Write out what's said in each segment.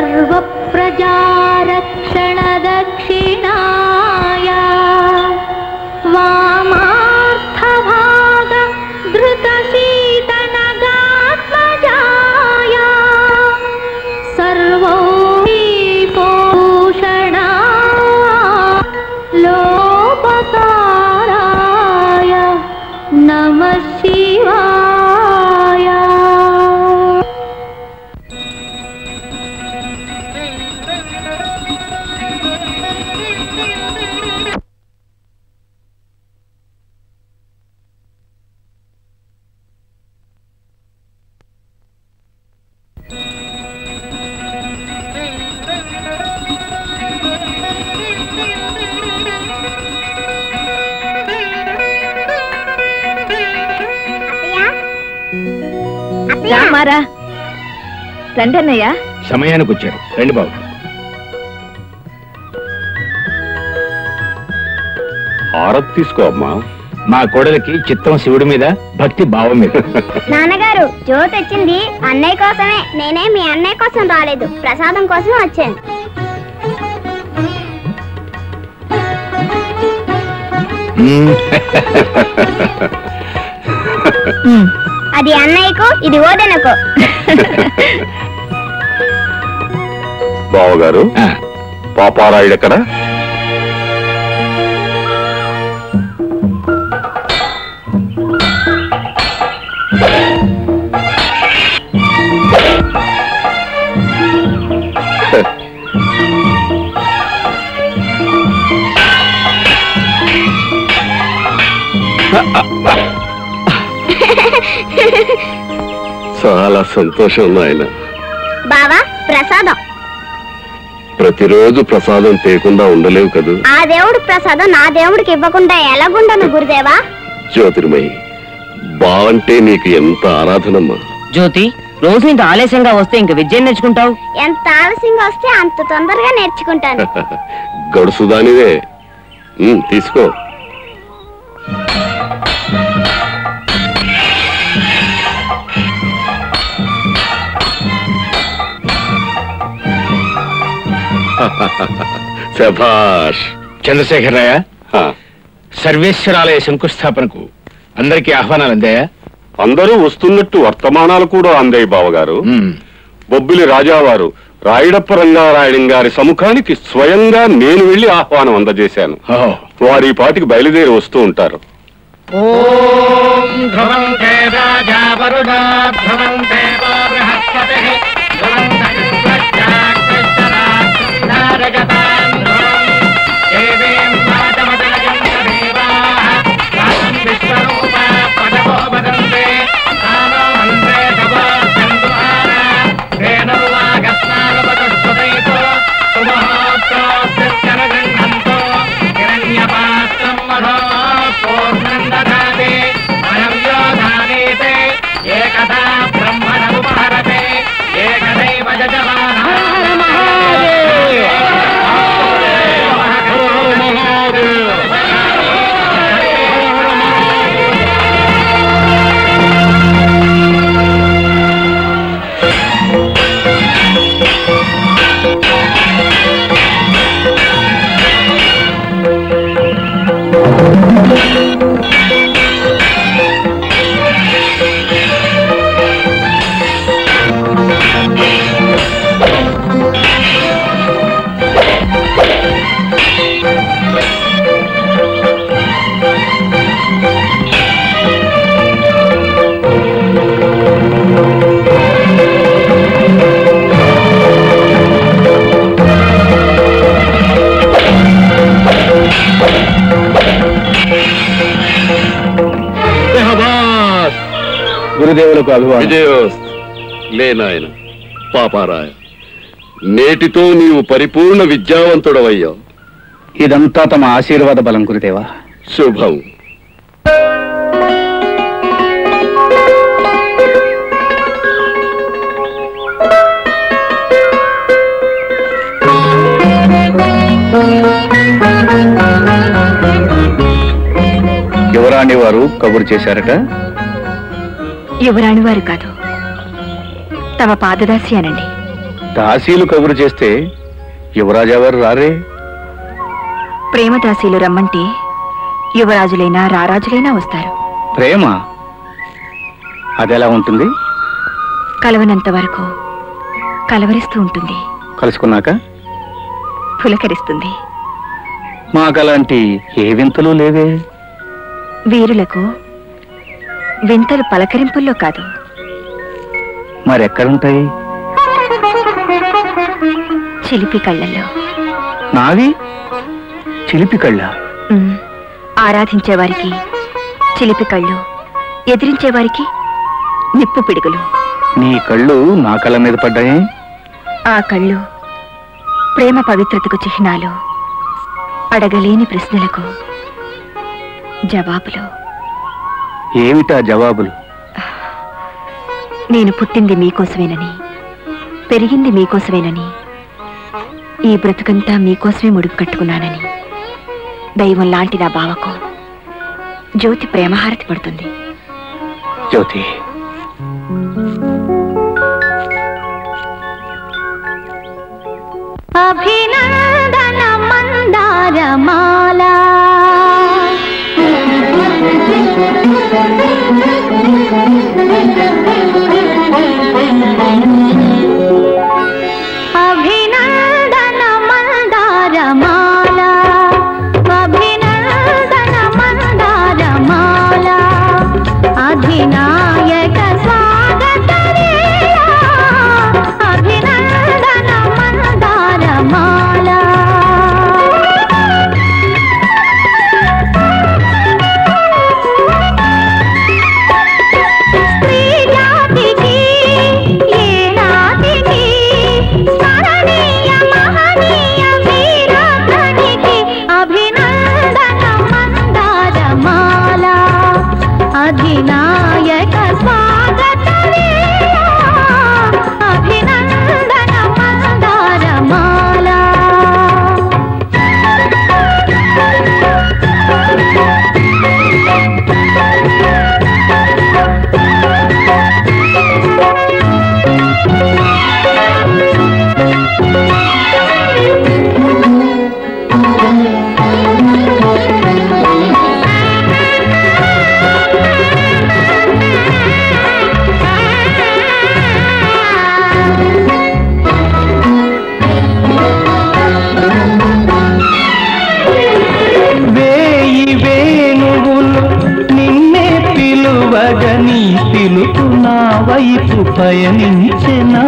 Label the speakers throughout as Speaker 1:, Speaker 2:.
Speaker 1: सर्वप्रजारक्षणदक्षिणाय वामार्थभाग धृतशीतनगात्मजाय servo पोषणा लोपकाराय नमः शिवाय
Speaker 2: రామారా రండి అన్నయ్య
Speaker 3: సమయానికి వచ్చారు రండి బాబు
Speaker 4: హారత్ తీసుకో అమ్మా
Speaker 3: మా కోడలికి చిత్తం శివుడి మీద భక్తి భావం మీద
Speaker 5: నాన్నగారు జ్యోతి వచ్చింది అన్నయ్య కోసమే నేనే మీ అన్నయ్య కోసం రాలేదు ప్రసాదం కోసం వచ్చాను
Speaker 3: మ్మ్.
Speaker 5: అది అన్నయ్యకు ఇది ఓదనకు
Speaker 4: బావగారు
Speaker 3: ఆ,
Speaker 4: పాపారాయుడు ఎక్కడ చాలా సంతోషం నాయన
Speaker 5: బావా ప్రసాదం
Speaker 4: ప్రతిరోజు ప్రసాదం తేకుండా ఉండలేవు కదూ
Speaker 5: ఆ దేవుడు ప్రసాదం నా దేవుడికి ఇవ్వకుండా ఎలాగుండను గురుదేవా
Speaker 4: జ్యోతిర్మయి బావంటే నీకు ఎంత ఆరాధనమ్మా
Speaker 2: జ్యోతి రోజు ఇంత ఆలస్యంగా వస్తే ఇంక విద్య నేర్చుకుంటావు
Speaker 5: ఎంత ఆలస్యంగా వస్తే అంత తొందరగా నేర్చుకుంటాను
Speaker 4: గడుసుదానివే ఉమ్, తీసుకో శభాష్
Speaker 3: చంద్రశేఖరరాయ
Speaker 4: ఆ,
Speaker 3: సర్వేశ్వరాలయ శంకుస్థాపనకు అందరికీ ఆహ్వానాలు అందాయా
Speaker 4: అందరూ వస్తున్నట్టు వర్తమానాలు కూడా అందాయి బావగారు
Speaker 3: మ్మ్.
Speaker 4: బొబ్బిలి రాజావారు రాయుడప్ప రంగారాయణం గారి సముఖానికి స్వయంగా నేను వెళ్లి ఆహ్వానం అందజేశాను
Speaker 3: ఓహో
Speaker 4: వారి ఈ పాటికి బయలుదేరి వస్తూ ఉంటారు
Speaker 3: గురుదేవులకు అభివాదం
Speaker 4: విజయోస్త్ లే నాయన పాపారాయ నేటితో నీవు పరిపూర్ణ విద్యావంతుడవయ్యావు
Speaker 3: ఇదంతా తమ ఆశీర్వాద బలం గురుదేవా
Speaker 4: శుభం
Speaker 3: యువరాణి వారు కబురు చేశారట
Speaker 2: యువరాణి వారు కాదు తమ పాదదాసి అనండి
Speaker 3: దాసీలు కబురు చేస్తే యువరాజెవరు రారే
Speaker 6: ప్రేమదాసీలు రమ్మంటే యువరాజులైనా రారాజులైనా వస్తారు
Speaker 3: ప్రేమ అదెలా ఉంటుంది
Speaker 6: కలవనంత వరకు కలవరిస్తూ ఉంటుంది
Speaker 3: కలుసుకున్నాక
Speaker 6: పులకరిస్తుంది
Speaker 3: మాకలాంటి ఏ వింతలు లేవే
Speaker 6: వీరులకు వింతలు పలకరింపుల్లో కాదు
Speaker 3: మరెక్కడుంటాయి
Speaker 6: చిలిపి కళ్ళల్లో
Speaker 3: నావి చిలిపి కళ్ళ
Speaker 6: ఉమ్, ఆరాధించే వారికి చిలిపి కళ్ళు ఎదిరించే వారికి నిప్పు పిడుగులు
Speaker 3: నీ కళ్ళు నా కళ్ళ మీద పడ్డాయి
Speaker 6: ఆ కళ్ళు ప్రేమ పవిత్రతకు చిహ్నాలు అడగలేని ప్రశ్నలకు జవాబులు
Speaker 3: ఏమిటా జవాబులు
Speaker 6: నేను పుట్టింది మీకోసమేనని పెరిగింది మీకోసమేనని ఈ బ్రతుకంతా మీకోసమే ముడుపు కట్టుకున్నానని దైవం లాంటి నా బావకు జ్యోతి ప్రేమహారతి పడుతుంది
Speaker 3: జ్యోతి
Speaker 1: అభినందన మందారమాల అభినందన మందారమాల అభినందన మందారమాల అధినాయక స్వాగత అభినందన మందారమాల స్త్రీ జాతికి ఏనాటికి స్మరణీయ మహనీయ వీరాధనికి అభినందన మందారమాల అధినాయక స్వాగత అభినందన మందారమాల
Speaker 7: వేయి వేణువులు నిన్నే పిలువగ నీ పిలుపు నా వైపు పయనించెనా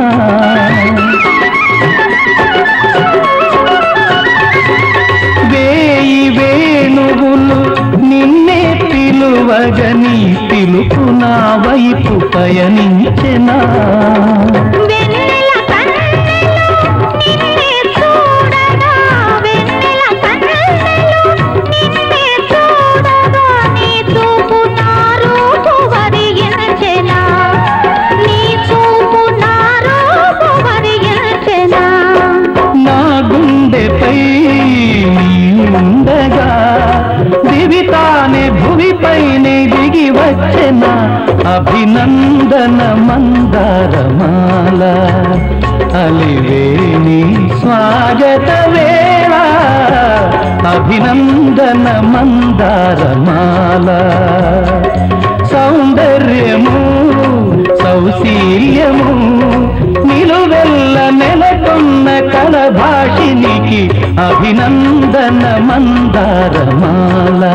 Speaker 7: వేయి వేణువులు నిన్నే పిలువగ నీ పిలుపు నా వైపు పయనించెనా
Speaker 1: వెన్నెల కన్నెలు నిన్నే చూడగా వెన్నెల కన్నెలు నిన్నే చూడగా నీ చూపు నా రూపు వరిగించెనా నీ చూపు నా రూపు వరిగించెనా
Speaker 7: నా గుండెపై నీ ఉండగా దివితానే భువిపైనే దిగి వచ్చెన అభినందన మందారమాల అలివేణి స్వాగత వేళ అభినందన మందారమాల సౌందర్యము సౌశీల్యము నిలువెల్ల నెలకొన్న కలభాషినికి అభినందన మందారమాల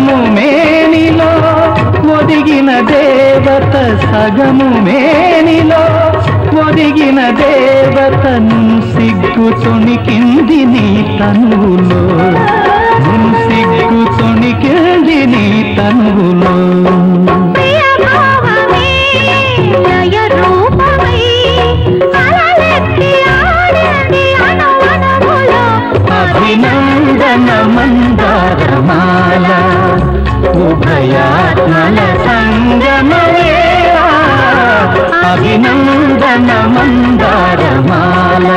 Speaker 7: సగము మేనిలో ఒదిగిన దేవత సగము మేనిలో ఒదిగిన దేవతను సిగ్గు తొణికింది నీ తనువులో సిగ్గు తొణికింది నీ తనువులో
Speaker 1: ప్రియ భావమే లయ రూపమై అలలెత్తి ఆడింది అణువణువులో
Speaker 7: అభినందన మందారమాల ఉభయాత్మల సంగమవేళ అభినందన మందారమాల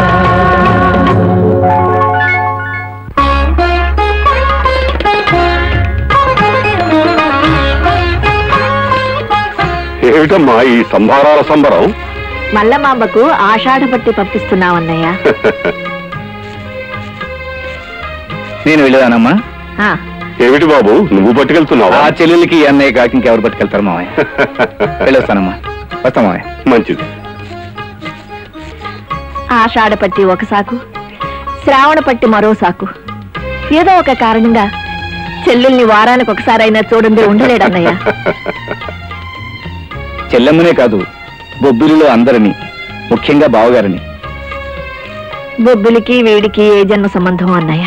Speaker 4: ఏమిటమ్మా ఈ సంభారాల సంబరం
Speaker 6: మల్లమాంబకు ఆషాఢ పట్టి పంపిస్తున్నామన్నయ్య
Speaker 3: నేను వెళ్ళానమ్మా
Speaker 6: ఆ,
Speaker 4: ఏమిటి బాబు నువ్వు పట్టుకెళ్తున్నావా
Speaker 3: ఆ చెల్లెలకి ఈ అన్నయ్య కాకి ఇంకెవరు పట్టుకెళ్తారు మామయ్య వెళ్ళొస్తానమ్మా వస్తా మామయ్య
Speaker 4: మంచిది
Speaker 6: ఆషాఢ పట్టి ఒక సాకు శ్రావణ పట్టి మరో సాకు ఏదో ఒక కారణంగా చెల్లెల్ని వారానికి ఒకసారైనా చూడండి ఉండలేడన్నయ్య
Speaker 3: చెల్లెమ్మనే కాదు బొబ్బిలిలో అందరినీ ముఖ్యంగా బావగారిని
Speaker 6: బొబ్బిలికి వీడికి ఏ జన్మ సంబంధం అన్నయ్య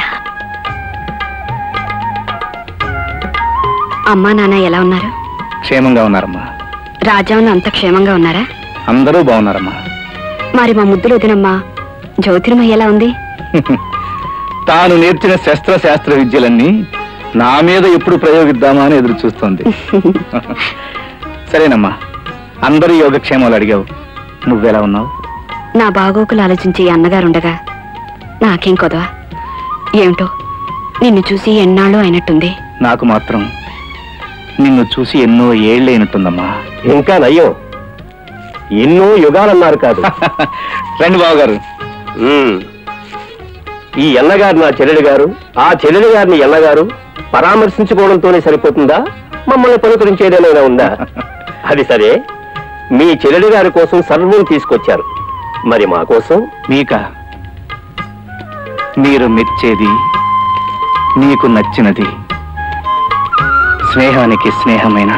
Speaker 8: అమ్మా నాన్న ఎలా ఉన్నారు
Speaker 3: క్షేమంగా ఉన్నారమ్మా
Speaker 8: రాజావులు అంత క్షేమంగా ఉన్నారా
Speaker 3: అందరూ బాగున్నారమ్మా
Speaker 8: మరి మా ముద్దులు వదినమ్మా జ్యోతిర్మయ్య ఎలా ఉంది
Speaker 3: తాను నేర్చిన శస్త్ర శాస్త్ర విద్యలన్నీ నా మీద ఎప్పుడు ప్రయోగిద్దామా అని ఎదురు చూస్తోంది సరేనమ్మా అందరూ యోగక్షేమాలు అడిగావు నువ్వెలా ఉన్నావు
Speaker 8: నా బాగోకులు ఆలోచించి ఈ అన్నగారుండగా నాకేం కొదవా ఏమిటో నిన్ను చూసి ఎన్నాళ్ళు అయినట్టుంది
Speaker 3: నాకు మాత్రం నిన్ను చూసి ఎన్నో ఏళ్ళైనట్టుందమ్మా
Speaker 9: ఇంకా నయ్యం ఎన్నో యుగాలన్నారు కాదు
Speaker 3: రండి బావగారు
Speaker 9: ఉమ్. ఈ ఎన్నగారు నా చెల్లెలి గారు ఆ చెల్లెలి గారిని ఎన్నగారు పరామర్శించుకోవడంతోనే సరిపోతుందా మమ్మల్ని పలుకరించేదేమైనా ఉందా అది సరే మీ చెల్లెలి గారి కోసం సర్వం తీసుకొచ్చారు మరి మా కోసం
Speaker 3: మీక మీరు మెచ్చేది మీకు నచ్చినది స్నేహానికి స్నేహమైన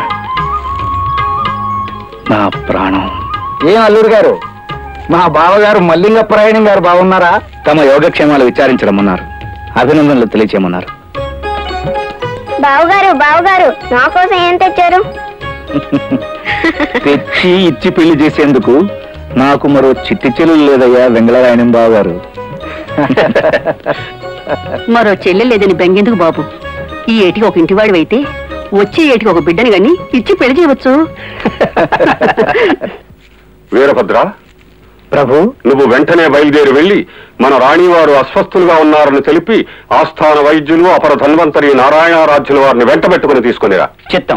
Speaker 3: నా ప్రాణం
Speaker 9: ఏం అల్లుడు గారు మా బావగారు మల్లింగప్రాయణం గారు బాగున్నారా
Speaker 3: తమ యోగక్షేమాలు విచారించడమన్నారు అభినందనలు తెలియచేయమన్నారు
Speaker 5: బావుగారు బావుగారు నా కోసం ఏం తెచ్చారు
Speaker 3: తెచ్చి ఇచ్చి పెళ్లి చేసేందుకు నాకు మరో చిట్టి చెల్లెలు లేదయ్యా వెంగళరాయణం బావగారు
Speaker 8: మరో చెల్లె లేదని బెంగెందుకు బాబు ఈ ఏటికి ఒక ఇంటివాడు అయితే వచ్చే ఏటికి ఒక బిడ్డని గాని ఇచ్చి పెళ్లి చేయవచ్చు
Speaker 4: వీరభద్ర
Speaker 9: ప్రభు
Speaker 4: నువ్వు వెంటనే బయలుదేరి వెళ్లి మన రాణివారు అస్వస్థులుగా ఉన్నారని తెలిపి ఆస్థాన వైద్యులు అపర ధన్వంతరి నారాయణారాధ్యుల వారిని వెంట పెట్టుకుని తీసుకునిరా
Speaker 2: చిత్తం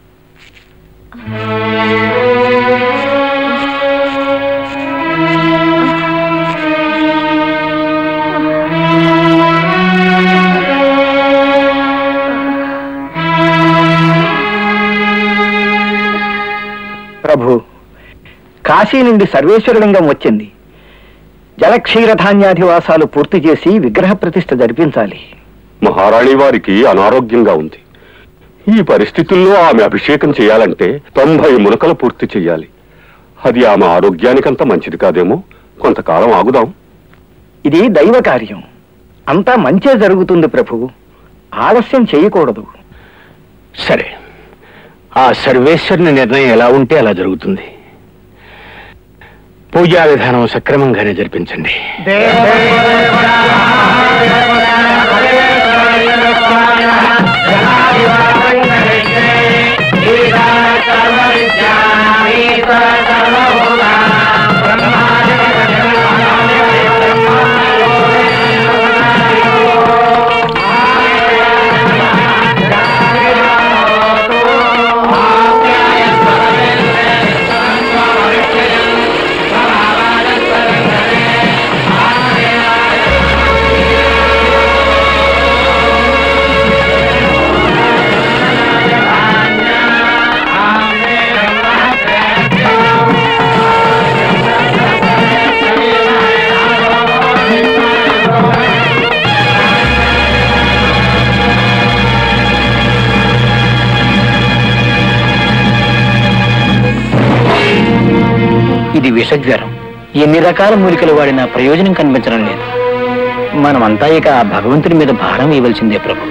Speaker 9: ప్రభు కాశీ నుండి సర్వేశ్వరలింగం వచ్చింది జలక్షీర ధాన్యాధివాసాలు పూర్తి చేసి విగ్రహ ప్రతిష్ఠ జరిపించాలి
Speaker 4: మహారాణి వారికి అనారోగ్యంగా ఉంది ఈ పరిస్థితుల్లో ఆమె అభిషేకం చేయాలంటే తొంభై మునకలు పూర్తి చేయాలి అది ఆమె ఆరోగ్యానికంత మంచిది కాదేమో కొంతకాలం ఆగుదాం
Speaker 9: ఇది దైవ కార్యం అంతా మంచే జరుగుతుంది ప్రభు ఆలస్యం చేయకూడదు
Speaker 3: సరే ఆ సర్వేశ్వరుని నిర్ణయం ఎలా ఉంటే అలా జరుగుతుంది పూజా విధానం సక్రమంగానే జరిపించండి
Speaker 1: ఆ
Speaker 10: విషజ్వరం ఎన్ని రకాల మూలికలు వాడినా ప్రయోజనం కనిపించడం లేదు మనమంతా ఇక ఆ భగవంతుడి మీద భారం ఇవ్వాల్సిందే ప్రభు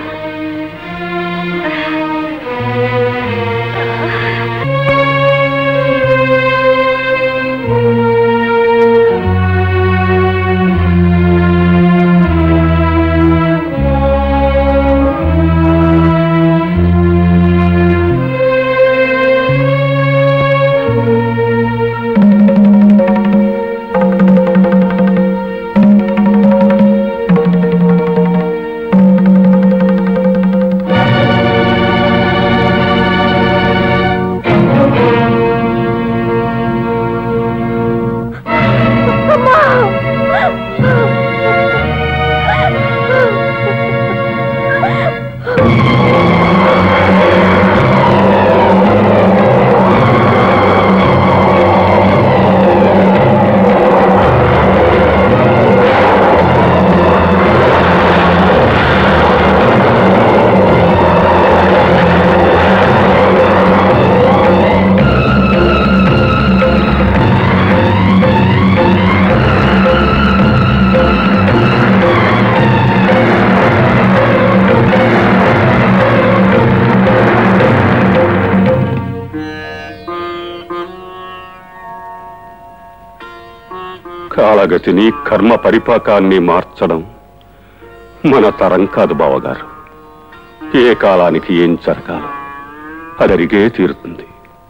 Speaker 4: కాలగతిని కర్మ పరిపాకాన్ని మార్చడం మన తరం కాదు బావగారు ఏ కాలానికి ఏం జరగాలో అదరిగే తీరుతుంది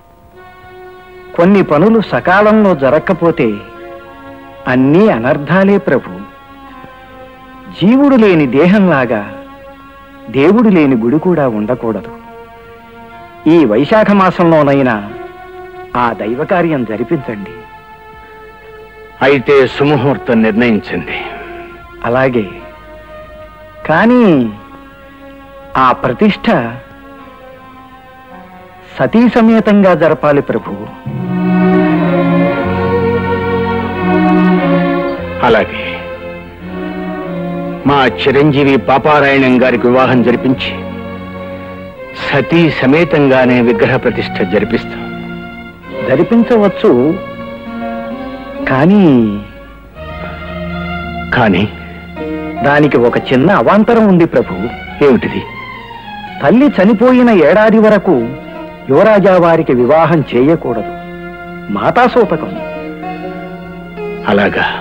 Speaker 10: కొన్ని పనులు సకాలంలో జరగకపోతే అన్నీ అనర్థాలే ప్రభు జీవుడు లేని దేహంలాగా దేవుడు లేని గుడి కూడా ఉండకూడదు ఈ వైశాఖ మాసంలోనైనా ఆ దైవకార్యం జరిపించండి
Speaker 3: అయితే సుముహూర్తం నిర్ణయించింది
Speaker 10: అలాగే కానీ ఆ ప్రతిష్ట సతీ సమేతంగా జరపాలి ప్రభు
Speaker 3: అలాగే మా చిరంజీవి పాపారాయణం గారికి వివాహం జరిపించి సతీ సమేతంగానే విగ్రహ ప్రతిష్ఠ జరిపిస్తాం
Speaker 10: జరిపించవచ్చు కానీ
Speaker 3: కానీ
Speaker 10: దానికి ఒక చిన్న అవాంతరం ఉంది ప్రభు
Speaker 3: ఏమిటిది
Speaker 10: తల్లి చనిపోయిన ఏడాది వరకు యువరాజా వారికి వివాహం చేయకూడదు మాతాసూతకం
Speaker 3: అలాగా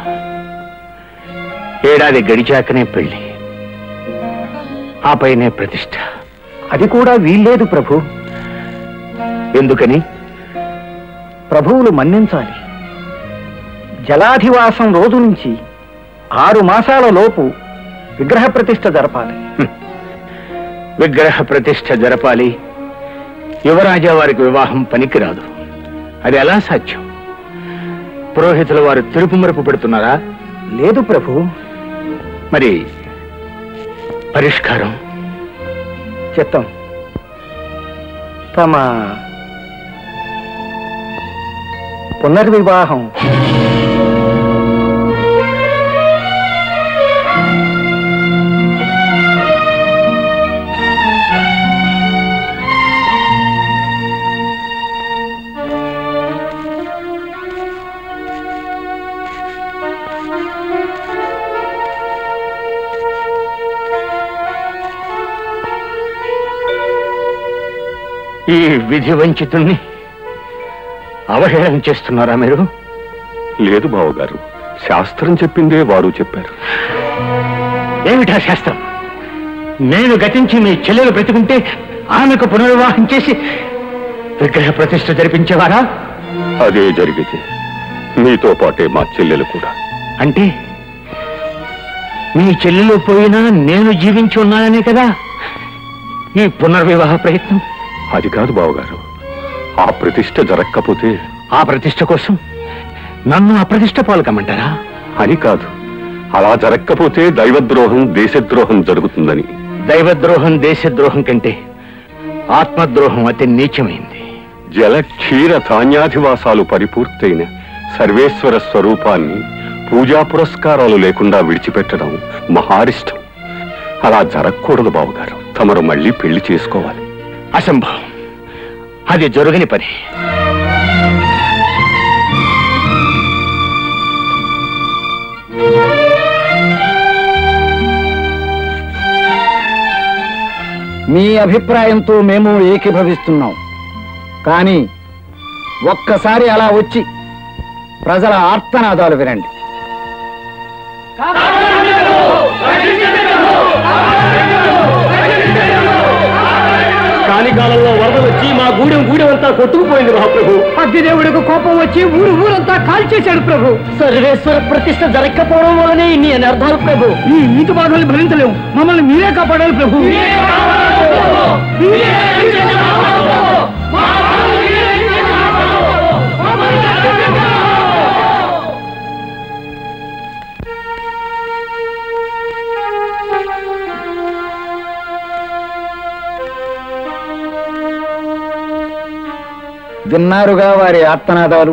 Speaker 3: ఏడాది గడిచాకనే పెళ్లి ఆపైనే ప్రతిష్ఠ
Speaker 10: అది కూడా వీల్లేదు ప్రభు
Speaker 3: ఎందుకని
Speaker 10: ప్రభువులు మన్నించాలి జలాధివాసం రోజు నుంచి ఆరు మాసాల లోపు విగ్రహ ప్రతిష్ఠ జరపాలి
Speaker 3: విగ్రహ ప్రతిష్ఠ జరపాలి యువరాజా వారికి వివాహం పనికిరాదు అది ఎలా సాధ్యం పురోహితుల వారు తిరుపు మరుపు పెడుతున్నారా
Speaker 10: లేదు ప్రభు
Speaker 3: మరి పరిష్కారం
Speaker 10: చిత్తం తమ పునర్వివాహం
Speaker 3: ఈ విధి వంచితుణ్ణి అవహేళన చేస్తున్నారా మీరు
Speaker 4: లేదు బావగారు శాస్త్రం చెప్పిందే వారు చెప్పారు
Speaker 3: ఏమిటా శాస్త్రం నేను గతించి మీ చెల్లెలు బ్రతికుంటే ఆమెకు పునర్వివాహం చేసి విగ్రహ ప్రతిష్ఠ జరిపించేవారా
Speaker 4: అదే జరిగితే మీతో పాటే మా చెల్లెలు కూడా
Speaker 3: అంటే మీ చెల్లెలు పోయినా నేను జీవించి ఉన్నాననే కదా ఈ పునర్వివాహ ప్రయత్నం
Speaker 4: అది కాదు బావగారు ఆ ప్రతిష్ఠ జరగకపోతే
Speaker 3: ఆ ప్రతిష్ఠ కోసం నన్ను అప్రతిష్ట పాల్కమంటారా
Speaker 4: అని కాదు అలా జరగకపోతే దైవద్రోహం దేశద్రోహం జరుగుతుందని
Speaker 3: దైవద్రోహం దేశద్రోహం కంటే ఆత్మద్రోహం అతి నీచమైంది
Speaker 4: జల క్షీర ధాన్యాధివాసాలు పరిపూర్తయిన సర్వేశ్వర స్వరూపాన్ని పూజా పురస్కారాలు లేకుండా విడిచిపెట్టడం మహారిష్టం అలా జరగకూడదు బావగారు తమరు మళ్ళీ పెళ్లి చేసుకోవాలి
Speaker 3: అసంభవం అది జరగని పని
Speaker 11: మీ అభిప్రాయంతో మేము ఏకీభవిస్తున్నాం కానీ ఒక్కసారి అలా వచ్చి ప్రజల ఆర్తనాదాలు వినండి
Speaker 9: కాని కాలంలో వరద వచ్చి మా గూడెం గూడెం అంతా కొట్టుకుపోయింది మహాప్రభు
Speaker 12: అగ్నిదేవుడికి కోపం వచ్చి ఊరు ఊరంతా కాల్చేశాడు ప్రభు
Speaker 2: సర్వేశ్వర ప్రతిష్ట జరగకపోవడం వల్లనే ఇన్ని అనర్థాలు ప్రభు
Speaker 12: ఈ నీటి బాధలు భరించలేము మమ్మల్ని మీరే కాపాడాలి ప్రభు
Speaker 11: విన్నారుగా వారి ఆర్తనాదాలు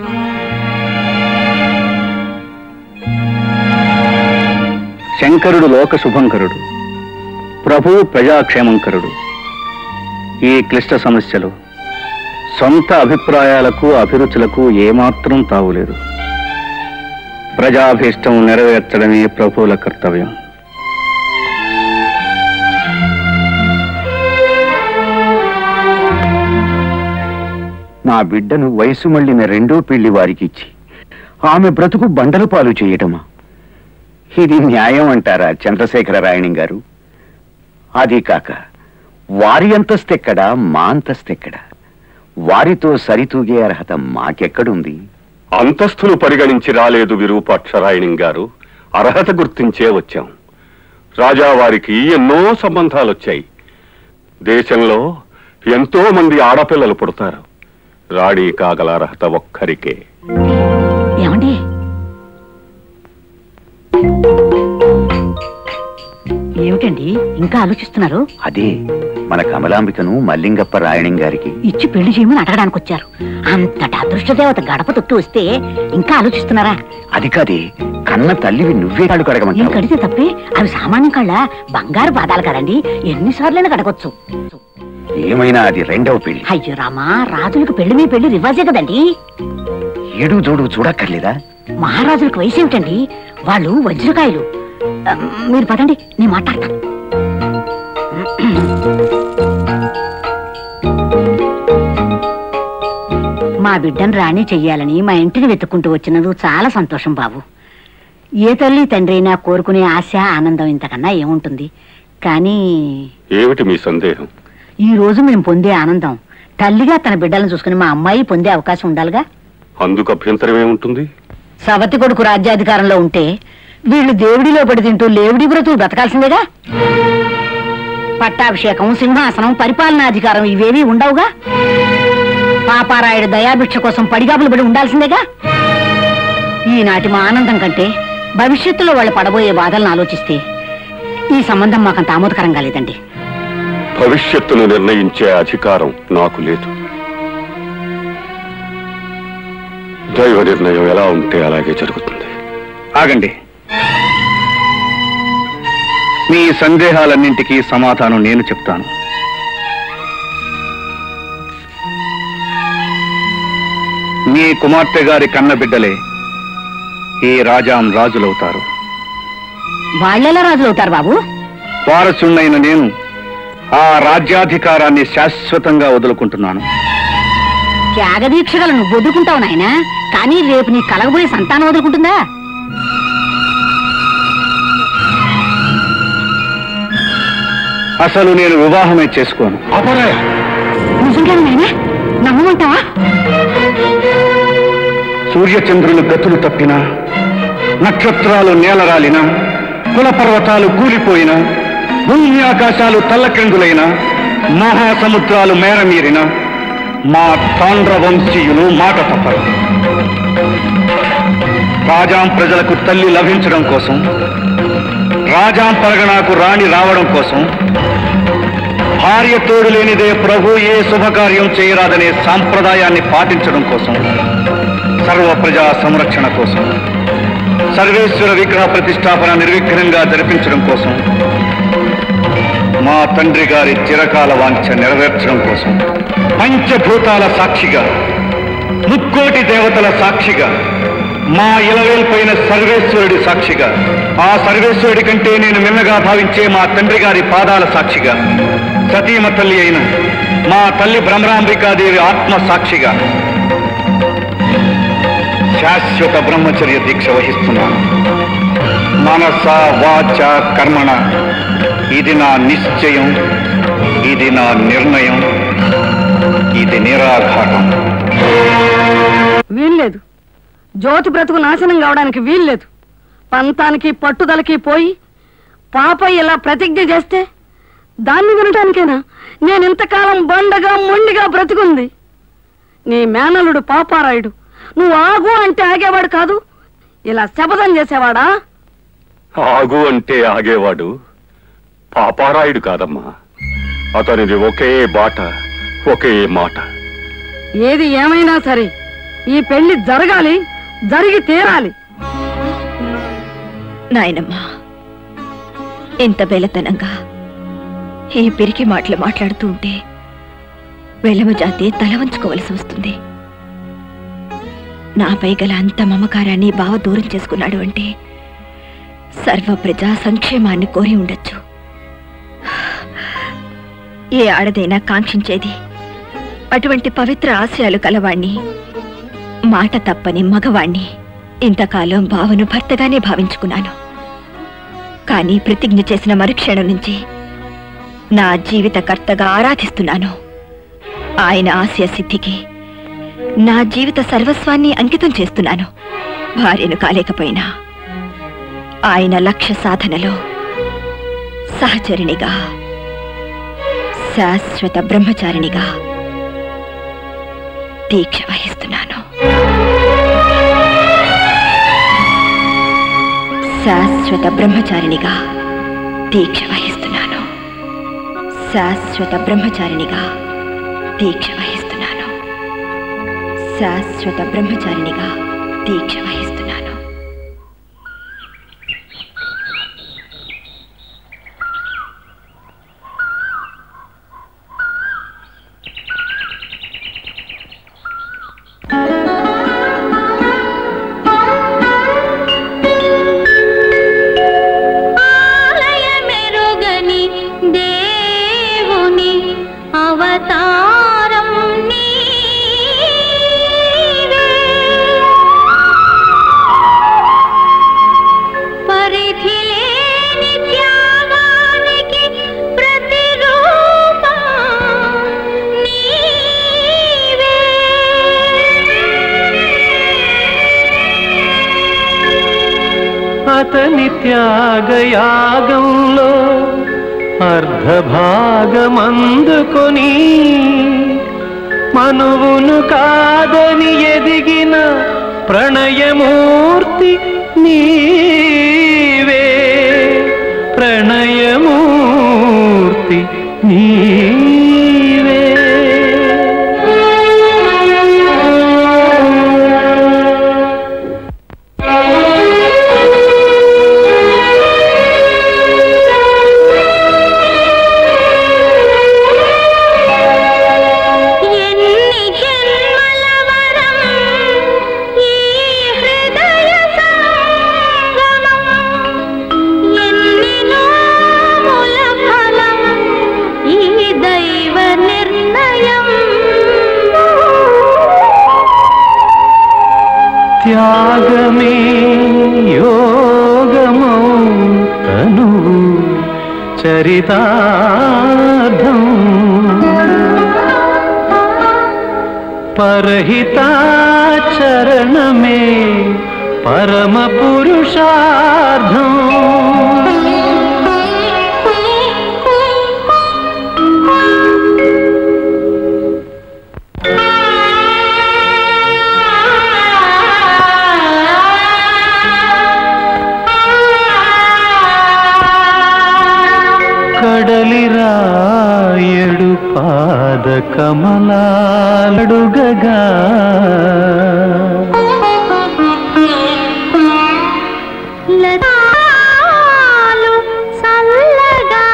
Speaker 3: శంకరుడు లోక శుభంకరుడు ప్రభు ప్రజాక్షేమంకరుడు ఈ క్లిష్ట సమస్యలు సొంత అభిప్రాయాలకు అభిరుచులకు ఏమాత్రం తావులేదు ప్రజాభీష్టం నెరవేర్చడమే ప్రభువుల కర్తవ్యం నా బిడ్డను వయసు మళ్ళిన రెండో పెళ్లి వారికి ఇచ్చి ఆమె బ్రతుకు బండలు పాలు చేయటమా ఇది న్యాయం అంటారా చంద్రశేఖర రాయణం గారు అది కాక వారి అంతస్తెక్కడా మా అంతస్తెక్కడా వారితో సరితూగే అర్హత మాకెక్కడుంది
Speaker 4: అంతస్తులు పరిగణించి రాలేదు విరూపాక్షరాయణం గారు అర్హత గుర్తించే వచ్చాం రాజావారికి ఎన్నో సంబంధాలు వచ్చాయి దేశంలో ఎంతో మంది ఆడపిల్లలు పుడతారు రాణి కాగల అర్హత ఒక్కరికే
Speaker 8: ఏమండి ఏమిటండి ఇంకా ఆలోచిస్తున్నారు
Speaker 3: అదే మన కమలాంబికను మల్లింగప్ప రాయణం గారికి
Speaker 8: ఇచ్చి పెళ్లి చేయమని అడగడానికి వచ్చారు అంతటి అదృష్టదేవత గడప తొక్కి వస్తే ఇంకా ఆలోచిస్తున్నారా
Speaker 3: అది కాదే కన్న తల్లివి నువ్వే కాడు
Speaker 8: ఏం
Speaker 3: కడగమంటావు
Speaker 8: కడితే తప్పే అవి సామాన్యం కళ్ళ బంగారు పాదాలు కదండి ఎన్నిసార్లైనా కడగొచ్చు
Speaker 3: ఏమైనా అది రెండవ పెళ్లి
Speaker 8: అయ్యో రామా రాజులకు పెళ్లి మీ పెళ్లి రివాజే కదండి
Speaker 3: ఏడు జోడు చూడక్కర్లేదా
Speaker 8: మహారాజులకు వయసు ఏమిటండి వాళ్ళు వజ్రకాయలు ఆ, మీరు పదండి నేను మాట్లాడతా మా బిడ్డను రాణి చెయ్యాలని మా ఇంటిని వెతుక్కుంటూ వచ్చినందుకు చాలా సంతోషం బాబు ఏ తల్లి తండ్రి అయినా కోరుకునే ఆశ ఆనందం ఇంతకన్నా ఏముంటుంది కానీ
Speaker 4: ఏమిటి మీ సందేహం
Speaker 8: ఈ రోజు మేము పొందే ఆనందం తల్లిగా తన బిడ్డలను చూసుకుని మా అమ్మాయి పొందే అవకాశం ఉండాలిగా
Speaker 4: అందుకు అభ్యంతరం ఏముంటుంది
Speaker 8: సవతి కొడుకు రాజ్యాధికారంలో ఉంటే వీళ్ళు దేవుడిలో పడి తింటూ లేవిడి బ్రతుకు బ్రతకాల్సిందేగా పట్టాభిషేకం సింహాసనం పరిపాలనాధికారం ఇవేవి ఉండవుగా పాపారాయుడు దయాభిక్ష కోసం పడిగాపులు పడి ఉండాల్సిందేగా ఈనాటి మా ఆనందం కంటే భవిష్యత్తులో వాళ్ళు పడబోయే బాధలను ఆలోచిస్తే ఈ సంబంధం మాకంత ఆమోదకరంగా లేదండి
Speaker 4: భవిష్యత్తును నిర్ణయించే అధికారం నాకు లేదు దైవ నిర్ణయం ఎలా ఉంటే అలాగే జరుగుతుంది
Speaker 3: ఆగండి మీ సందేహాలన్నింటికీ సమాధానం నేను చెప్తాను మీ కుమార్తె గారి కన్న బిడ్డలే ఈ రాజాం రాజులవుతారు
Speaker 8: వాళ్ళెలా రాజులు అవుతారు బాబు
Speaker 3: వారసున్నైన నేను ఆ రాజ్యాధికారాన్ని శాశ్వతంగా వదులుకుంటున్నాను
Speaker 8: త్యాగదీక్షగలను నువ్వు వదులుకుంటావు నాయనా కానీ రేపు నీ కలగబోయే సంతానం వదులుకుంటుందా
Speaker 3: అసలు నేను వివాహమే చేసుకోను
Speaker 8: నిజంగా నాయనా నమ్మమంటావా
Speaker 3: సూర్యచంద్రులు గతులు తప్పినా నక్షత్రాలు నేలరాలినా కుల పర్వతాలు కూలిపోయినా భూమి ఆకాశాలు తల్లక్రంగులైన మహాసముద్రాలు మేరమీరిన మా తాండ్ర వంశీయులు మాట తప్పరు రాజాం ప్రజలకు తల్లి లభించడం కోసం రాజాం పరగణాకు రాణి రావడం కోసం భార్య తోడు లేనిదే ప్రభు ఏ శుభకార్యం చేయరాదనే సాంప్రదాయాన్ని పాటించడం కోసం సర్వ ప్రజా సంరక్షణ కోసం సర్వేశ్వర విగ్రహ ప్రతిష్టాపన నిర్విఘ్నంగా జరిపించడం కోసం మా తండ్రి గారి చిరకాల వాంఛ నెరవేర్చడం కోసం పంచభూతాల సాక్షిగా ముక్కోటి దేవతల సాక్షిగా మా ఇలవేల్పోయిన సర్వేశ్వరుడి సాక్షిగా ఆ సర్వేశ్వరుడి కంటే నేను మిన్నగా భావించే మా తండ్రి గారి పాదాల సాక్షిగా సతీమ తల్లి అయిన మా తల్లి భ్రమరాంబికాదేవి ఆత్మ సాక్షిగా శాశ్వత బ్రహ్మచర్య దీక్ష వహిస్తున్నాను మనస వాచ కర్మణ ఇది నా నిశ్చయం ఇది నా నిర్ణయం ఇది నిరాఘాటం
Speaker 13: వీల్లేదు జ్యోతి బ్రతుకు నాశనం కావడానికి వీల్లేదు పంతానికి పట్టుదలకి పోయి పాప ఇలా ప్రతిజ్ఞ చేస్తే దాన్ని వినటానికేనా నేను ఇంతకాలం బండగా మొండిగా బ్రతుకుంది నీ మేనలుడు పాపారాయుడు నువ్వు ఆగు అంటే ఆగేవాడు కాదు ఇలా శపథం చేసేవాడా
Speaker 4: ఆగు అంటే ఆగేవాడు పాపారాయుడు కాదమ్మా అతనిది ఒకే బాట ఒకే మాట
Speaker 13: ఏది ఏమైనా సరే ఈ పెళ్లి జరగాలి జరిగి తీరాలి
Speaker 6: నాయనమ్మా ఇంత బెలతనంగా ఈ పిరికి మాటలు మాట్లాడుతూ ఉంటే వెలమ జాతి తల వంచుకోవలసి వస్తుంది నాపై గల అంత మమకారాన్ని బావ దూరం చేసుకున్నాడు అంటే సర్వ ప్రజా సంక్షేమాన్ని కోరి ఉండొచ్చు ఏ ఆడదైనా కాంక్షించేది అటువంటి పవిత్ర ఆశయాలు కలవాణ్ణి మాట తప్పని మగవాణ్ణి ఇంతకాలం బావను భర్తగానే భావించుకున్నాను కానీ ప్రతిజ్ఞ చేసిన మరుక్షణం నుంచి నా జీవితకర్తగా ఆరాధిస్తున్నాను ఆయన ఆశయ సిద్ధికి నా జీవిత సర్వస్వాన్ని అంకితం చేస్తున్నాను భార్యను కాలేకపోయినా ఆయన లక్ష్య సాధనలో సహచరిణిగా శాశ్వత బ్రహ్మచారిణిగా దీక్ష వహిస్తున్నాను శాశ్వత బ్రహ్మచారిణిగా దీక్ష వహిస్తున్నాను శాశ్వత బ్రహ్మచారిణిగా దీక్ష వహిస్తున్నాను శాశ్వత బ్రహ్మచారిణిగా దీక్ష వహిస్తున్నాను
Speaker 1: ఆలయమెరుగని దేవుని అవతారం నీవే. పరిధి లేని త్యాగానికి ప్రతిరూపం నీవే.
Speaker 7: అతని త్యాగయాగంలో అర్ధభాగమందుకొని మనువును కాదని ఎదిగిన ప్రణయమూర్తి నీవే ప్రణయమూర్తి నీవే
Speaker 1: ఎన్ని జన్మల వరం ఈ హృదయ సంగమం ఎన్ని నోముల ఫలం ఈ దైవ నిర్ణయం
Speaker 7: త్యాగమే యోగమౌ తను చరితార్థం పరహితాచరణమే పరమ పురుషార్థం కడలిరాయడు పాద కమలాడుగగా
Speaker 1: లతాలు చల్లగా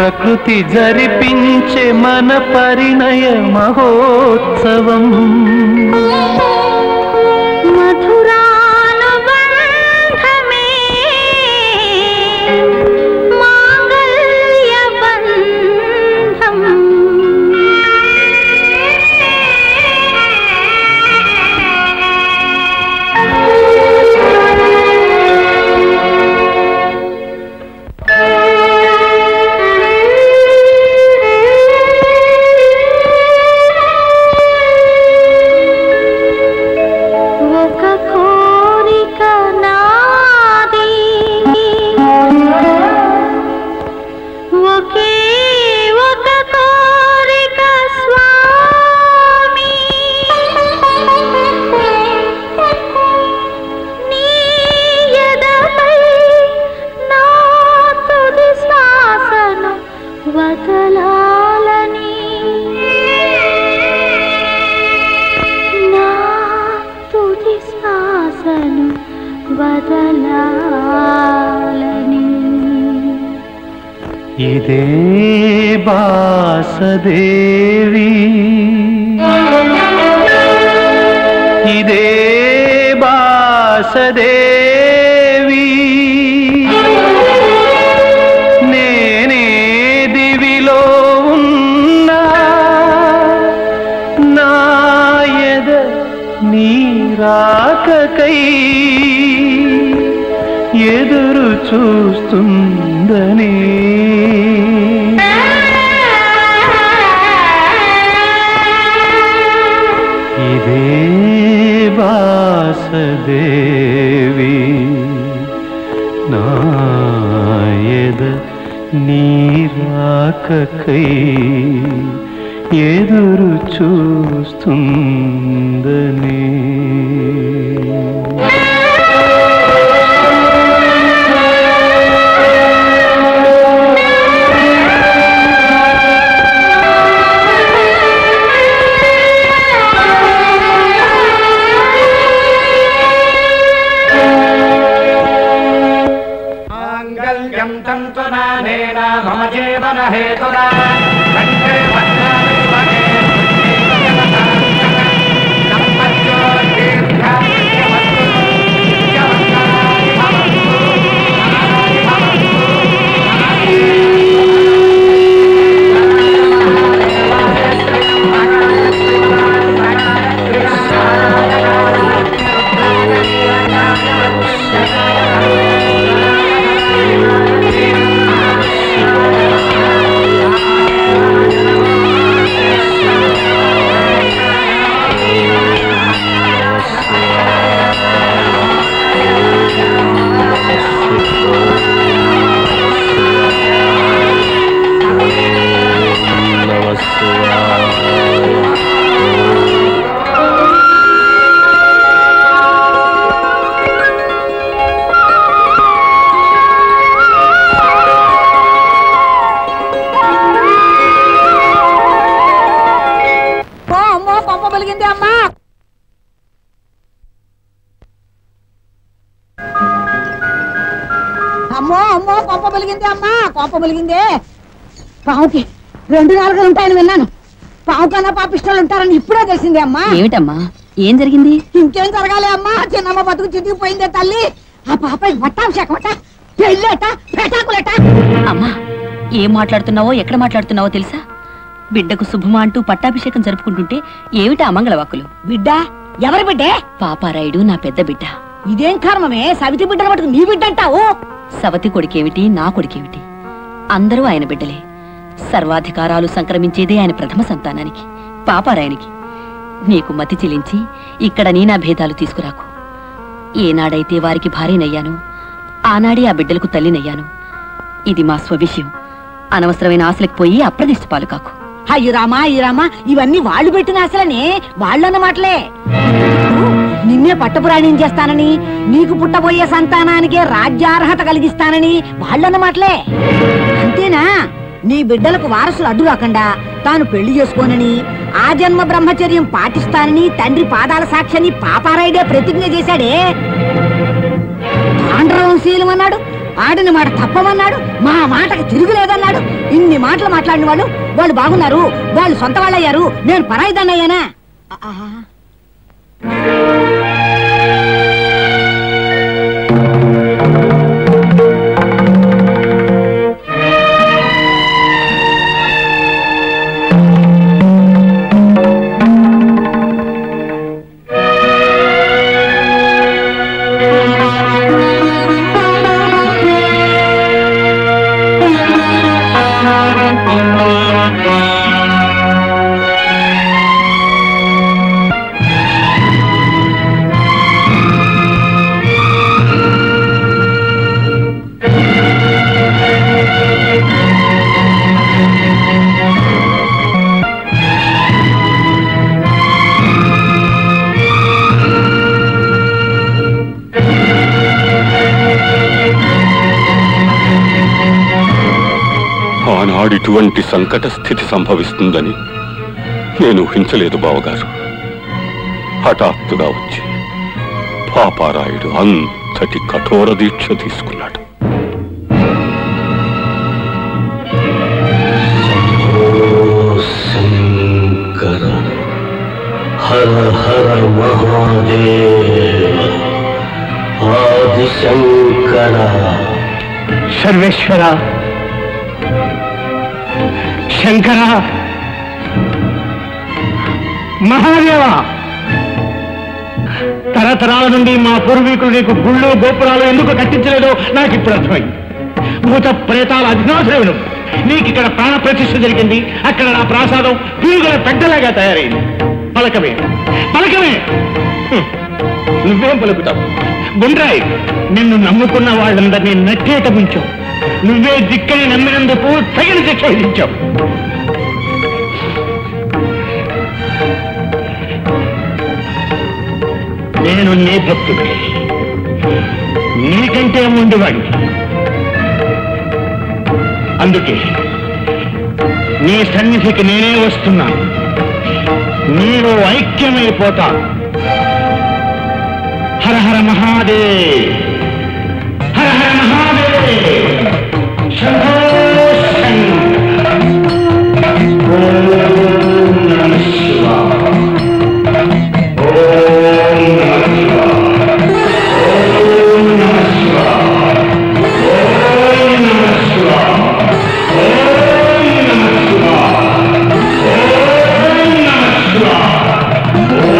Speaker 7: ప్రకృతి జరిపించే మన పరిణయ మహోత్సవం
Speaker 1: మధురానుబంధమే మాంగళ్యబంధం ఒక కోరిక నాది ఒకే ఒక కోరిక స్వామి నీ ఎదపై నా తుది శ్వాసను వదలాలని నా తుది శ్వాసను వదలాలని
Speaker 7: ఇదే బాసదేవి ఇదే బాసదేవి నేనే దివిలో ఉన్నా నాయద నీరాకకై ఎదురు చూస్తుందని ఇదే బాసదేవి నాయద నీరాకకై ఎదురు చూస్తుందని
Speaker 14: మాంగళ్యం తంతునానేన మమ జీవన హేతునా కంఠే భద్రామి శివనే సంపత్యో దీర్ఘాయుష్యవత్తు, నిత్యవంతనాని భవంతు, నానాని భవంతు,
Speaker 8: ఓ అమ్మో పంప పలిగింది అమ్మా అమ్మో అమ్మో కొంప పలిగింది అమ్మా కొంప పలిగిందే పావుకి రెండు నాలుగులు ఉంటాయని విన్నాను పావు కన్నా పాపిష్టలు ఉంటారని ఇప్పుడే తెలిసిందే అమ్మా
Speaker 15: ఏమిటమ్మా ఏం జరిగింది
Speaker 8: ఇంకేం జరగాలి అమ్మా చిన్నమ్మ బతుకు చితికిపోయిందే తల్లి ఆ పాప వట్టాభిషేకమట పెళ్ళేట పెటాకులట
Speaker 15: అమ్మా ఏం మాట్లాడుతున్నావో ఎక్కడ మాట్లాడుతున్నావో తెలుసా బిడ్డకు శుభమా అంటూ పట్టాభిషేకం జరుపుకుంటుంటే ఏమిటి అమంగళ వాక్కులు
Speaker 8: బిడ్డ ఎవరి బిడ్డే
Speaker 15: పాపారాయుడు నా పెద్ద బిడ్డ
Speaker 8: ఇదేం కర్మమే సవితి బిడ్డల మటుకు నీ బిడ్డ అంటావు
Speaker 15: సవతి కొడుకేమిటి నా కొడుకేమిటి అందరూ ఆయన బిడ్డలే సర్వాధికారాలు సంక్రమించేదే ఆయన ప్రథమ సంతానానికి పాపారాయనికి నీకు మతి చెలించి ఇక్కడ నీ నా భేదాలు తీసుకురాకు ఏనాడైతే వారికి భార్యనయ్యాను ఆనాడే ఆ బిడ్డలకు తల్లినయ్యాను ఇది మా స్వవిషయం అనవసరమైన ఆశలకు పోయి అప్రదిష్ట పాలు కాకు
Speaker 8: అయ్యి రామా అయ్యి రామా ఇవన్నీ వాళ్ళు పెట్టిన ఆశలనే వాళ్ళన్న మాటలే నిన్నే పట్టపురాణిని చేస్తానని నీకు పుట్టబోయే సంతానానికే రాజ్యార్హత కలిగిస్తానని వాళ్ళన్న మాటలే అంతేనా నీ బిడ్డలకు వారసులు అడ్డు రాకుండా తాను పెళ్లి చేసుకోనని ఆ జన్మ బ్రహ్మచర్యం పాటిస్తానని తండ్రి పాదాల సాక్షిని పాపారాయుడే ప్రతిజ్ఞ చేశాడే తాండ్రవంశీలం అన్నాడు ఆడిన మాట తప్పమన్నాడు మా మాటకు తిరుగులేదన్నాడు ఇన్ని మాటలు మాట్లాడిన వాళ్ళు వాళ్ళు బాగున్నారు వాళ్ళు సొంత వాళ్ళయ్యారు నేను పరాయిదన్నయ్యానా ఆహా.
Speaker 4: ఆనాడు ఇటువంటి సంకట స్థితి సంభవిస్తుందని నేను ఊహించలేదు బావగారు హఠాత్తుగా వచ్చి పాపారాయుడు అంతటి కఠోర దీక్ష తీసుకున్నాడు
Speaker 16: శంకర హర హర మహాదేవ ఆదిశంకర
Speaker 12: సర్వేశ్వర శంకర మహాదేవ తరతరాల నుండి మా పూర్వీకులు నీకు గుళ్ళు గోపురాలు ఎందుకు కట్టించలేదో నాకు ఇప్పుడు అర్థమైంది భూత ప్రేతాల అధినాథుడు నీకు ఇక్కడ ప్రాణ ప్రతిష్ఠ జరిగింది అక్కడ నా ప్రాసాదం పీరుగుల పెద్దలాగా తయారైంది పలకమే పలకమే హ్మ్. నువ్వేం పలుకుతావు గుండ్రాయి నిన్ను నమ్ముకున్న వాళ్ళందరినీ నట్టేట ముంచావు నువ్వే దిక్కని నమ్మినందుకు తగిన శిక్ష విధించావు నేను నీ భక్తుడి నీకంటే ముందువాడిని అందుకే నీ సన్నిధికి నేనే వస్తున్నాను నీవు ఐక్యమైపోతా హర హర మహాదేవ్ హర హర మహాదేవ్ శంభో శంకర. ఓం నమః శివాయ. ఓం నమః శివాయ. ఓం నమః శివాయ. ఓం నమః శివాయ. ఓం నమః శివాయ. ఓం నమః శివాయ.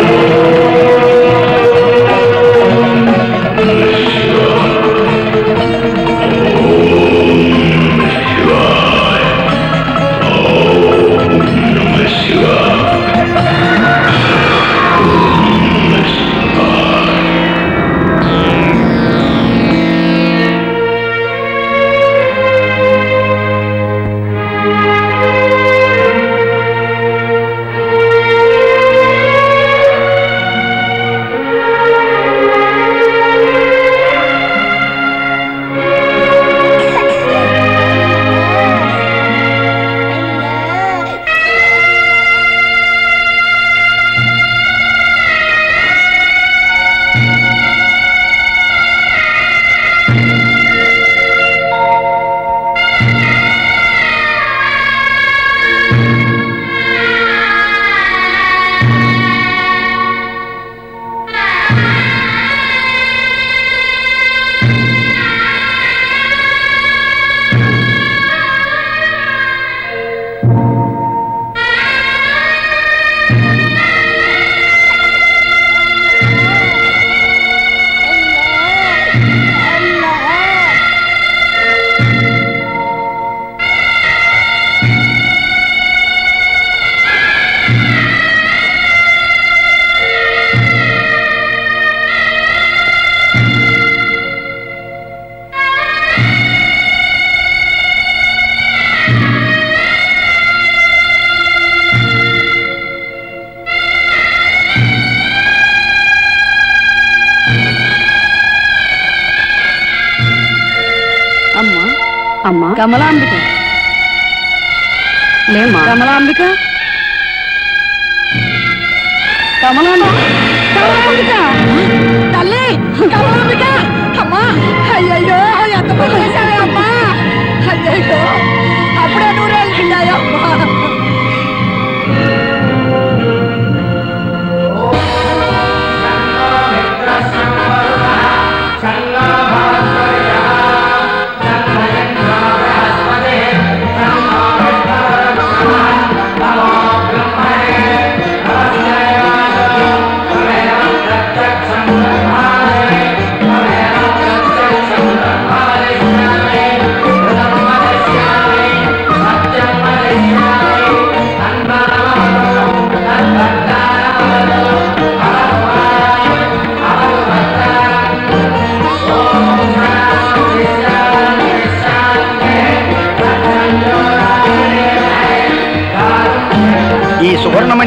Speaker 13: అమ్మా అమ్మా కమలాంబిక లేమ్మా కమలాంబిక కమలాంబిక కమలాంబిక తల్లి కమలాంబిక అమ్మా అయ్యయ్యో ఎంత పని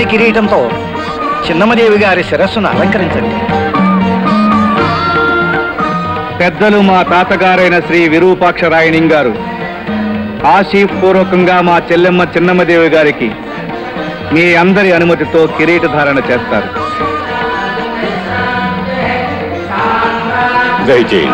Speaker 11: కిరీటంతో చిన్నమదేవి గారి శిరస్సును అలంకరించండి
Speaker 3: పెద్దలు మా తాతగారైన శ్రీ విరూపాక్షరాయణి గారు ఆశీపూర్వకంగా మా చెల్లెమ్మ చిన్నమ్మదేవి గారికి మీ అందరి అనుమతితో కిరీట ధారణ చేస్తారు
Speaker 4: దయచేయండి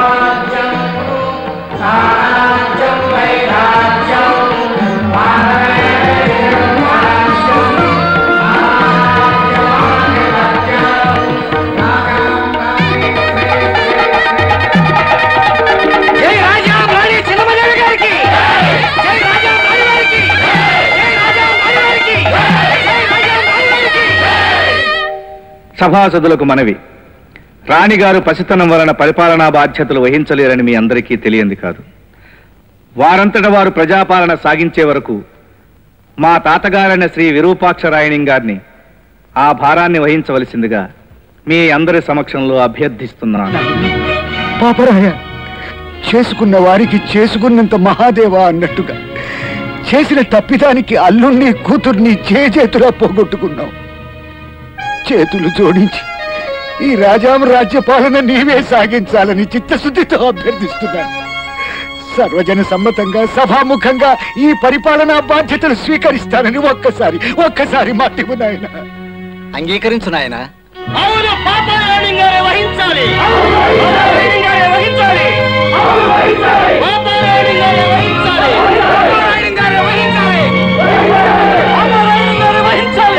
Speaker 14: జై రాజా రాణి చిన్నమదేవి గారికి జై రాజా రాణి గారికి జై రాజా రాణి గారికి జై రాజా రాణి గారికి
Speaker 3: సభాసదులకు మనవి రాణిగారు పసితనం వలన పరిపాలనా బాధ్యతలు వహించలేరని మీ అందరికీ తెలియంది కాదు వారంతట వారు ప్రజాపాలన సాగించే వరకు మా తాతగారైన శ్రీ విరూపాక్షరాయణి గారిని ఆ భారాన్ని వహించవలసిందిగా మీ అందరి సమక్షంలో అభ్యర్థిస్తున్నాను
Speaker 17: పాపరాయ చేసుకున్న వారికి చేసుకున్నంత మహాదేవ అన్నట్టుగా చేసిన తప్పిదానికి అల్లుణ్ణి కూతుర్ని చేతులా పోగొట్టుకున్నావు చేతులు జోడించి ఈ రాజాం రాజ్యపాలన నీవే సాగించాలని చిత్తశుద్ధితో అభ్యర్థిస్తున్నాను సర్వజన సమ్మతంగా సభాముఖంగా ఈ పరిపాలనా బాధ్యతలు స్వీకరిస్తానని ఒక్కసారి ఒక్కసారి మాటివు నాయన
Speaker 11: అంగీకరించు నాయనా
Speaker 14: అవును పాపారాణి గారే వహించాలి పాపారాణి గారే వహించాలి పాపారాణి గారే వహించాలి పాపారాణి గారే వహించాలి పాపారాణి గారే వహించాలి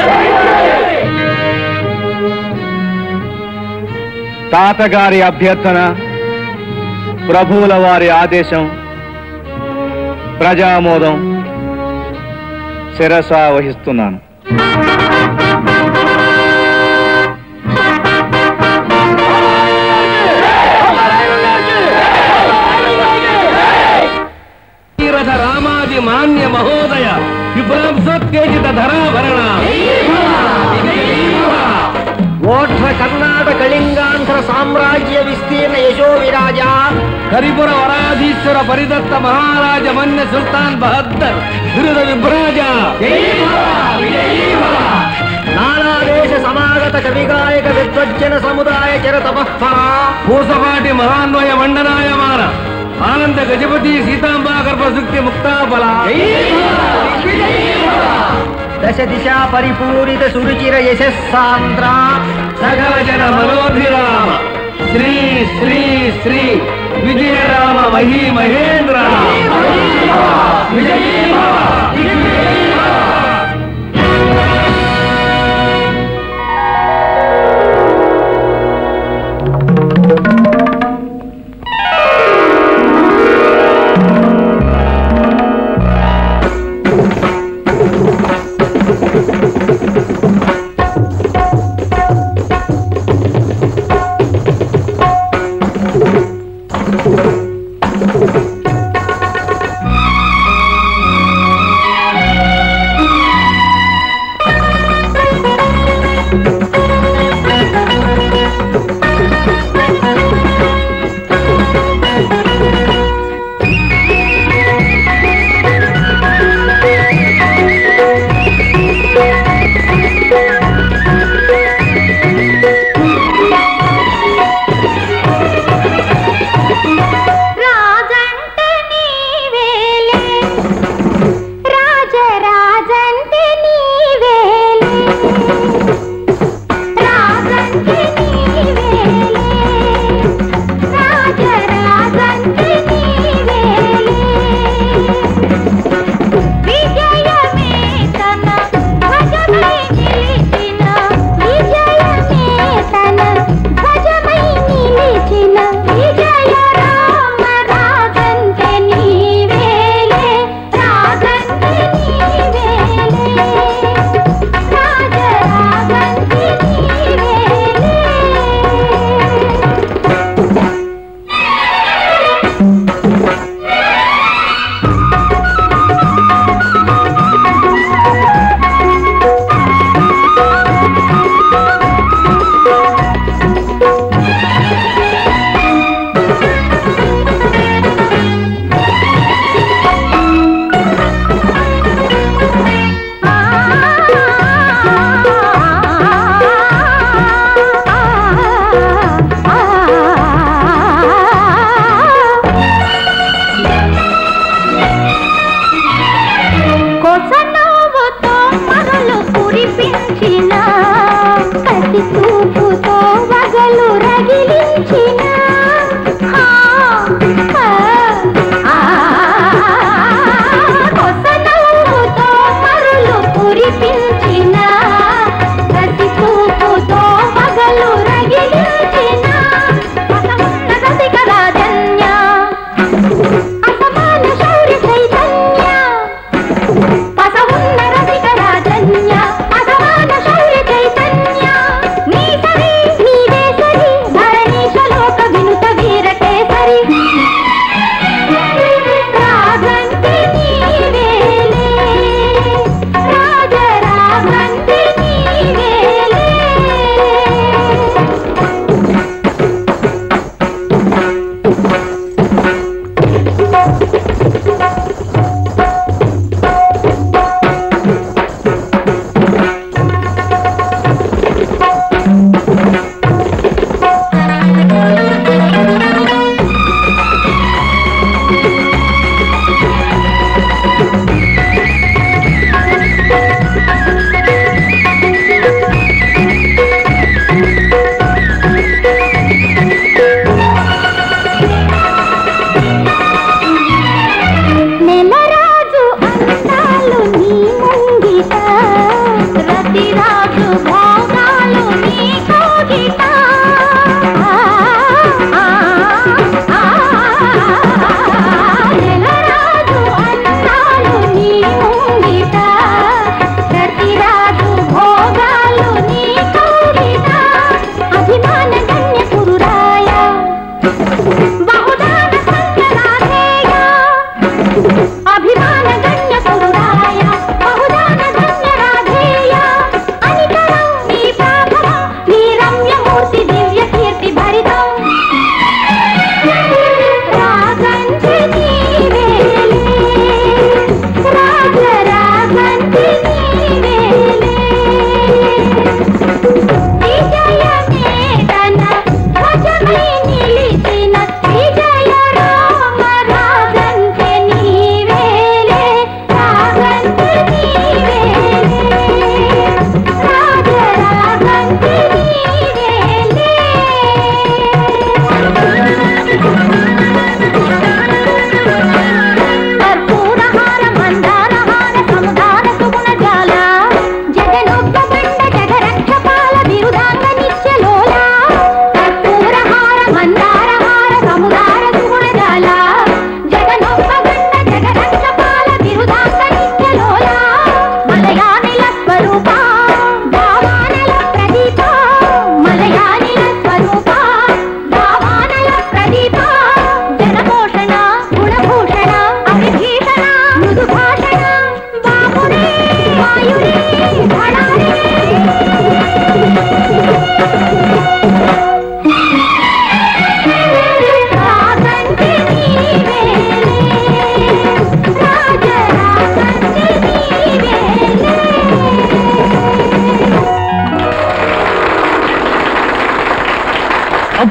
Speaker 3: తాతగారి అభ్యర్థన ప్రభువుల వారి ఆదేశం ప్రజామోదం శిరస వహిస్తున్నాను
Speaker 14: తీరథ రామాది మాన్య మహోదయ విభ్రాంసోత్కేజిత ధరాభరణ
Speaker 11: ఓఢ్ర కర్ణాట కళింగాంధ్ర సామ్రాజ్య విస్తీర్ణ యశో విరాజ
Speaker 14: హరిపుర వరాధీశ్వర పరిదత్త మహారాజ మన్య సుల్తాన్ బహద్దర్ బిరుద విభ్రాజ
Speaker 11: నానాదేశ సమాగత కవిగాయక విద్వజ్జన సముదాయ చర తపఃఫల
Speaker 14: పూసపాటి మహాన్వయ మండనాయమాన ఆనంద గజపతి సీతాంబా గర్భశుక్తి ముక్తాఫల
Speaker 11: దశ దిశ పరిపూరిత సురుచిర యశస్సాంద్ర
Speaker 14: సకల జన మనోభిరామ శ్రీ శ్రీ శ్రీ విజయరామ మహీ మహేంద్ర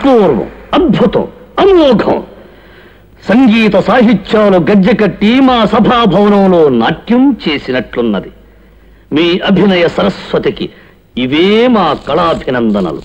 Speaker 18: అపూర్వం అద్భుతం అమోఘం సంగీత సాహిత్యాలు గజ్జె కట్టి మా సభాభవనంలో నాట్యం చేసినట్లున్నది మీ అభినయ సరస్వతికి ఇవే మా కళాభినందనలు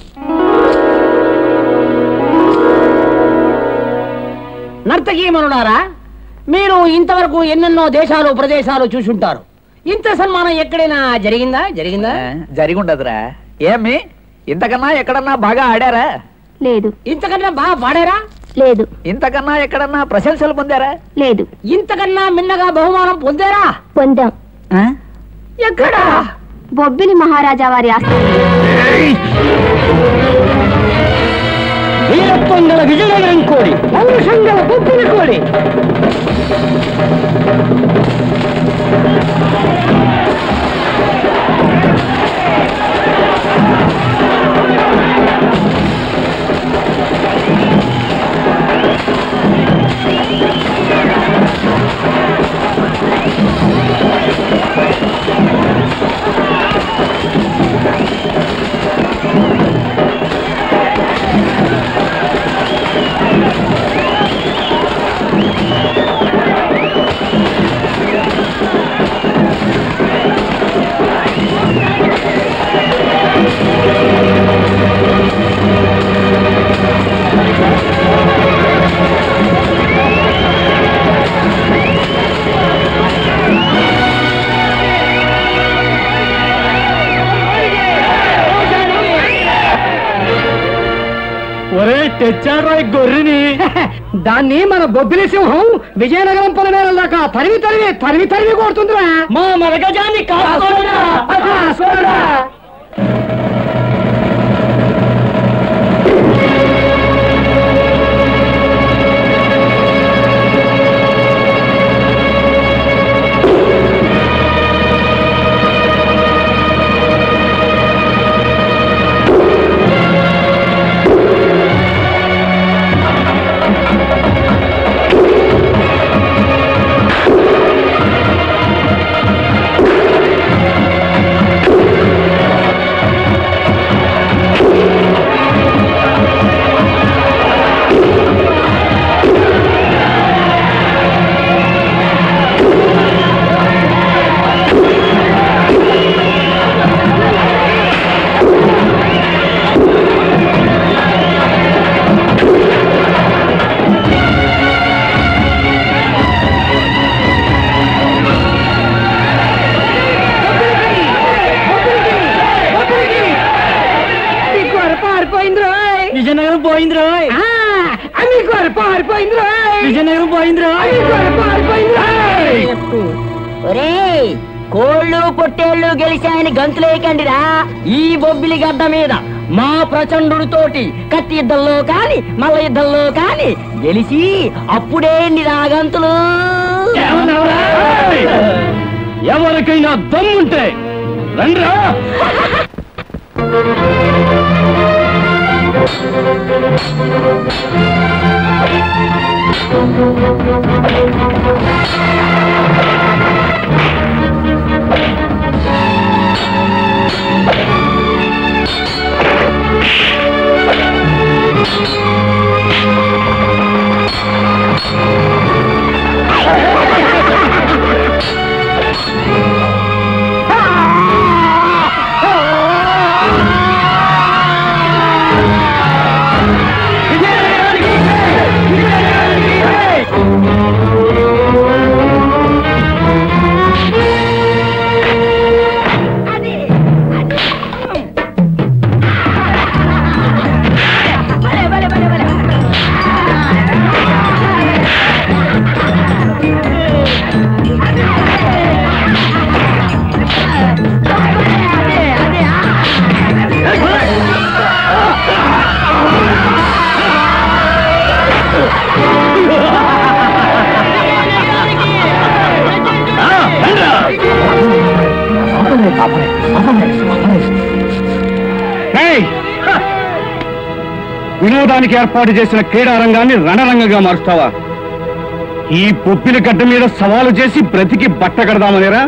Speaker 19: నర్తకీమనులారా మీరు ఇంతవరకు ఎన్నెన్నో దేశాలు ప్రదేశాలు చూసుంటారు ఇంత సన్మానం ఎక్కడైనా జరిగిందా జరిగిందా
Speaker 11: జరిగుండదురా ఏమి ఇంతకన్నా ఎక్కడన్నా బాగా ఆడారా
Speaker 1: లేదు
Speaker 19: ఇంతకన్నా బాగా పాడారా
Speaker 1: లేదు
Speaker 11: ఇంతకన్నా ఎక్కడన్నా ప్రశంసలు పొందారా
Speaker 1: లేదు
Speaker 19: ఇంతకన్నా మిన్నగా బహుమానం పొందారా
Speaker 1: పొందాం
Speaker 19: ఎక్కడా
Speaker 1: బొబ్బిలి మహారాజా వారి ఆస్థానం
Speaker 18: వీరత్వం గల విజయనగరం కోడి
Speaker 19: పౌరుషం గల బొబ్బిలి కోడి
Speaker 12: ఒరే తెచ్చాడ్రా ఈ గొర్రెని
Speaker 19: దాన్ని మన బొబ్బిలి సింహం విజయనగరం పొలమేర దాకా తరిమి తరిమి తరిమి తరిమి కొడుతుందిరా
Speaker 18: మా మరగజాన్ని కాపాడురా.
Speaker 19: చూడరా మీకు పారిపోయింది రోయ్
Speaker 18: విజయనగరం పోయింది రోయ్
Speaker 19: మీకు పారిపోయింది రోయ్
Speaker 18: విజయనగరం పోయింది రోయ్
Speaker 19: పారిపోయింది రోయ్
Speaker 8: ఒరేయ్ కోళ్ళు పొట్టేళ్ళు గెలిచాయని గంతులేయకండిరా ఈ బొబ్బిలి గడ్డ మీద మా ప్రచండుడితోటి కత్తి యుద్ధంలో కాని మల్ల యుద్ధంలో కాని గెలిచి అప్పుడే నిరాగంతులు
Speaker 18: ఎవరికైనా దమ్ముంటే రండ్రా
Speaker 3: ఏయ్! వినోదానికి ఏర్పాటు చేసిన క్రీడా రంగాన్ని రణరంగంగా మారుస్తావా ఈ పొప్పిల గడ్డ మీద సవాలు చేసి బ్రతికి బట్ట కడదామనేరా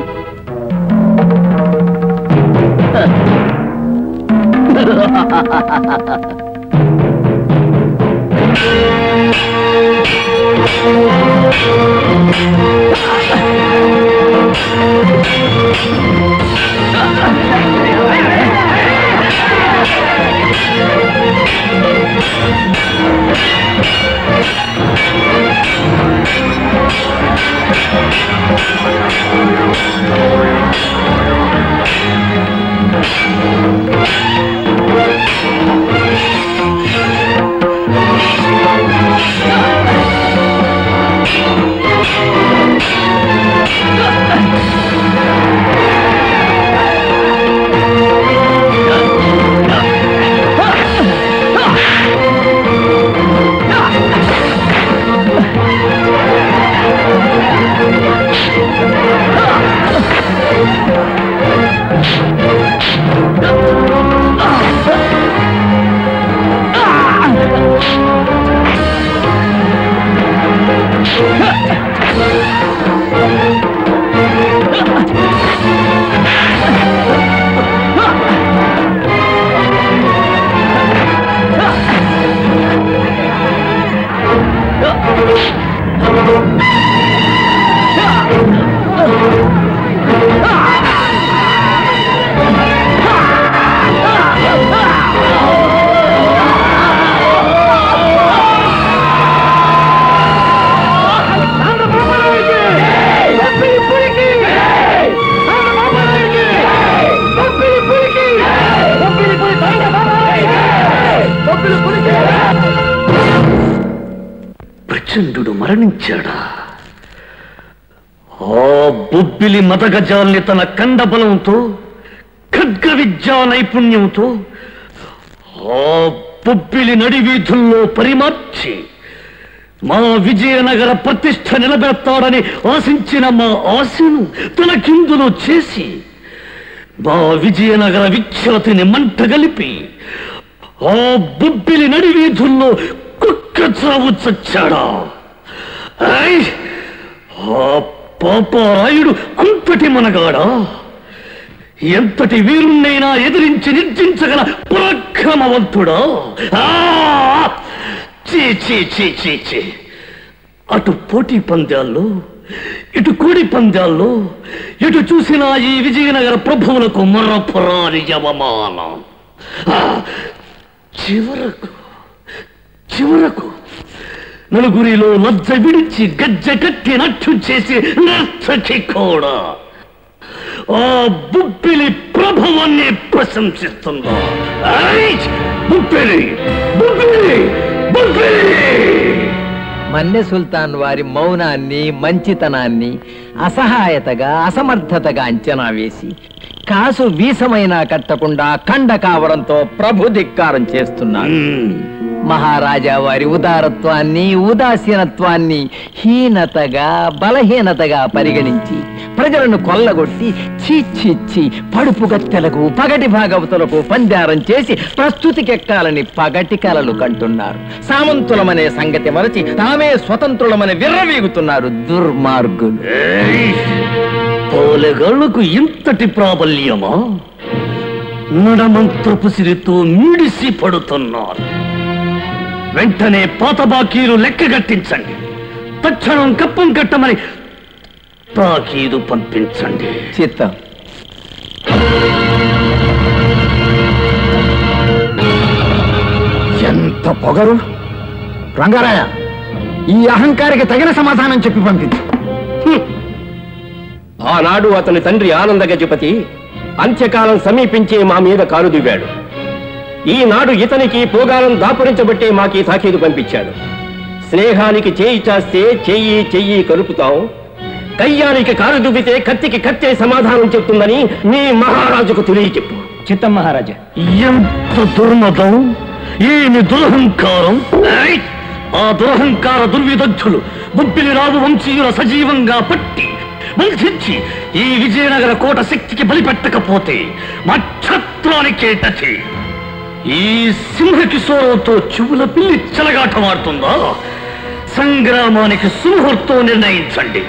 Speaker 12: ప్రచండుడు మరణించాడా ఆ బొబ్బిలి మదగజాల్ని తన కండబలంతో ఖడ్గ విద్యా నైపుణ్యంతో ఆ బొబ్బిలి నడివీధుల్లో పరిమార్చి మా విజయనగర ప్రతిష్ట నిలబెడతాడని ఆశించిన మా ఆశను తనకిందులో చేసి మా విజయనగర విఖ్యాతిని మంటగలిపి ఆ బొబ్బిలి నడివీధుల్లో కుక్క చావు చచ్చాడా ఐ! ఆ పాపారాయుడు అంతటి మనగాడా ఎంతటి వీరుణ్ణైనా ఎదిరించి నిర్జించగల పరాక్రమవంతుడా ఆ! చీ చీ చీ చీ చీ అటు పోటీ పంద్యాల్లో ఇటు కోడి పంద్యాల్లో ఎటు చూసినా ఈ విజయనగర ప్రభువులకు మరపురాని అవమానం ఆ! చివరకు చివరకు నలుగురిలో లజ్జ విడిచి గజ్జ కట్టినట్టు చేసి నర్తకి కూడా ఆ బుబ్బిలి ప్రభావాన్ని ప్రశంసిస్తుందా ఐ! బుబ్బిలి బుబ్బిలి బుబ్బిలి
Speaker 20: మన్నె సుల్తాన్ వారి మౌనాన్ని మంచితనాన్ని అసహాయతగా అసమర్థతగా అంచనా వేసి కాసు వీసమైనా కట్టకుండా కండ కావడంతో ప్రభు ధిక్కారం చేస్తున్నాడు మహారాజా వారి ఉదారత్వాన్ని ఉదాసీనత్వాన్ని హీనతగా బలహీనతగా పరిగణించి ప్రజలను కొల్లగొట్టి చీచిచ్చి పడుపు గత్తెలకు పగటి భాగవతులకు పందారం చేసి ప్రస్తుతికెక్కాలని పగటి కలలు కంటున్నారు సామంతులమనే సంగతి మరచి తామే స్వతంత్రులమని విర్రవీగుతున్నారు దుర్మార్గులు
Speaker 12: పోలెగాళ్లకు ఇంతటి ప్రాబల్యమా నడమంత్రపు సిరితో మిడిసి పడుతున్నారు వెంటనే పాత బాకీలు లెక్క కట్టించండి తక్షణం కప్పం కట్టమని తాకీదు పంపించండి
Speaker 20: చిత్తం
Speaker 17: ఎంత పొగరు రంగారాయ ఈ అహంకారికి తగిన సమాధానం చెప్పి పంపించు
Speaker 9: ఆనాడు అతని తండ్రి ఆనంద గజపతి అంత్యకాలం సమీపించే మా మీద కారు దివ్వాడు ఈనాడు ఇతనికి పోగాలం దాపురించబట్టే మాకి తాకీదు పంపించాడు స్నేహానికి చేయి చాస్తే చెయ్యి చెయ్యి కలుపుతాం కయ్యానికి కారు దువ్వితే కత్తికి కత్తే సమాధానం చెప్తుందని నీ మహారాజుకు తెలియచెప్పు
Speaker 10: చిత్తం మహారాజా
Speaker 12: ఎంత దుర్మదం ఏమి దురహంకారం ఏయ్! ఆ దురహంకార దుర్విదగ్ధులు బొబ్బిలి రావు వంశీయుల సజీవంగా పట్టి బంధించి ఈ విజయనగర కోట శక్తికి బలిపెట్టకపోతే మా క్షత్రానికే టచి ఈ సింహకిశోరంతో చెవుల పిల్లి చెలగాటమాడుతుందా సంగ్రామానికి సుముహూర్తం నిర్ణయించండి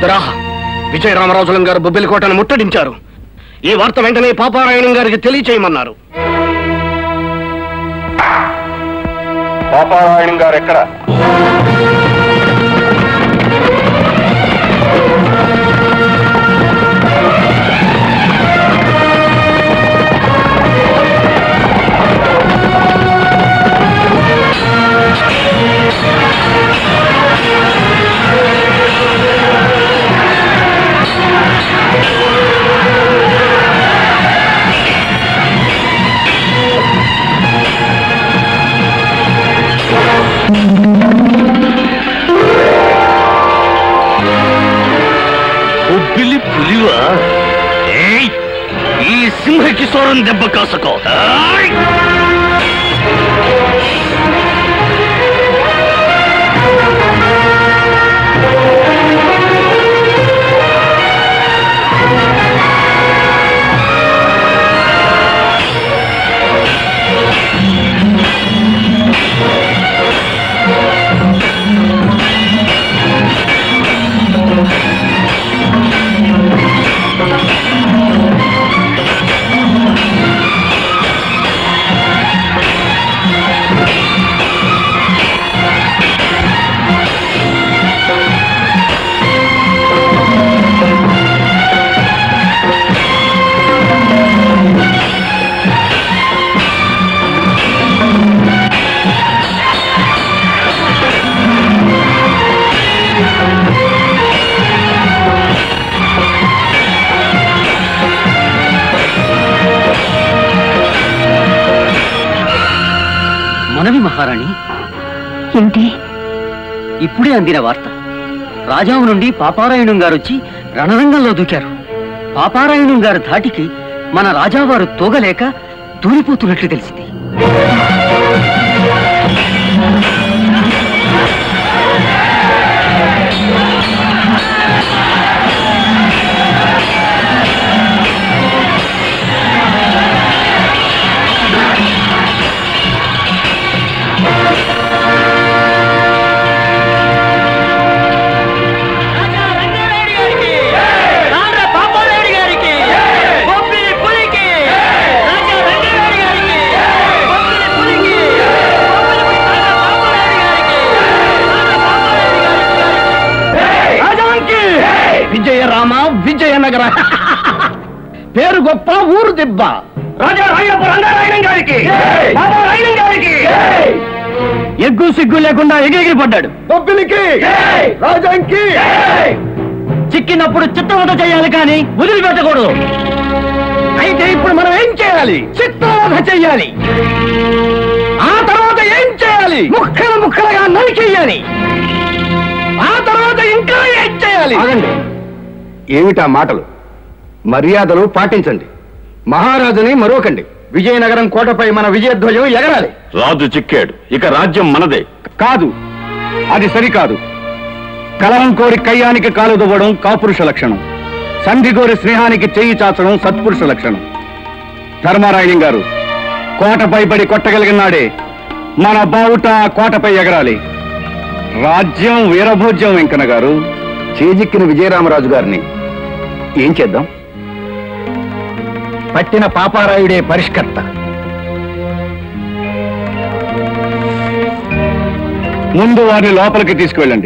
Speaker 21: దొరా విజయ రామరాజులం గారు బొబ్బిలికోటను ముట్టడించారు ఈ వార్త వెంటనే పాపారాయణం గారికి తెలియచేయమన్నారు
Speaker 4: పాపారాయణం గారు ఎక్కడ
Speaker 3: బొబ్బిలి పులివా ఏయ్! ఈ సింహ కిశోరం దెబ్బ కాసుకో ఆయ్!
Speaker 2: మనవి మహారాణి
Speaker 6: ఏమిటి
Speaker 2: ఇప్పుడే అందిన వార్త రాజావు నుండి పాపారాయణం గారు వచ్చి రణరంగంలో దూకారు పాపారాయణం గారి ధాటికి మన రాజావారు తోగలేక దూరిపోతున్నట్లు తెలిసింది
Speaker 21: రాజాంకి విజయ రామ విజయ నగర పేరు గొప్ప ఊరు దిబ్బ రాజా రాయప్ప రంగారాయణం గారికి బాబా రాయణం గారికి ఎగ్గు సిగ్గు లేకుండా ఎగిరిగిరి పడ్డాడు బొబ్బిలికి రాజాంకి చిక్కినప్పుడు చిత్తవత చేయాలి కానీ వదిలిపెట్టకూడదు అయితే ఇప్పుడు మనం ఏం చేయాలి చిత్తవధ చేయాలి ఆ తర్వాత ఏం చేయాలి ముక్కలు ముక్కలుగా నరికేయాలి ఆ తర్వాత ఇంకా ఏం చేయాలి
Speaker 3: ఆగండి ఏమిటా మాటలు మర్యాదలు పాటించండి మహారాజుని మరొకండి విజయనగరం కోటపై మన విజయధ్వజం ఎగరాలి
Speaker 4: రాజు చిక్కాడు ఇక రాజ్యం మనదే
Speaker 3: కాదు అది సరికాదు కలహం కోరి కయ్యానికి కాలు దువ్వడం కాపురుష లక్షణం సంధి కోరి స్నేహానికి చెయ్యి చాచడం సత్పురుష లక్షణం ధర్మారాయణం గారు కోటపై పడి కొట్టగలిగినాడే మన బావుట ఆ కోటపై ఎగరాలి రాజ్యం వీరభోజ్యం వెంకన్న గారు చేజిక్కిన విజయరామరాజు గారిని ఏం చేద్దాం
Speaker 17: పట్టిన పాపారాయుడే పరిష్కర్త
Speaker 3: ముందు వారిని లోపలికి తీసుకువెళ్ళండి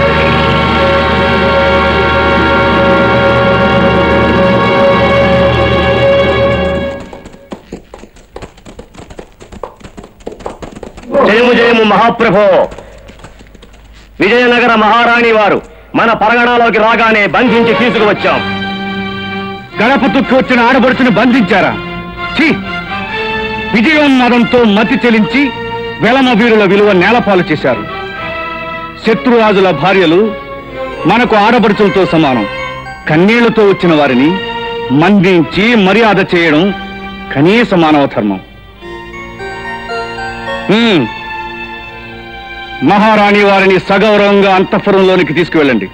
Speaker 21: జయము జయము మహాప్రభో విజయనగర మహారాణి వారు మన పరగణాలోకి రాగానే బంధించి తీసుకువచ్చాం
Speaker 3: గడప తొక్కి వచ్చిన ఆడబడుచుని బంధించారా ఛీ విజయోన్మాదంతో మతి చెలించి వెలమ వీరుల విలువ నేలపాలు చేశారు శత్రురాజుల భార్యలు మనకు ఆడబడుచులతో సమానం కన్నీళ్లతో వచ్చిన వారిని మందించి మర్యాద చేయడం కనీస మానవ ధర్మం హ్మ్. మహారాణి వారిని సగౌరవంగా అంతఃపురంలోనికి తీసుకువెళ్ళండి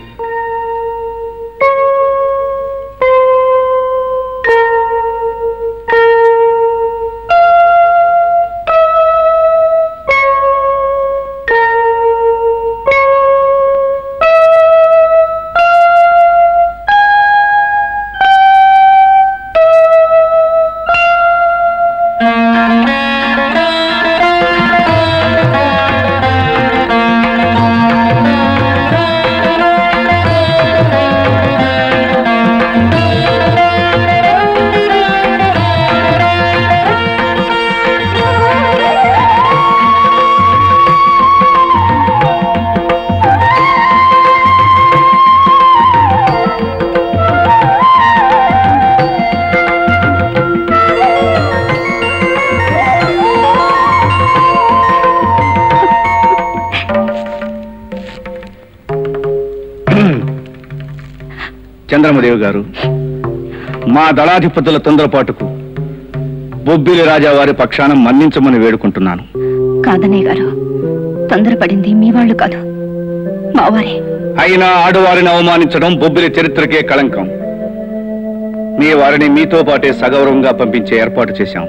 Speaker 3: చంద్రమదేవి గారు మా దళాధిపతుల తొందరపాటుకు బొబ్బిలి రాజా వారి పక్షాన మన్నించమని వేడుకుంటున్నాను
Speaker 15: కాదన్నయ్య గారు తొందరపడింది మీ వాళ్ళు కాదు మావారే
Speaker 3: అయినా ఆడవారిని అవమానించడం బొబ్బిలి చరిత్రకే కళంకం మీ వారిని మీతో పాటే సగౌరవంగా పంపించే ఏర్పాటు చేశాం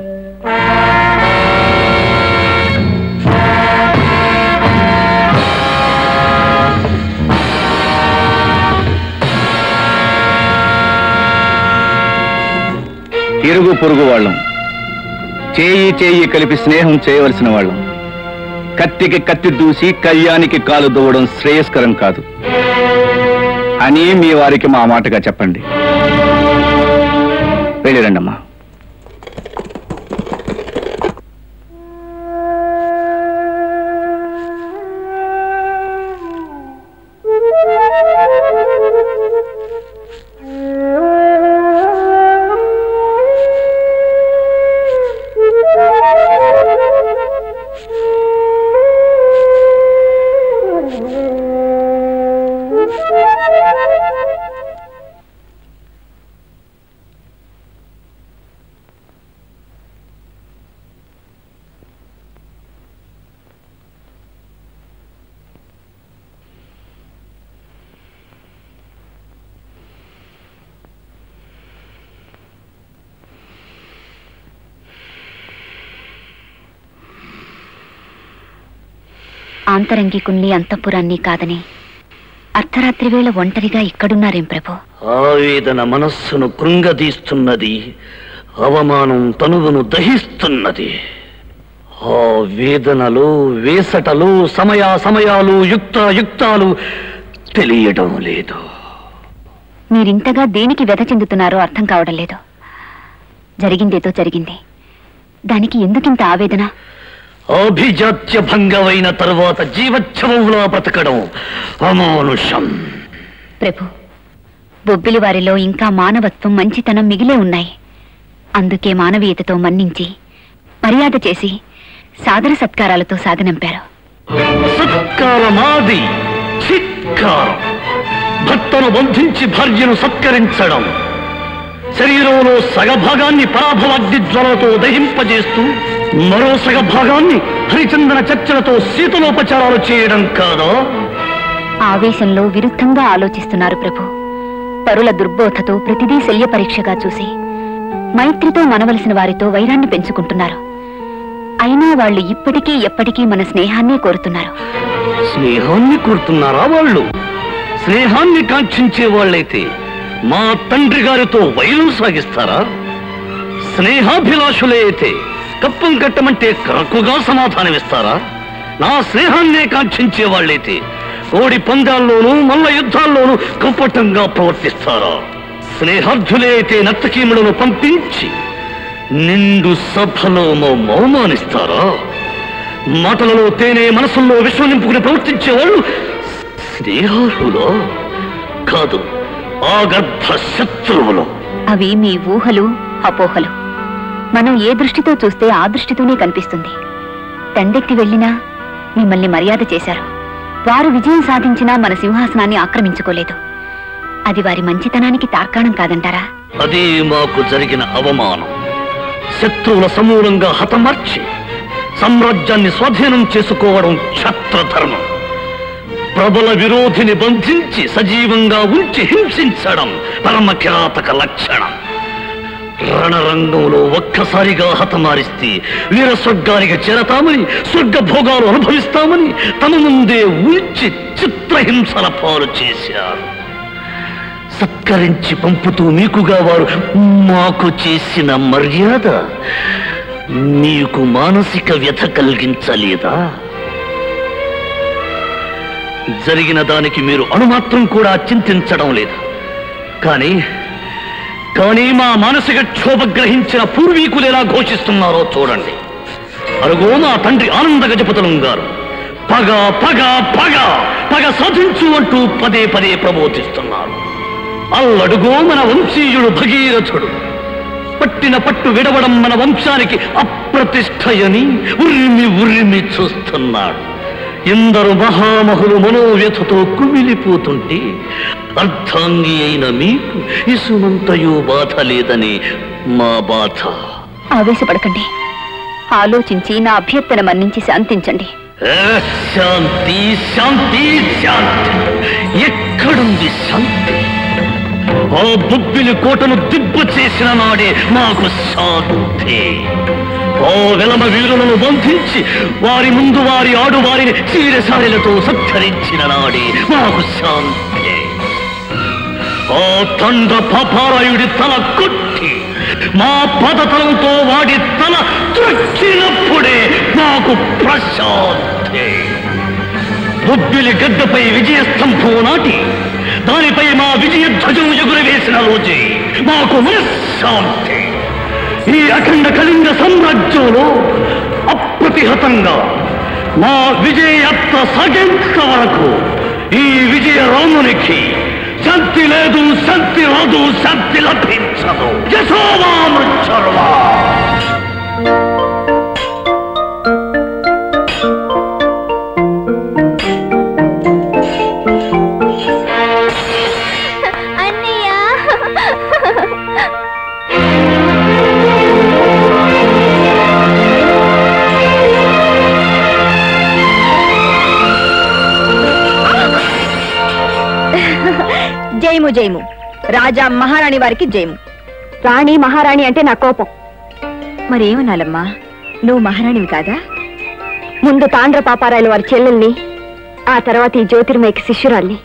Speaker 3: ఇరుగు పొరుగు వాళ్ళం చేయి చేయి కలిపి స్నేహం చేయవలసిన వాళ్ళం కత్తికి కత్తి దూసి కయ్యానికి కాలు దువ్వడం శ్రేయస్కరం కాదు అని మీ వారికి మా మాటగా చెప్పండి వెళ్ళిరండమ్మా
Speaker 15: ఆంతరంగికుల్ని అంతఃపురాన్ని కాదని అర్ధరాత్రి వేళ ఒంటరిగా ఇక్కడున్నారేం ప్రభు
Speaker 5: ఆవేదన మనస్సును కృంగదీస్తున్నది అవమానం తనువును దహిస్తున్నది ఆ వేదనలు వేసటలు సమయా సమయాలు యుక్తాయుక్తాలు తెలియడం లేదు
Speaker 15: మీరింతగా దేనికి వ్యధ చెందుతున్నారో అర్థం కావడం లేదు జరిగిందేదో జరిగింది దానికి ఎందుకింత ఆవేదన
Speaker 5: అభిజాత్య భంగమైన తరువాత జీవచ్ఛవంలా బ్రతకడం అమానుషం
Speaker 15: ప్రభు బొబ్బిలి వారిలో ఇంకా మానవత్వం మంచితనం మిగిలే ఉన్నాయి అందుకే మానవీయతతో మన్నించి మర్యాద చేసి సాదర సత్కారాలతో సాగనంపారు
Speaker 5: సత్కారమాది చిత్కారం భర్తను బంధించి భార్యను సత్కరించడం శరీరంలో సగభాగాన్ని పరాభవాగ్ని జ్వలతో దహింపజేస్తూ మరో సగభాగాన్ని హరిచందన చర్చలతో శీతలోపచారాలు చేయడం కాదా
Speaker 15: ఆవేశంలో విరుద్ధంగా ఆలోచిస్తున్నారు ప్రభు పరుల దుర్బోధతో ప్రతిదీ శల్య పరీక్షగా చూసి మైత్రితో మనవలసిన వారితో వైరాన్ని పెంచుకుంటున్నారు అయినా వాళ్ళు ఇప్పటికీ ఎప్పటికీ మన స్నేహాన్నే కోరుతున్నారు
Speaker 5: స్నేహాన్ని కోరుతున్నారా వాళ్ళు స్నేహాన్ని కాంక్షించే వాళ్ళైతే మా తండ్రి గారితో వైరం సాగిస్తారా స్నేహాభిలాషులే అయితే కప్పం కట్టమంటే కరకుగా సమాధానమిస్తారా నా స్నేహాన్నే కాంక్షించే వాళ్ళైతే కోడి పందాల్లోనూ మల్ల యుద్ధాల్లోనూ కపటంగా ప్రవర్తిస్తారా స్నేహార్థులే అయితే నర్తకీములను పంపించి నిండు సభలో మౌమానిస్తారా మాటలలో తేనె మనసుల్లో విశ్వం నింపుకుని ప్రవర్తించే వాళ్ళు స్నేహార్హులో కాదు ఆగర్భ శత్రువులు
Speaker 15: అవి మీ ఊహలు అపోహలు మనం ఏ దృష్టితో చూస్తే ఆ దృష్టితోనే కనిపిస్తుంది తండెత్తి వెళ్ళినా మిమ్మల్ని మర్యాద చేశారు వారు విజయం సాధించినా మన సింహాసనాన్ని ఆక్రమించుకోలేదు అది వారి మంచితనానికి తార్కాణం కాదంటారా
Speaker 5: అది మాకు జరిగిన అవమానం శత్రువుల సమూలంగా హతమార్చి సామ్రాజ్యాన్ని స్వాధీనం చేసుకోవడం క్షత్రధర్మం ప్రబల విరోధిని బంధించి సజీవంగా ఉంచి హింసించడం పరమకిరాతక లక్షణం రణరంగంలో ఒక్కసారిగా హతమారిస్తే వీర స్వర్గానికి చేరతామని స్వర్గ భోగాలు అనుభవిస్తామని తమ ముందే ఉంచి చిత్రహింసల పాలు చేశారు సత్కరించి పంపుతూ మీకుగా వారు మాకు చేసిన మర్యాద మీకు మానసిక వ్యథ కలిగించలేదా జరిగిన దానికి మీరు అణుమాత్రం కూడా చింతించడం లేదు కానీ కానీ మా మానసిక క్షోభ గ్రహించిన పూర్వీకులు ఎలా ఘోషిస్తున్నారో చూడండి అరుగో మా తండ్రి ఆనంద గజపతులం గారు పగ పగ పగ పగ సాధించు అంటూ పదే పదే ప్రబోధిస్తున్నారు అల్లడుగో మన వంశీయుడు భగీరథుడు పట్టిన పట్టు విడవడం మన వంశానికి అప్రతిష్టయని ఉర్రిమి ఉర్రిమి చూస్తున్నాడు ఇందరు మహామహులు మనోవ్యథతో కుమిలిపోతుంటే అర్థాంగి అయిన మీకు ఇసుమంతయు బాధ లేదని మా బాధ
Speaker 6: ఆవేశపడకండి ఆలోచించి నా అభ్యర్థన మన్నించి శాంతించండి
Speaker 5: ఏ, శాంతి శాంతి శాంతి ఎక్కడుంది శాంతి ఆ బొబ్బిలి కోటను దిబ్బ చేసిన నాడే మాకు శాంతి ఓ వెలమ వీరులను బంధించి వారి ముందు వారి ఆడు వారిని చీరసారిలతో సత్కరించిన నాడే మాకు శాంతి ఆ తండ్ర పాపారాయుడి తల కొట్టి మా పదతలంతో వాడి తల త్రొక్కినప్పుడే నాకు ప్రశాంతి బొబ్బిలి గడ్డపై విజయస్తంభం నాటి దానిపై మా విజయ ధ్వజం ఎగురవేసిన రోజే మాకు మనశ్శాంతి ఈ అఖండ కళింగ సామ్రాజ్యంలో అప్రతిహతంగా మా విజయయాత్ర సాగేంత వరకు ఈ విజయ రామునికి శాంతి లేదు శాంతి రాదు శాంతి లభించదు యశోవా మృత్యుర్వా
Speaker 6: జయము జయము రాజా మహారాణి వారికి జయము రాణి మహారాణి అంటే నా కోపం మరేమనాలమ్మా నువ్వు మహారాణివి కాదా ముందు తాండ్ర పాపారాయల వారి చెల్లెల్ని ఆ తర్వాత ఈ జ్యోతిర్మయకి శిష్యురాల్ని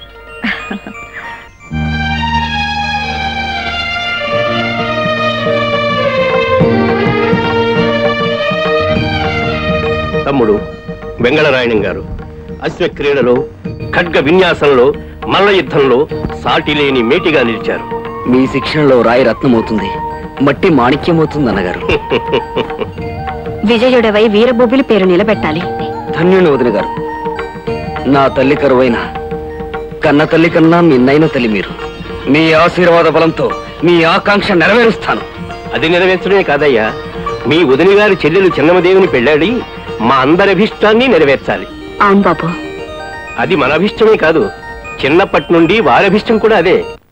Speaker 9: తమ్ముడు వెంగళరాయణం గారు అశ్వ క్రీడలో ఖడ్గ విన్యాసంలో మల్ల యుద్ధంలో సాటి లేని మేటిగా నిలిచారు
Speaker 2: మీ శిక్షణలో రాయి రత్నమవుతుంది మట్టి మాణిక్యమవుతుంది అన్నగారు
Speaker 6: విజయుడవై వీరబొబ్బిలి పేరు నిలబెట్టాలి
Speaker 2: ధన్యుని వదిన గారు నా తల్లి కరువైన కన్న తల్లి కన్నా మిన్నైన తల్లి మీరు మీ ఆశీర్వాద బలంతో మీ ఆకాంక్ష నెరవేరుస్తాను
Speaker 9: అది నెరవేర్చడమే కాదయ్యా మీ వదిన గారి చెల్లెలు చిన్నమదేవిని పెళ్ళాడి మా అందరి అభిష్టాన్ని నెరవేర్చాలి
Speaker 6: అవును బాబు
Speaker 9: అది మన అభిష్టమే కాదు చిన్నప్పటి నుండి వారి అభిష్టం కూడా అదే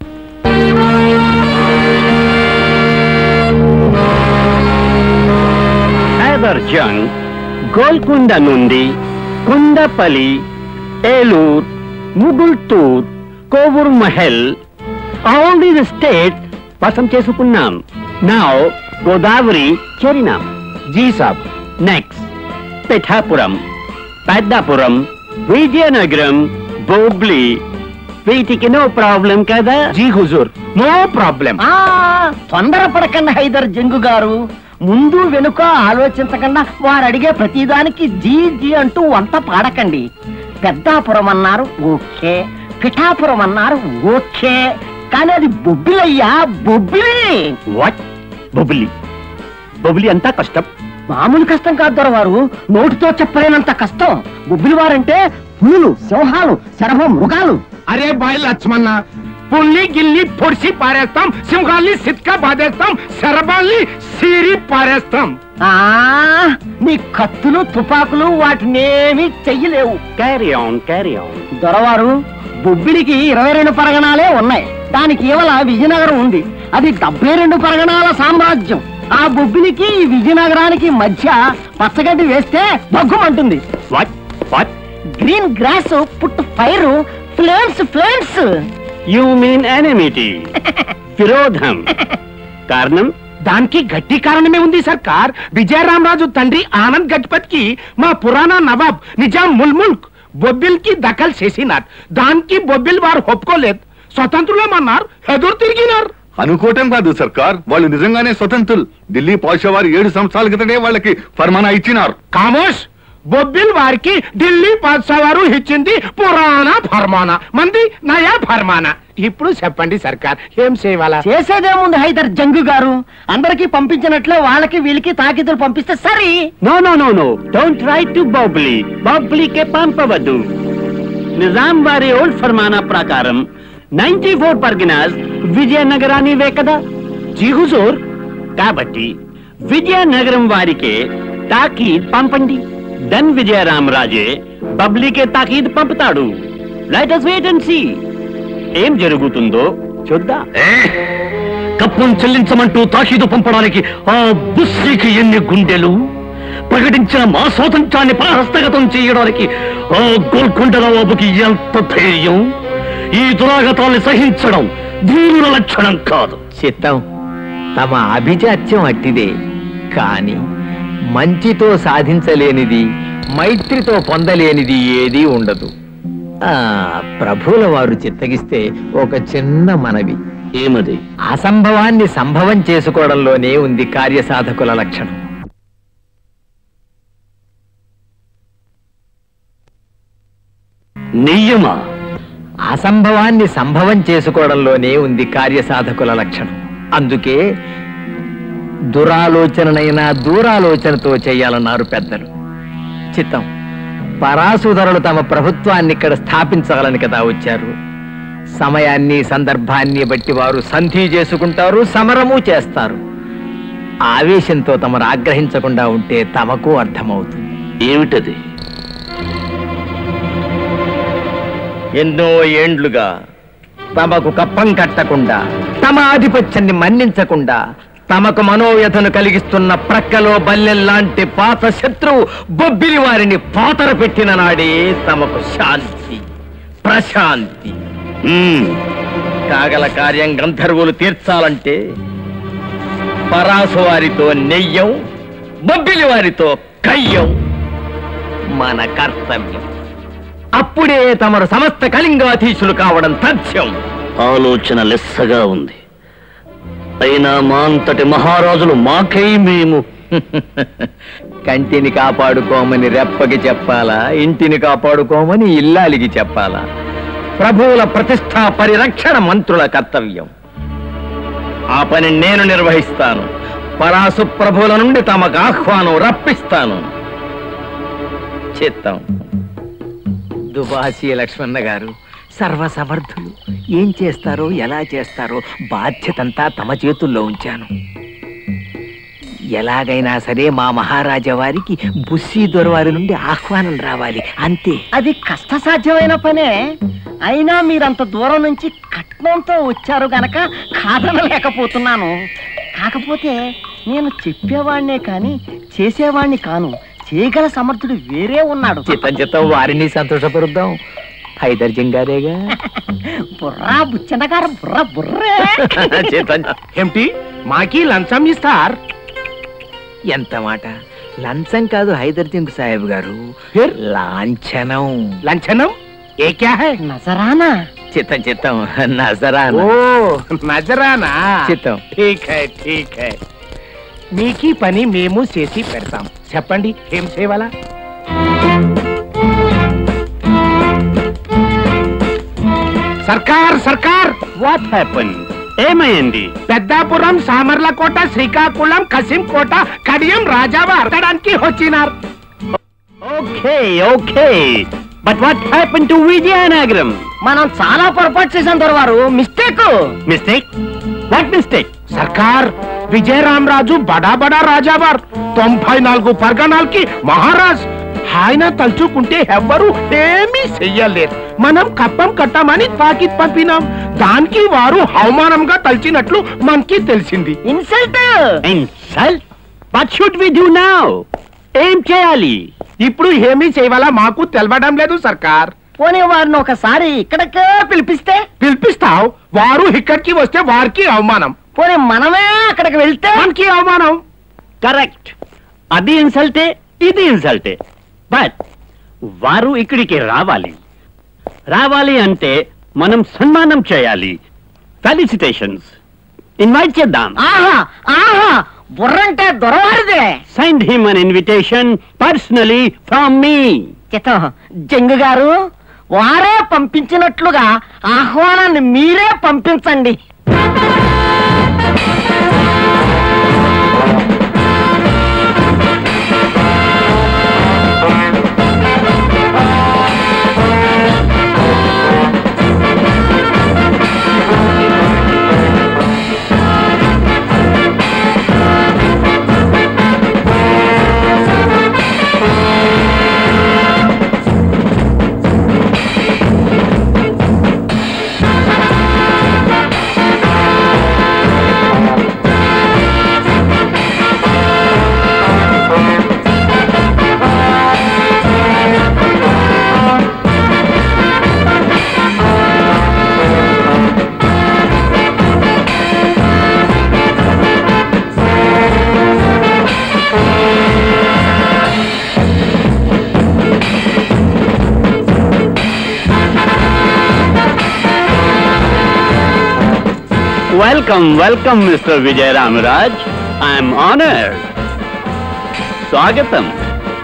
Speaker 3: హైదర్ జంగ్ గోల్కొండ నుండి Kondapalli Eluru Mogalthur Kovur Mahal all the state వశం చేసుకున్నాం నౌ గోదావరి చేరినాం జీ సాబ్ నెక్స్ట్ పిఠాపురం పెద్దాపురం విజయనగరం బోబ్లీ వీటికి నో ప్రాబ్లం కదా జీ హుజూర్ నో ప్రాబ్లం
Speaker 19: ఆ తొందరపడకండి హైదర్ జంగు గారు ముందు వెనుక ఆలోచించకుండా వారు అడిగే ప్రతిదానికి జీ జీ అంటూ వంత పాడకండి పెద్దాపురం అన్నారు ఓకే పిఠాపురం అన్నారు ఓకే కానీ అది బొబ్బిలయ్యా బొబ్బిలి
Speaker 3: వాట్ బొబిలి బొబిలి అంతా కష్టం
Speaker 19: మామూలు కష్టం కాదు దొరవారు నోటితో చెప్పలేనంత కష్టం బొబ్బిలి వారంటే పులులు సింహాలు శరభ మృగాలు
Speaker 12: అరే బాయ్ లక్ష్మణ పుల్లి గిల్లి పొడిసి పారేస్తాం సింహాల్ని సిత్కా బాధేస్తాం శరబాల్ని సీరి పారేస్తాం
Speaker 19: ఆ నీ కత్తులు తుపాకులు వాటినేమీ చెయ్యలేవు
Speaker 3: క్యారీ ఆన్ క్యారీ ఆన్
Speaker 19: దొరవారు బొబ్బిలికి ఇరవై రెండు పరగణాలే ఉన్నాయి దానికి ఇవల విజయనగరం ఉంది అది డెబ్బై రెండు పరగణాల సామ్రాజ్యం ఆ బొబ్బిలికి ఈ విజయనగరానికి మధ్య పచ్చగడ్డి వేస్తే భగ్గుమంటుంది
Speaker 3: what what
Speaker 19: green grass put fire flames flames
Speaker 3: you mean enmity విరోధం కారణం
Speaker 12: దానికి గట్టి కారణమే ఉంది సర్కార్ విజయరామరాజు తండ్రి ఆనంద్ గజపత్ కి మా పురాణ నవాబ్ నిజాం ముల్ముల్క్ బొబ్బిల్ కి దఖల్ చేసినారు దానికి బొబ్బిల్ వారు ఒప్పుకోలేదు స్వతంత్రులమన్నారు ఎదురు తిరిగినారు
Speaker 7: అనుకోవటం కాదు సర్కార్ వాళ్ళు నిజంగానే స్వతంత్రులు ఢిల్లీ పాషా వారు ఏడు సంవత్సరాల క్రితమే వాళ్ళకి ఫర్మానా ఇచ్చినారు
Speaker 12: కామోష్ బొబ్బిల్ వారికి ఢిల్లీ పాద్షా వారు ఇచ్చింది పురాణ ఫర్మానా మంది నయా ఫర్మానా ఇప్పుడు చెప్పండి సర్కార్ ఏం చేయాలా
Speaker 19: చేసేదేముంది హైదర్ జంగు గారు అందరికి పంపించినట్లే వాళ్ళకి వీళ్ళకి తాకిదులు పంపిస్తే సరి
Speaker 3: no no no no don't write to Bobbili బాబ్లీకే పంపవద్దు నిజాం వారి ఓల్డ్ ఫర్మానా ప్రకారం నైన్టీ ఫోర్ పర్గినాస్ విజయనగరానివే కదా జీ హుజూర్ కాబట్టి విజయనగరం వారికే తాకీద్ పంపండి
Speaker 16: దెన్ విజయరామరాజే బబ్లీకే తాకీద్ పంపుతాడు let us wait and see ఏం జరుగుతుందో చూద్దాం
Speaker 5: కప్పం చెల్లించమంటూ తాకీదు పంపడానికి ఆ బుస్సికి ఎన్ని గుండెలు ప్రకటించిన మా స్వాతంత్రాన్ని పరహస్తగతం చేయడానికి ఆ గోల్కొండ నవాబుకి ఎంత ధైర్యం ఈ దురాగతాల్ని సహించడం ధీరుల లక్షణం కాదు
Speaker 20: చిత్తం తమ అభిజాత్యం అట్టిదే కాని మంచితో సాధించలేనిది మైత్రితో పొందలేనిది ఏదీ ఉండదు ఆ ప్రభువుల వారు చిత్తగిస్తే ఒక చిన్న మనవి
Speaker 5: ఏమది
Speaker 20: అసంభవాన్ని సంభవం చేసుకోవడంలోనే ఉంది కార్యసాధకుల లక్షణం
Speaker 5: నియమా
Speaker 20: అసంభవాన్ని సంభవం చేసుకోవడంలోనే ఉంది కార్యసాధకుల లక్షణం అందుకే దురాలోచననైనా దూరాలోచనతో చేయాలన్నారు పెద్దలు చిత్తం పరాసుధరులు తమ ప్రభుత్వాన్ని ఇక్కడ స్థాపించాలని కదా వచ్చారు సమయాన్ని సందర్భాన్ని బట్టి వారు సంధి చేసుకుంటారు సమరము చేస్తారు ఆవేశంతో తమరు ఆగ్రహించకుండా ఉంటే తమకు అర్థమవుతుంది
Speaker 5: ఏమిటది
Speaker 20: ఎన్నో ఏండ్లుగా తమకు కప్పం కట్టకుండా తమ ఆధిపత్యాన్ని మన్నించకుండా తమకు మనోవ్యతను కలిగిస్తున్న ప్రక్కలో బల్లెల్లాంటి పాత శత్రువు బొబ్బిలి వారిని పాతర పెట్టిన నాడే తమకు శాంతి ప్రశాంతి మ్మ్. కాగల కార్యం గంధర్వులు తీర్చాలంటే పరాసు వారితో నెయ్యం బొబ్బిలి వారితో కయ్యం మన కర్తవ్యం అప్పుడే తమరు సమస్త కళింగాధీశులు కావడం తథ్యం
Speaker 5: ఆలోచన లెస్సగా ఉంది అయినా మా అంతటి మహారాజులు మాకై మేము
Speaker 20: కంటిని కాపాడుకోమని రెప్పకి చెప్పాలా ఇంటిని కాపాడుకోమని ఇల్లాలికి చెప్పాలా ప్రభువుల ప్రతిష్టా పరిరక్షణ మంత్రుల కర్తవ్యం ఆ పని నేను నిర్వహిస్తాను పరాసు ప్రభువుల నుండి తమకు ఆహ్వానం రప్పిస్తాను చిత్తం దుబాసి లక్ష్మణ గారు సర్వసమర్థులు ఏం చేస్తారో ఎలా చేస్తారో బాధ్యతంతా తమ చేతుల్లో ఉంచాను ఎలాగైనా సరే మా మహారాజా వారికి బుస్సీ దొరవారి నుండి ఆహ్వానం రావాలి అంతే
Speaker 19: అది కష్టసాధ్యమైన పనే అయినా మీరంత దూరం నుంచి కట్నంతో వచ్చారు గనక కాదనలేకపోతున్నాను కాకపోతే నేను చెప్పేవాడినే కాని చేసేవాణ్ణి కాను చేయగల సమర్థుడు వేరే ఉన్నాడు
Speaker 20: చిత్తం చిత్తం వారిని సంతోషపరుద్దాం హైదర్జం గారేగా
Speaker 19: బుర్రా బుచ్చన్న గారు బుర్ర బుర్రే
Speaker 20: చిత్తం
Speaker 12: ఏమిటి మాకి లంచం ఇస్తారు
Speaker 20: ఎంత మాట లంచం కాదు హైదర్జంగ్ సాహెబ్ గారు లాంఛనం
Speaker 12: లంచనం ఏ క్యా హై
Speaker 19: నజరానా
Speaker 20: చిత్తం చిత్తం నజరానా
Speaker 12: ఓ నజరానా
Speaker 20: చిత్తం
Speaker 12: ఠీక్ హై ఠీక్ హై మీకీ పని మేము చేసి పెడతాం చెప్పండి ఏం చేయవాలా సర్కార్ సర్కార్ వాట్ హ్యాపన్ ఏమైంది పెద్దాపురం సామర్లకోట శ్రీకాకుళం కసింకోట కడియం రాజావ అడగడానికి వచ్చినారు
Speaker 16: okay okay but what happen to Vizianagaram
Speaker 19: మనం చాలా పొరపాటు చేసాం దొరవారు మిస్టేక్
Speaker 16: మిస్టేక్ వాట్ మిస్టేక్
Speaker 12: సర్కార్ విజయరామరాజు బడా బడా రాజావార్ తొంభై నాలుగు పర్గనాలకి మహారాజ్ ఆయన తలుచుకుంటే ఎవ్వరు ఏమీ చెయ్యలేరు మనం కప్పం కట్టామని తాకిద్ పంపినాం దానికి వారు అవమానంగా తలిచినట్లు మనకి తెలిసింది
Speaker 19: insult
Speaker 16: insult what should we do now ఏం చేయాలి
Speaker 12: ఇప్పుడు ఏమీ చేయవాలా మాకు తెలవడం లేదు సర్కార్
Speaker 19: పోనీ వారిని ఒకసారి ఇక్కడికే పిలిపిస్తే
Speaker 12: పిలిపిస్తావు వారు ఇక్కడికి వస్తే వారికి అవమానం
Speaker 19: పోనీ మనమే అక్కడికి వెళ్తే
Speaker 12: మనకి అవమానం
Speaker 16: కరెక్ట్ అది ఇన్సల్టే ఇది ఇన్సల్టే బట్ వారు ఇక్కడికి రావాలి రావాలి అంటే మనం సన్మానం చేయాలి ఫెలిసిటేషన్స్ ఇన్వైట్ చేద్దాం
Speaker 19: ఆహా ఆహా బుర్రంటే దొరవారిదే
Speaker 16: send him an invitation personally from me
Speaker 19: చిత్తం జంగు గారు వారే పంపించినట్లుగా ఆహ్వానాన్ని మీరే పంపించండి
Speaker 16: welcome welcome mister Vijaya Ramaraj I'm honoured స్వాగతం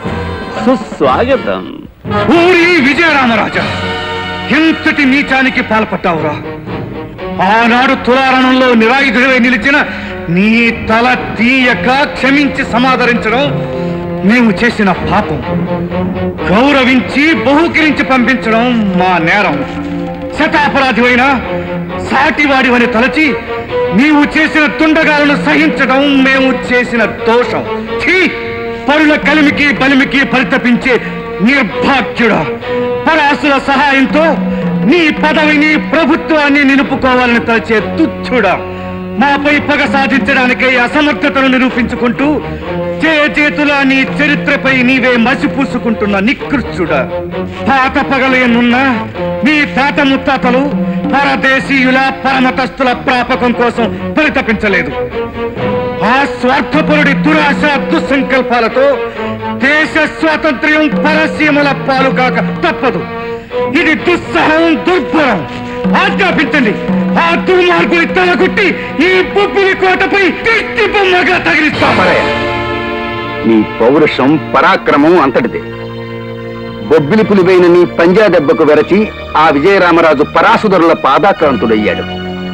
Speaker 16: సుస్వాగతం
Speaker 3: ఊరి విజయరామరాజా ఎంతటి నీచానికి పాల్పట్టావురా ఆనాడు తులారణంలో నిరాయుధుడై నిలిచిన నీ తల తీయక క్షమించి సమాదరించడం మేము చేసిన పాపం గౌరవించి బహుకరించి పంపించడం మా నేరం శతాపరాధివైన సాటివాడివని తలచి నీవు చేసిన తుండగాలను సహించడం మేము చేసిన దోషం ఛీ! పరుల కలిమికి బలిమికి పరితపించే నిర్భాగ్యుడా పరాసుల సహాయంతో నీ పదవిని ప్రభుత్వాన్ని నిలుపుకోవాలని తలచే తుచ్చుడా మాపై పగ సాధించడానికై అసమర్థతను నిరూపించుకుంటూ చేతుల నీ చరిత్రపై నీవే మసిపూసుకుంటున్న నికృష్టుడా పాత పగలయనున్న నీ తాత ముత్తాతలు పరదేశీయుల పరమతస్తుల ప్రాపకం కోసం పరితపించలేదు ఆ స్వార్థపరుడి దురాశ దుస్సంకల్పాలతో దేశ స్వాతంత్ర్యం పరసీమల పాలు కాక తప్పదు ఇది దుస్సహం దుర్భరం ఆజ్ఞాపించండి ఆ దుర్మార్గుని తలగుట్టి ఈ బొబ్బిలి కోటపై దిష్టి బొమ్మగా తగిలిస్తామరే
Speaker 13: నీ పౌరుషం పరాక్రమం అంతటిదే బొబ్బిలి పులివైన నీ పంజా దెబ్బకు వెరచి ఆ విజయరామరాజు పరాసుధరుల పాదాక్రాంతుడయ్యాడు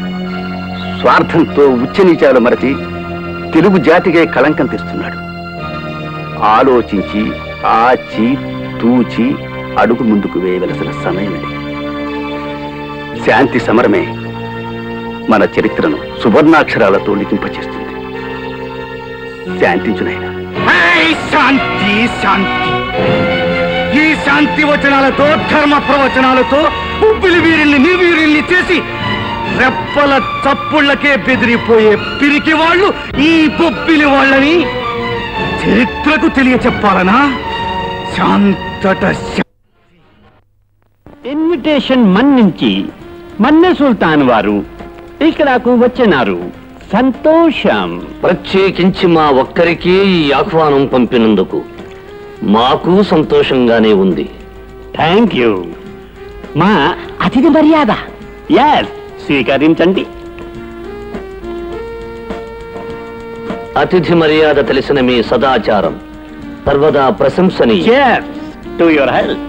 Speaker 13: స్వార్థంతో ఉచ్చనీచాలు మరచి తెలుగు జాతికే కళంకం తెస్తున్నాడు ఆలోచించి ఆచి తూచి అడుగు ముందుకు వేయవలసిన సమయం ఇది శాంతి సమరమే మన చరిత్రను సువర్ణాక్షరాలతో లిఖింపచేస్తుంది శాంతించునైనా
Speaker 3: హై, శాంతి శాంతి ఈ శాంతి వచనాలతో ధర్మ ప్రవచనాలతో ఉబ్బిలి వీరిల్ని నిర్వీరిల్ని చేసి రెప్పల చప్పుళ్ళకే బెదిరిపోయే పిరికి వాళ్ళు ఈ బొబ్బిలి వాళ్ళని చరిత్రకు తెలియచెప్పాలనా శాంతట శా-
Speaker 16: ఇన్విటేషన్ మన్నించి మన్నె సుల్తాన్ వారు ఇక్కడకు వచ్చినారు సంతోషం
Speaker 5: ప్రత్యేకించి మా ఒక్కరికి ఈ ఆహ్వానం పంపినందుకు మాకు సంతోషంగానే ఉంది
Speaker 16: థ్యాంక్ యూ మా అతిథి మర్యాద ఎస్ స్వీకరించండి
Speaker 5: అతిథి మర్యాద తెలిసిన మీ సదాచారం సర్వదా ప్రశంసనీయం
Speaker 16: టు యువర్ హెల్ప్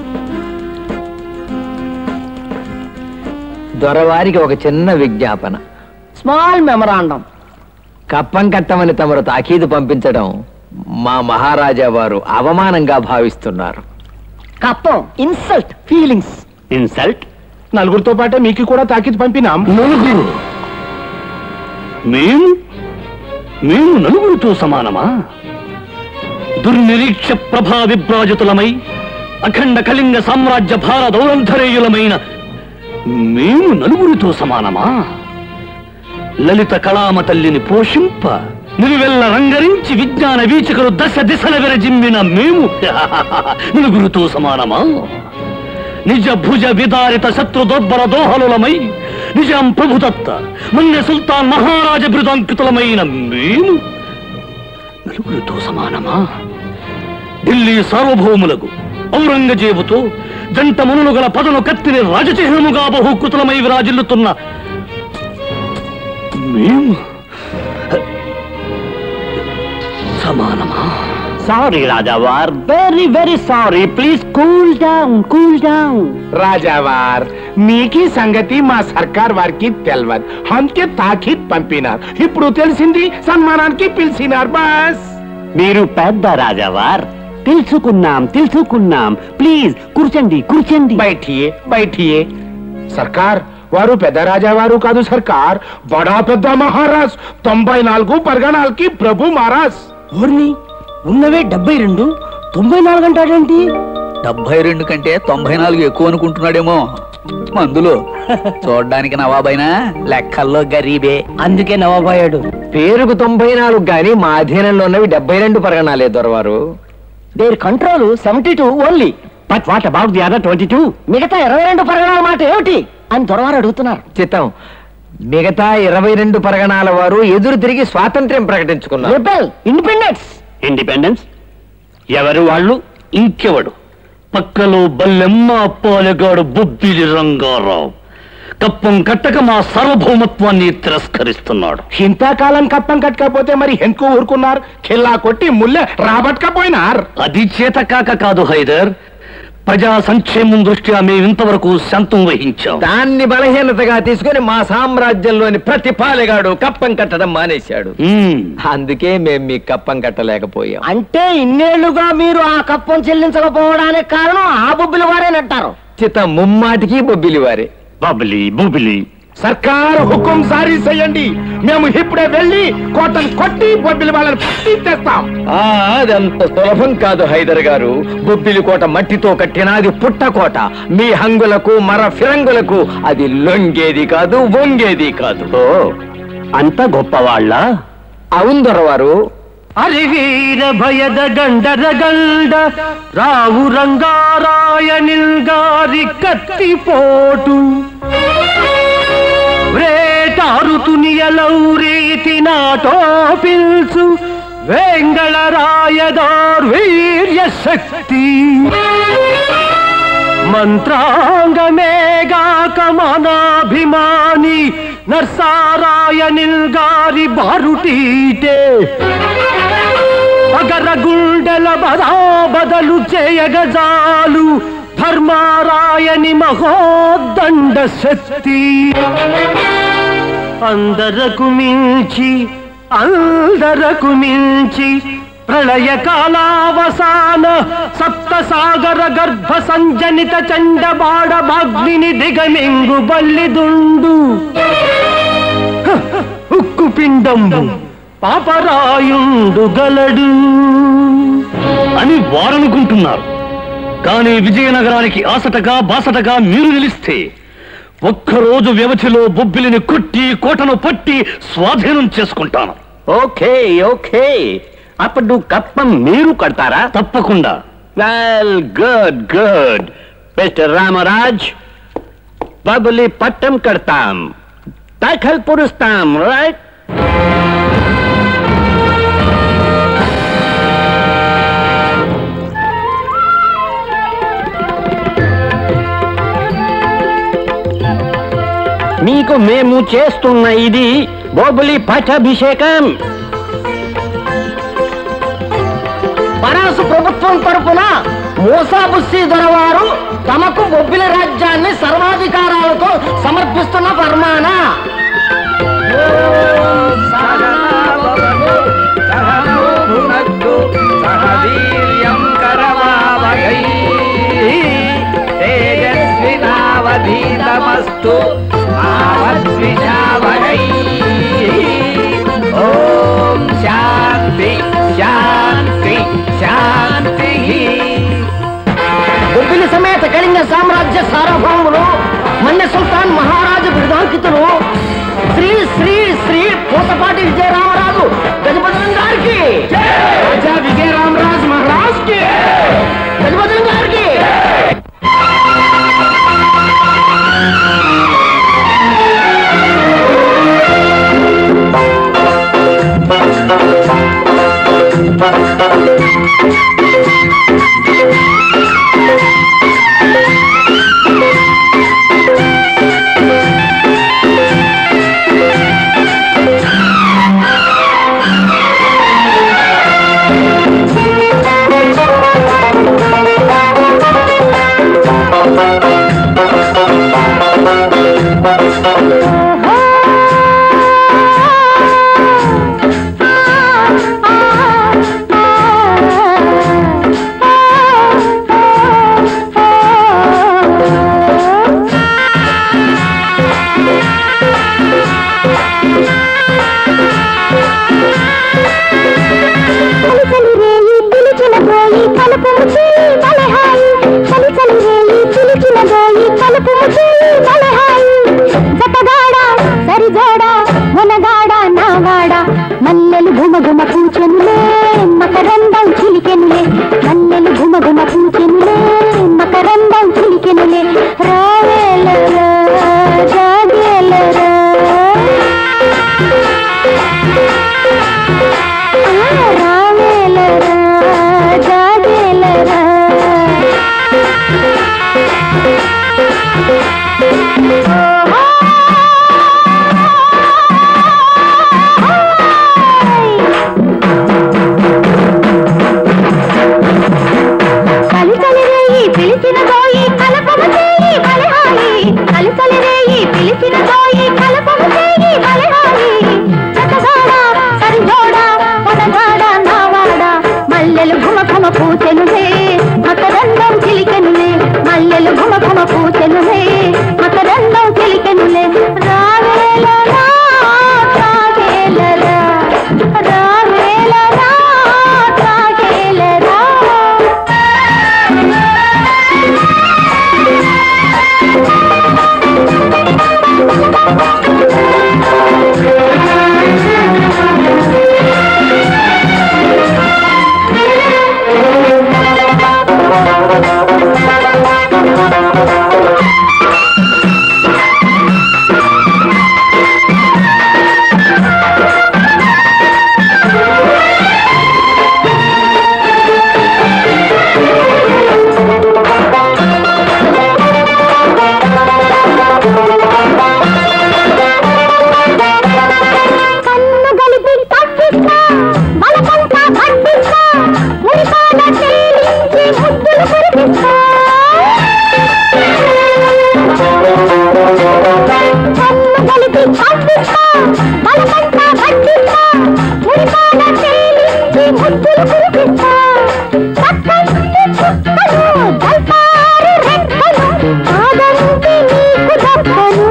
Speaker 20: దొరవారికి ఒక చిన్న విజ్ఞాపన
Speaker 19: స్మాల్ మెమరాండం
Speaker 20: కప్పం కట్టమని తమరు తాకీదు పంపించడం మా మహారాజా వారు అవమానంగా భావిస్తున్నారు
Speaker 19: కప్పం ఇన్సల్ట్ ఫీలింగ్స్
Speaker 16: ఇన్సల్ట్
Speaker 12: నలుగురితో పాటే మీకు కూడా తాకిది పంపినాం
Speaker 5: నలుగురు మేము మేము నలుగురితో సమానమా దుర్నిరీక్ష ప్రభా విభ్రాజితులమై అఖండ కళింగ సామ్రాజ్య భార దౌరంధరేయులమైన మేము నలుగురితో సమానమా లలిత కళామ తల్లిని పోషింప నిలువెల్ల రంగరించి విజ్ఞాన వీచికలు దశ దిశల విరజిమ్మిన మేము నలుగురితో సమానమా నిజ భుజ విదారిత శత్రు దొబ్బర దోహలులమై నిజాం ప్రభుదత్త మన్య సుల్తాన్ మహారాజ బృదంకితులమైన మేము నలుగురితో సమానమా ఢిల్లీ సార్వభౌములకు ఔరంగజేబుతో జంట మునులు గల పదను కత్తిని రాజచిహ్నముగా బహుకృతులమై విరాజిల్లుతున్న మేము సమానమా
Speaker 16: సారీ రాజావార్ very very sorry please cool down cool down
Speaker 12: రాజావార్ మీకీ సంగతి మా సర్కార్ వారికి తెలియదు అందుకే తాకీద్ పంపినారు ఇప్పుడు తెలిసింది సన్మానానికి పిలిచినారు బాస్
Speaker 16: మీరు పెద్ద రాజావార్ తెలుసుకున్నాం తెలుసుకున్నాం ప్లీజ్ కూర్చోండి కూర్చోండి
Speaker 12: బయటియే బయటియే సర్కార్ వారు పెద్ద రాజావారు కాదు సర్కార్ బడా పెద్ద మహారాజ్ తొంభై నాలుగు పరగణాలకి ప్రభు మహారాజ్
Speaker 19: ఊర్ని ఉన్నవే డెబ్బై రెండు తొంభై నాలుగు అంటాడేంటి
Speaker 22: డెబ్బై రెండు కంటే తొంభై నాలుగు ఎక్కువ అనుకుంటున్నాడేమో మందులు చూడడానికి నవాబైనా లెక్కల్లో గరీబే
Speaker 19: అందుకే నవాబాయాడు
Speaker 20: పేరుకు తొంభై నాలుగు గాని మా అధీనంలో ఉన్నవి డెబ్బై రెండు పరగణాలే దొరవారు
Speaker 19: their control seventy two only
Speaker 16: but what about the other twenty two
Speaker 19: మిగతా ఇరవై రెండు పరగణాల మాట ఏమిటి అని దొరవారు అడుగుతున్నారు
Speaker 20: చిత్తం మిగతా ఇరవై రెండు పరగణాల వారు ఎదురు తిరిగి స్వాతంత్ర్యం ప్రకటించుకున్నారు
Speaker 19: రిబెల్ ఇండిపెండెన్స్
Speaker 16: ఇండిపెండెన్స్
Speaker 5: ఎవరు వాళ్ళు ఇంకెవడు పక్కలో బల్లెమ్మ అప్పాలగాడు బొబ్బిలి రంగారావు కప్పం కట్టక మా సార్వభౌమత్వాన్ని తిరస్కరిస్తున్నాడు
Speaker 12: ఇంతకాలం కప్పం కట్టకపోతే మరి ఎందుకు ఊరుకున్నారు ఖిల్లా కొట్టి ముల్లె రాబట్టకపోయినారు
Speaker 5: అది చేతకాక కాదు హైదర్ ప్రజా సంక్షేమం దృష్ట్యా మేము ఇంతవరకు శాంతం వహించాం
Speaker 20: దాన్ని బలహీనతగా తీసుకుని మా సామ్రాజ్యంలోని ప్రతి పాలెగాడు కప్పం కట్టడం మానేశాడు అందుకే మేం మీ కప్పం కట్టలేకపోయాం
Speaker 19: అంటే ఇన్నేళ్లుగా మీరు ఆ కప్పం చెల్లించకపోవడానికి కారణం ఆ బొబ్బిలి వారేనంటారు
Speaker 20: చిత ముమ్మాటికి బొబ్బిలి వారే
Speaker 5: బబిలి బొబిలి
Speaker 12: సర్కారు హుకుం సారీ చేయండి మేము ఇప్పుడే వెళ్ళి కోటను కొట్టి బొబ్బిలి వాళ్ళని పట్టి తెస్తాం
Speaker 20: ఆ అదంత సులభం కాదు హైదర్ గారు బొబ్బిలి కోట మట్టితో కట్టినది పుట్టకోట మీ హంగులకు మర ఫిరంగులకు అది లొంగేది కాదు వంగేది కాదు
Speaker 5: అంత గొప్పవాళ్ళ
Speaker 20: అవును దొరవారు
Speaker 18: అరివీర భయద గండర గండ రావు రంగారాయణిల్ గారి కత్తిపోటు వేటారు తునియలౌరీతి నాటో పిల్సు వేంగళ రాయదార్ వీర్య శక్తి మంత్రాంగమేగాక మనాభిమాని నర్సారాయణిల్ గారి బారుటీటే అగర గుండెల బదా బదలు చేయగజాలు ధర్మారాయని మహోదండ శక్తి అందరకు మించి అందరకు మించి ప్రళయ కాలావసాన సప్త సాగర గర్భ సంజనిత చండ బాడ భాగ్నిని దిగమింగు బల్లిదుండు హ, ఉక్కు పిండంబు పాపరాయుండు గలడు
Speaker 5: అని వారనుకుంటున్నారు కానీ విజయనగరానికి ఆసటగా బాసటగా మీరు నిలిస్తే ఒక్కరోజు వ్యవధిలో బొబ్బిలిని కొట్టి కోటను పట్టి స్వాధీనం చేసుకుంటాను
Speaker 16: ఓకే ఓకే అప్పుడు కప్పం మీరు కడతారా
Speaker 5: తప్పకుండా
Speaker 16: well good good mister Ramaraj Bobbili పట్టం కడతాం దాఖల్ పురుస్తాం రైట్ మీకు మేము చేస్తున్న ఇది బొబులి పట్టాభిషేకం
Speaker 19: పరాసు ప్రభుత్వం తరపున మూసాబుస్సి దొరవారు తమకు బొబ్బిలి రాజ్యాన్ని సర్వాధికారాలతో సమర్పిస్తున్న ఫర్మానా
Speaker 20: తేజస్వినావధీతమస్తు ఆవద్విషావహై ఓం శాంతి శాంతి శాంతి
Speaker 19: బొబ్బిలి సమేత కళింగ సామ్రాజ్య సార్వభౌములు మన్య సుల్తాన్ మహారాజు బిరుదాంకితులు శ్రీ శ్రీ శ్రీ పూతపాటి విజయరామరాజు గజపతి గారికి రాజా విజయరామరాజు మహారాజ్ కి గజపతి గారికి
Speaker 1: మల్లెలు గుమ గుమ పూచెనులే మకరందం చిలికెనులే మల్లెలు గుమ గుమ పూచెనులే మకరందం చిలికెనులే రావేలరా జాగేలరా ఆ, రావేలరా జాగేలరా ఓహో మురిపాల తేలించి ముద్దులు కురిపిస్తా కన్ను కలిపి పంపిస్తా బలమంతా పండిస్తా మురిపాల తేలించి ముద్దులు కురిపిస్తా పక్కంటి చుక్కలు దల్పారు రెక్కలు ఆదంటి నీకు దక్కను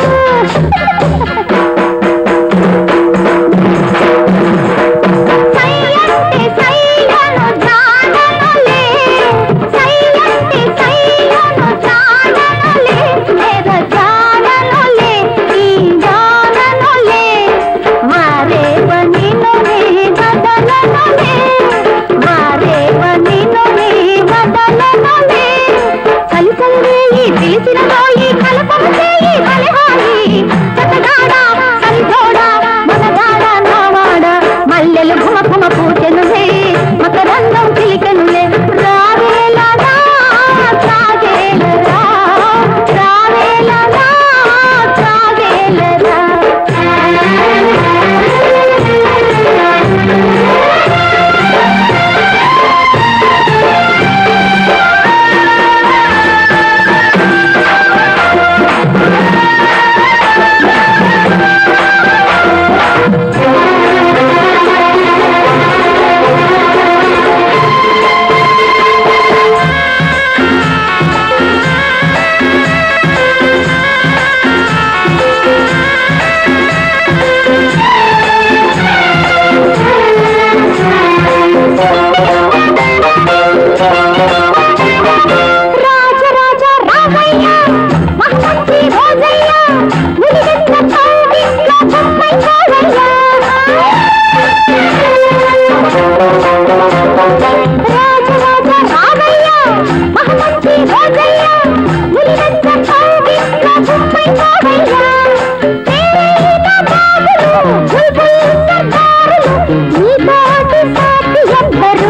Speaker 1: సయ్యంటి సయ్యను జాననులే సయ్యంటి సయ్యను జాననులే వేద జాననులే ఈ జాననులే వారేవ నినులే వదలనులే వారేవ నినులే వదలనులే చలి చలివేయి పిలిచిన పోయి కలపము చేయి బలిహాయి చక్కగాడా సరిజోడా మనగాడా నావాడా మల్లెలు ఘుమ ఘుమ పూచెనులే మకరందం చిలికెనులే రావేలా రా, సాగేల రా, రావేలా రా, సాగేల రా. రాజ రాజ రామయ్య మహమ్మతి రోజయ్య మునిగెత్త కౌగిట్ల బొమ్మై కోడయ్య రాజ రాజ రామయ్య మహమ్మతి రోజయ్య మునిగెత్త కౌగిట్ల బొమ్మై కోడయ్య తేరైన బాబులు బుల్బుల్ సర్దారులు నీ తోటి సాటి ఎవ్వరు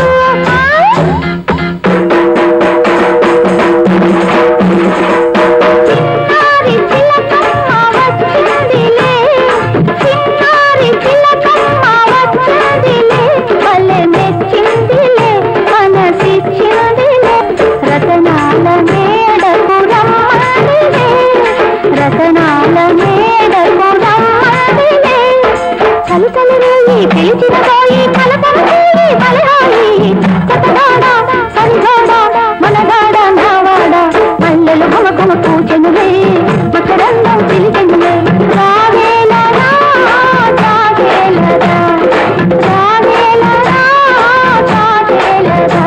Speaker 1: చిన్నారి చిలకమ్మ వచ్చిందిలే చిన్నారి చిలకమ్మ వచ్చిందిలే భలే మెచ్చిందిలే మనసిచ్చిందిలే రతనాల మేడకు రమ్మనిలే రతనాల మేడకు రమ్మనిలే చలి చలి రేయి పిలిచిన పోయి కలపలు చేయి బలహాయి చక్కగాడా సరిగాడా మనగాడ నావాడ మల్లెలు ఘుమ ఘుమ పూచెనులే మకరందం చిలికెనులే రావేల రా, జాగేల రా, రావేల రా, జాగేల రా.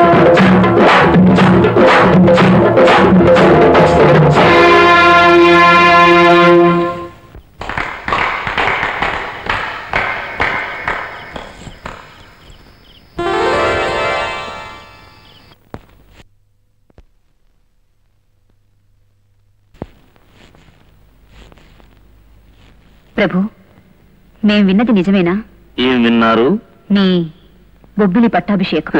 Speaker 6: ప్రభు మేం విన్నది నిజమేనా
Speaker 5: ఏం విన్నారు
Speaker 6: మీ బొబ్బిలి పట్టాభిషేకం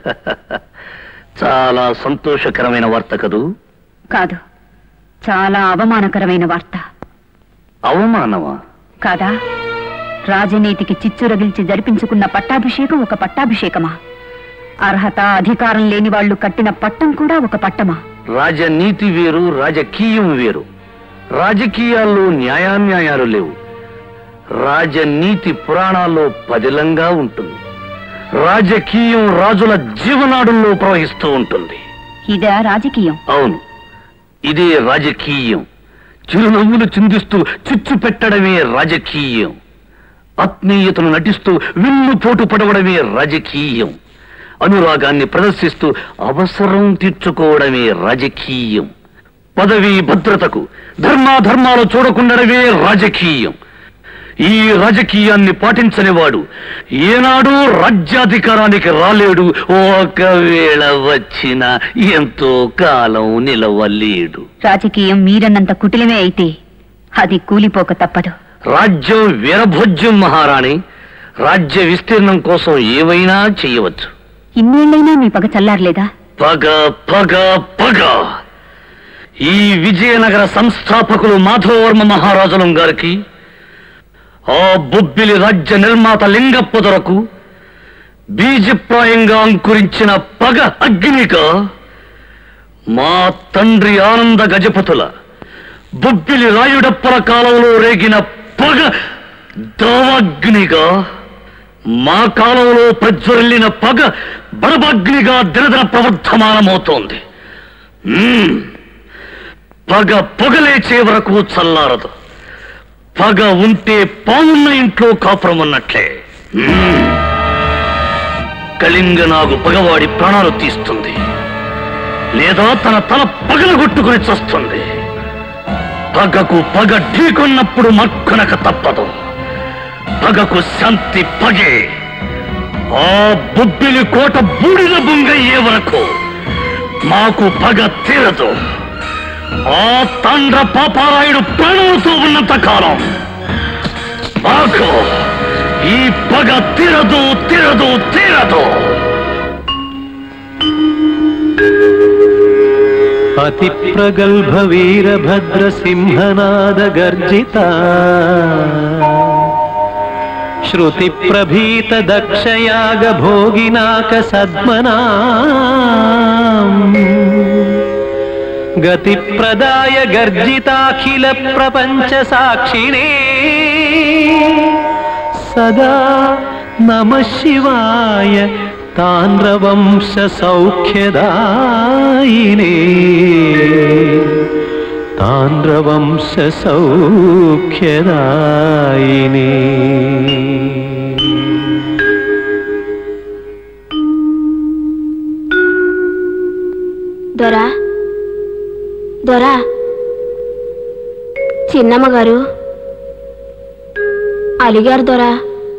Speaker 5: చాలా సంతోషకరమైన వార్త కదూ
Speaker 6: కాదు చాలా అవమానకరమైన వార్త
Speaker 5: అవమానమా
Speaker 6: కాదా రాజనీతికి చిచ్చు రగిల్చి జరిపించుకున్న పట్టాభిషేకం ఒక పట్టాభిషేకమా అర్హత అధికారం లేని వాళ్ళు కట్టిన పట్టం కూడా ఒక పట్టమా
Speaker 5: రాజనీతి వేరు రాజకీయం వేరు రాజకీయాల్లో న్యాయాన్యాయాలు లేవు రాజనీతి పురాణాల్లో పదిలంగా ఉంటుంది రాజకీయం రాజుల జీవనాడుల్లో ప్రవహిస్తూ ఉంటుంది
Speaker 6: ఇదా రాజకీయం
Speaker 5: అవును ఇదే రాజకీయం చిరునవ్వులు చిందిస్తూ చిచ్చు పెట్టడమే రాజకీయం ఆత్మీయతను నటిస్తూ విల్లు పోటు పడవడమే రాజకీయం అనురాగాన్ని ప్రదర్శిస్తూ అవసరం తీర్చుకోవడమే రాజకీయం పదవి భద్రతకు ధర్మాధర్మాలు చూడకుండడమే రాజకీయం ఈ రాజకీయాన్ని పాటించని వాడు ఏనాడు రాజ్యాధికారానికి రాలేడు ఒకవేళ వచ్చిన ఎంతో కాలం నిలవలేడు
Speaker 6: రాజకీయం మీరన్నంత కుటిలమే అయితే అది కూలిపోక తప్పదు
Speaker 5: రాజ్యం వీరభోజ్యం మహారాణి రాజ్య విస్తీర్ణం కోసం ఏవైనా చేయవచ్చు
Speaker 6: ఇన్నేళ్లైనా మీ పగ చల్లారలేదా
Speaker 5: పగ పగ పగ ఈ విజయనగర సంస్థాపకులు మాధవవర్మ మహారాజులం గారికి ఆ బొబ్బిలి రాజ్య నిర్మాత లింగప్ప దొరకు బీజప్రాయంగా అంకురించిన పగ అగ్నిగా మా తండ్రి ఆనంద గజపతుల బొబ్బిలి రాయుడప్పల కాలంలో రేగిన పగ దావాగ్నిగా మా కాలంలో ప్రజ్వరిల్లిన పగ బడబగ్నిగా దినదిన ప్రవర్ధమానమవుతోంది మ్మ్. పగ పొగలేచే వరకు చల్లారదు పగ ఉంటే పామున్న ఇంట్లో కాపురం ఉన్నట్లే మ్మ్. కళింగ నాగు పగవాడి ప్రాణాలు తీస్తుంది లేదా తన తల పగలగొట్టుకుని చస్తుంది పగకు పగ ఢీకొన్నప్పుడు మక్కునక తప్పదు పగకు శాంతి పగే ఆ బొబ్బిలి కోట బూడిద బొంగయ్యే వరకు మాకు పగ తీరదు ఆ తాండ్ర పాపారాయుడు ప్రాణంతో ఉన్నంత కాలం మాకు ఈ పగ తీరదు తీరదు తీరదు
Speaker 18: అతి ప్రగల్భ వీరభద్ర సింహనాద గర్జిత శృతి ప్రభీత దక్షయాగ భోగినాక సద్మనా గతి ప్రదాయ గర్జితాఖిల ప్రపంచ సాక్షిణే సదా నమ శివాయ తాండ్రవంశ సౌఖ్యదాయినే తాండ్రవంశ సౌఖ్యదాయినే
Speaker 1: దొరా దొరా చిన్నమ్మ గారు అలిగారు దొరా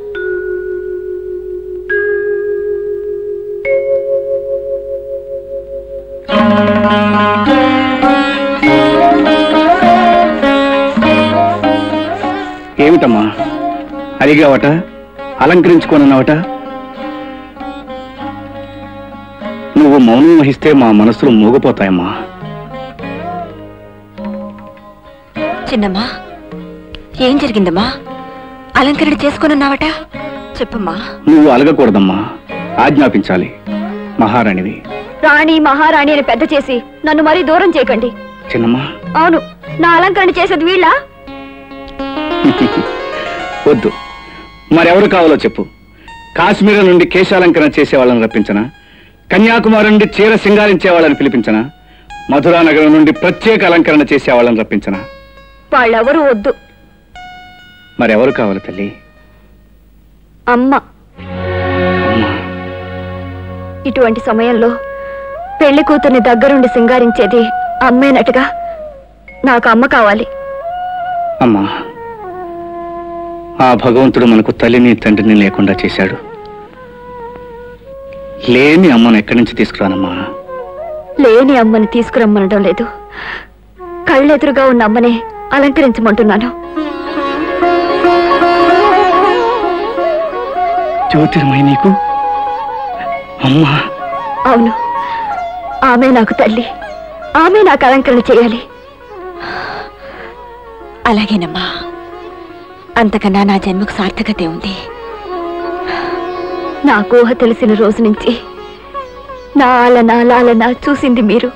Speaker 13: ఏమిటమ్మా అడిగావట అలంకరించుకోనన్నావట నువ్వు మౌనం వహిస్తే మా మనసులు మూగపోతాయమ్మా
Speaker 6: చిన్నమ్మా ఏం జరిగిందమ్మా అలంకరణ చేసుకున్నావట చెప్పమ్మా
Speaker 13: నువ్వు అలగకూడదమ్మా ఆజ్ఞాపించాలి మహారాణివి
Speaker 6: రాణి మహారాణి అని పెద్ద చేసి నన్ను మరీ దూరం చేయకండి
Speaker 13: చిన్నమ్మా
Speaker 6: అవును నా అలంకరణ చేసేది వీళ్ళ
Speaker 13: వద్దు మరెవరు కావాలో చెప్పు కాశ్మీర్ నుండి కేశాలంకరణ చేసేవాళ్ళని రప్పించనా కన్యాకుమారి నుండి చీర సింగారించే వాళ్ళని పిలిపించనా మధురా నగరం నుండి ప్రత్యేక అలంకరణ చేసేవాళ్ళని రప్పించనా
Speaker 6: వాళ్ళెవరూ వద్దు
Speaker 13: మరెవరు కావాలి తల్లి
Speaker 6: అమ్మ ఇటువంటి సమయంలో పెళ్లి కూతుర్ని దగ్గరుండి సింగారించేది అమ్మేనట్టుగా నాకు అమ్మ కావాలి
Speaker 13: అమ్మా ఆ భగవంతుడు మనకు తల్లిని తండ్రిని లేకుండా చేశాడు లేని అమ్మను ఎక్కడి నుంచి తీసుకురానమ్మా
Speaker 6: లేని అమ్మని తీసుకురమ్మనడం లేదు కళ్ళెదురుగా ఉన్న అమ్మనే అలంకరించమంటున్నాను
Speaker 13: జ్యోతిర్మయి నీకు అమ్మా
Speaker 6: అవును ఆమె నాకు తల్లి ఆమె నాకు అలంకరణ చేయాలి అలాగేనమ్మా అంతకన్నా నా జన్మకు సార్థకతే ఉంది నాకు ఊహ తెలిసిన రోజు నుంచి నా ఆలన లాలన చూసింది మీరు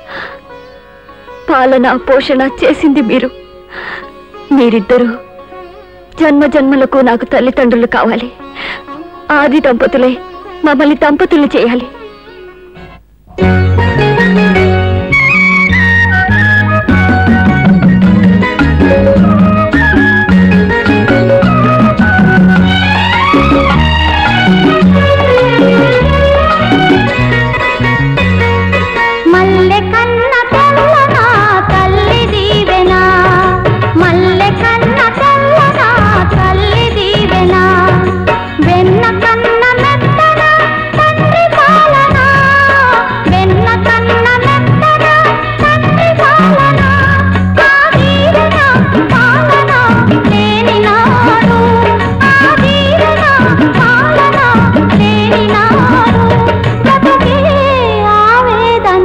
Speaker 6: పాలన పోషణ చేసింది మీరు మీరిద్దరూ జన్మ జన్మలకు నాకు తల్లిదండ్రులు కావాలి ఆది దంపతులే మమ్మల్ని దంపతులు చేయాలి
Speaker 1: మల్లె కన్న తెల్లనా తల్లి దీవెనా మల్లె కన్న తెల్లనా తల్లి దీవెనా వెన్న కన్న మెత్తన తండ్రి పాలన వెన్న కన్న మెత్తన తండ్రి పాలన ఆ వీరన పాలన లేని నాడు ఆ వీరన పాలన లేని నాడు బ్రతుకే ఆవేదన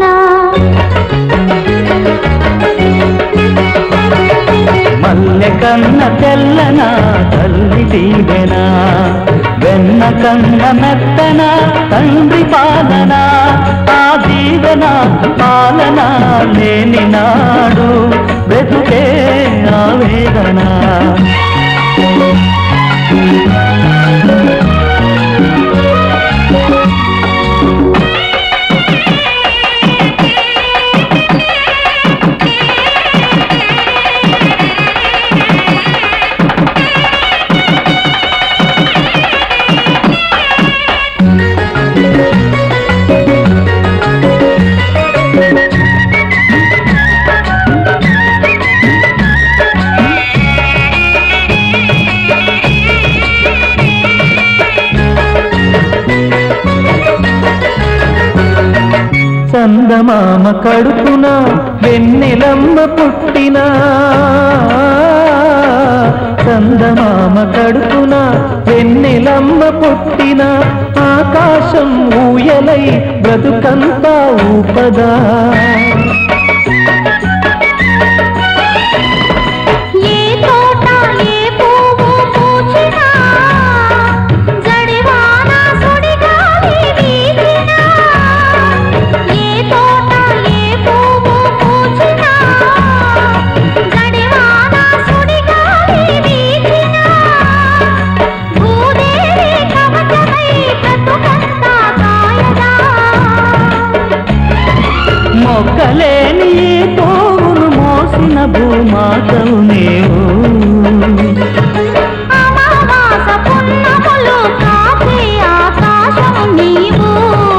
Speaker 11: మల్లె కన్న తెల్లన తల్లి దీవెనా
Speaker 18: వెన్న కన్న మెత్తన తండ్రి పాలన ఆ దీవెన పాలన లేని నాడు బ్రతుకే ఆవేదన చందమామ కడుపున వెన్నెలమ్మ పుట్టిన చందమామ కడుపున వెన్నెలమ్మ పుట్టిన ఆకాశం ఊయలై బ్రతుకంతా ఊపదా
Speaker 1: ఏ తోట ఏ పువ్వు పూచినా జడివాన సుడిగాలి వీచినా ఏ తోట ఏ పువ్వు పూచినా జడివాన సుడిగాలి వీచినా భూదేవి కవచమై బ్రతుకంతా కాయగా
Speaker 18: మొక్కలేని ఈ పోవును మోసిన భూమాతవు నీవు
Speaker 1: అమావాస పున్నములు కాపే ఆకాశం నీవు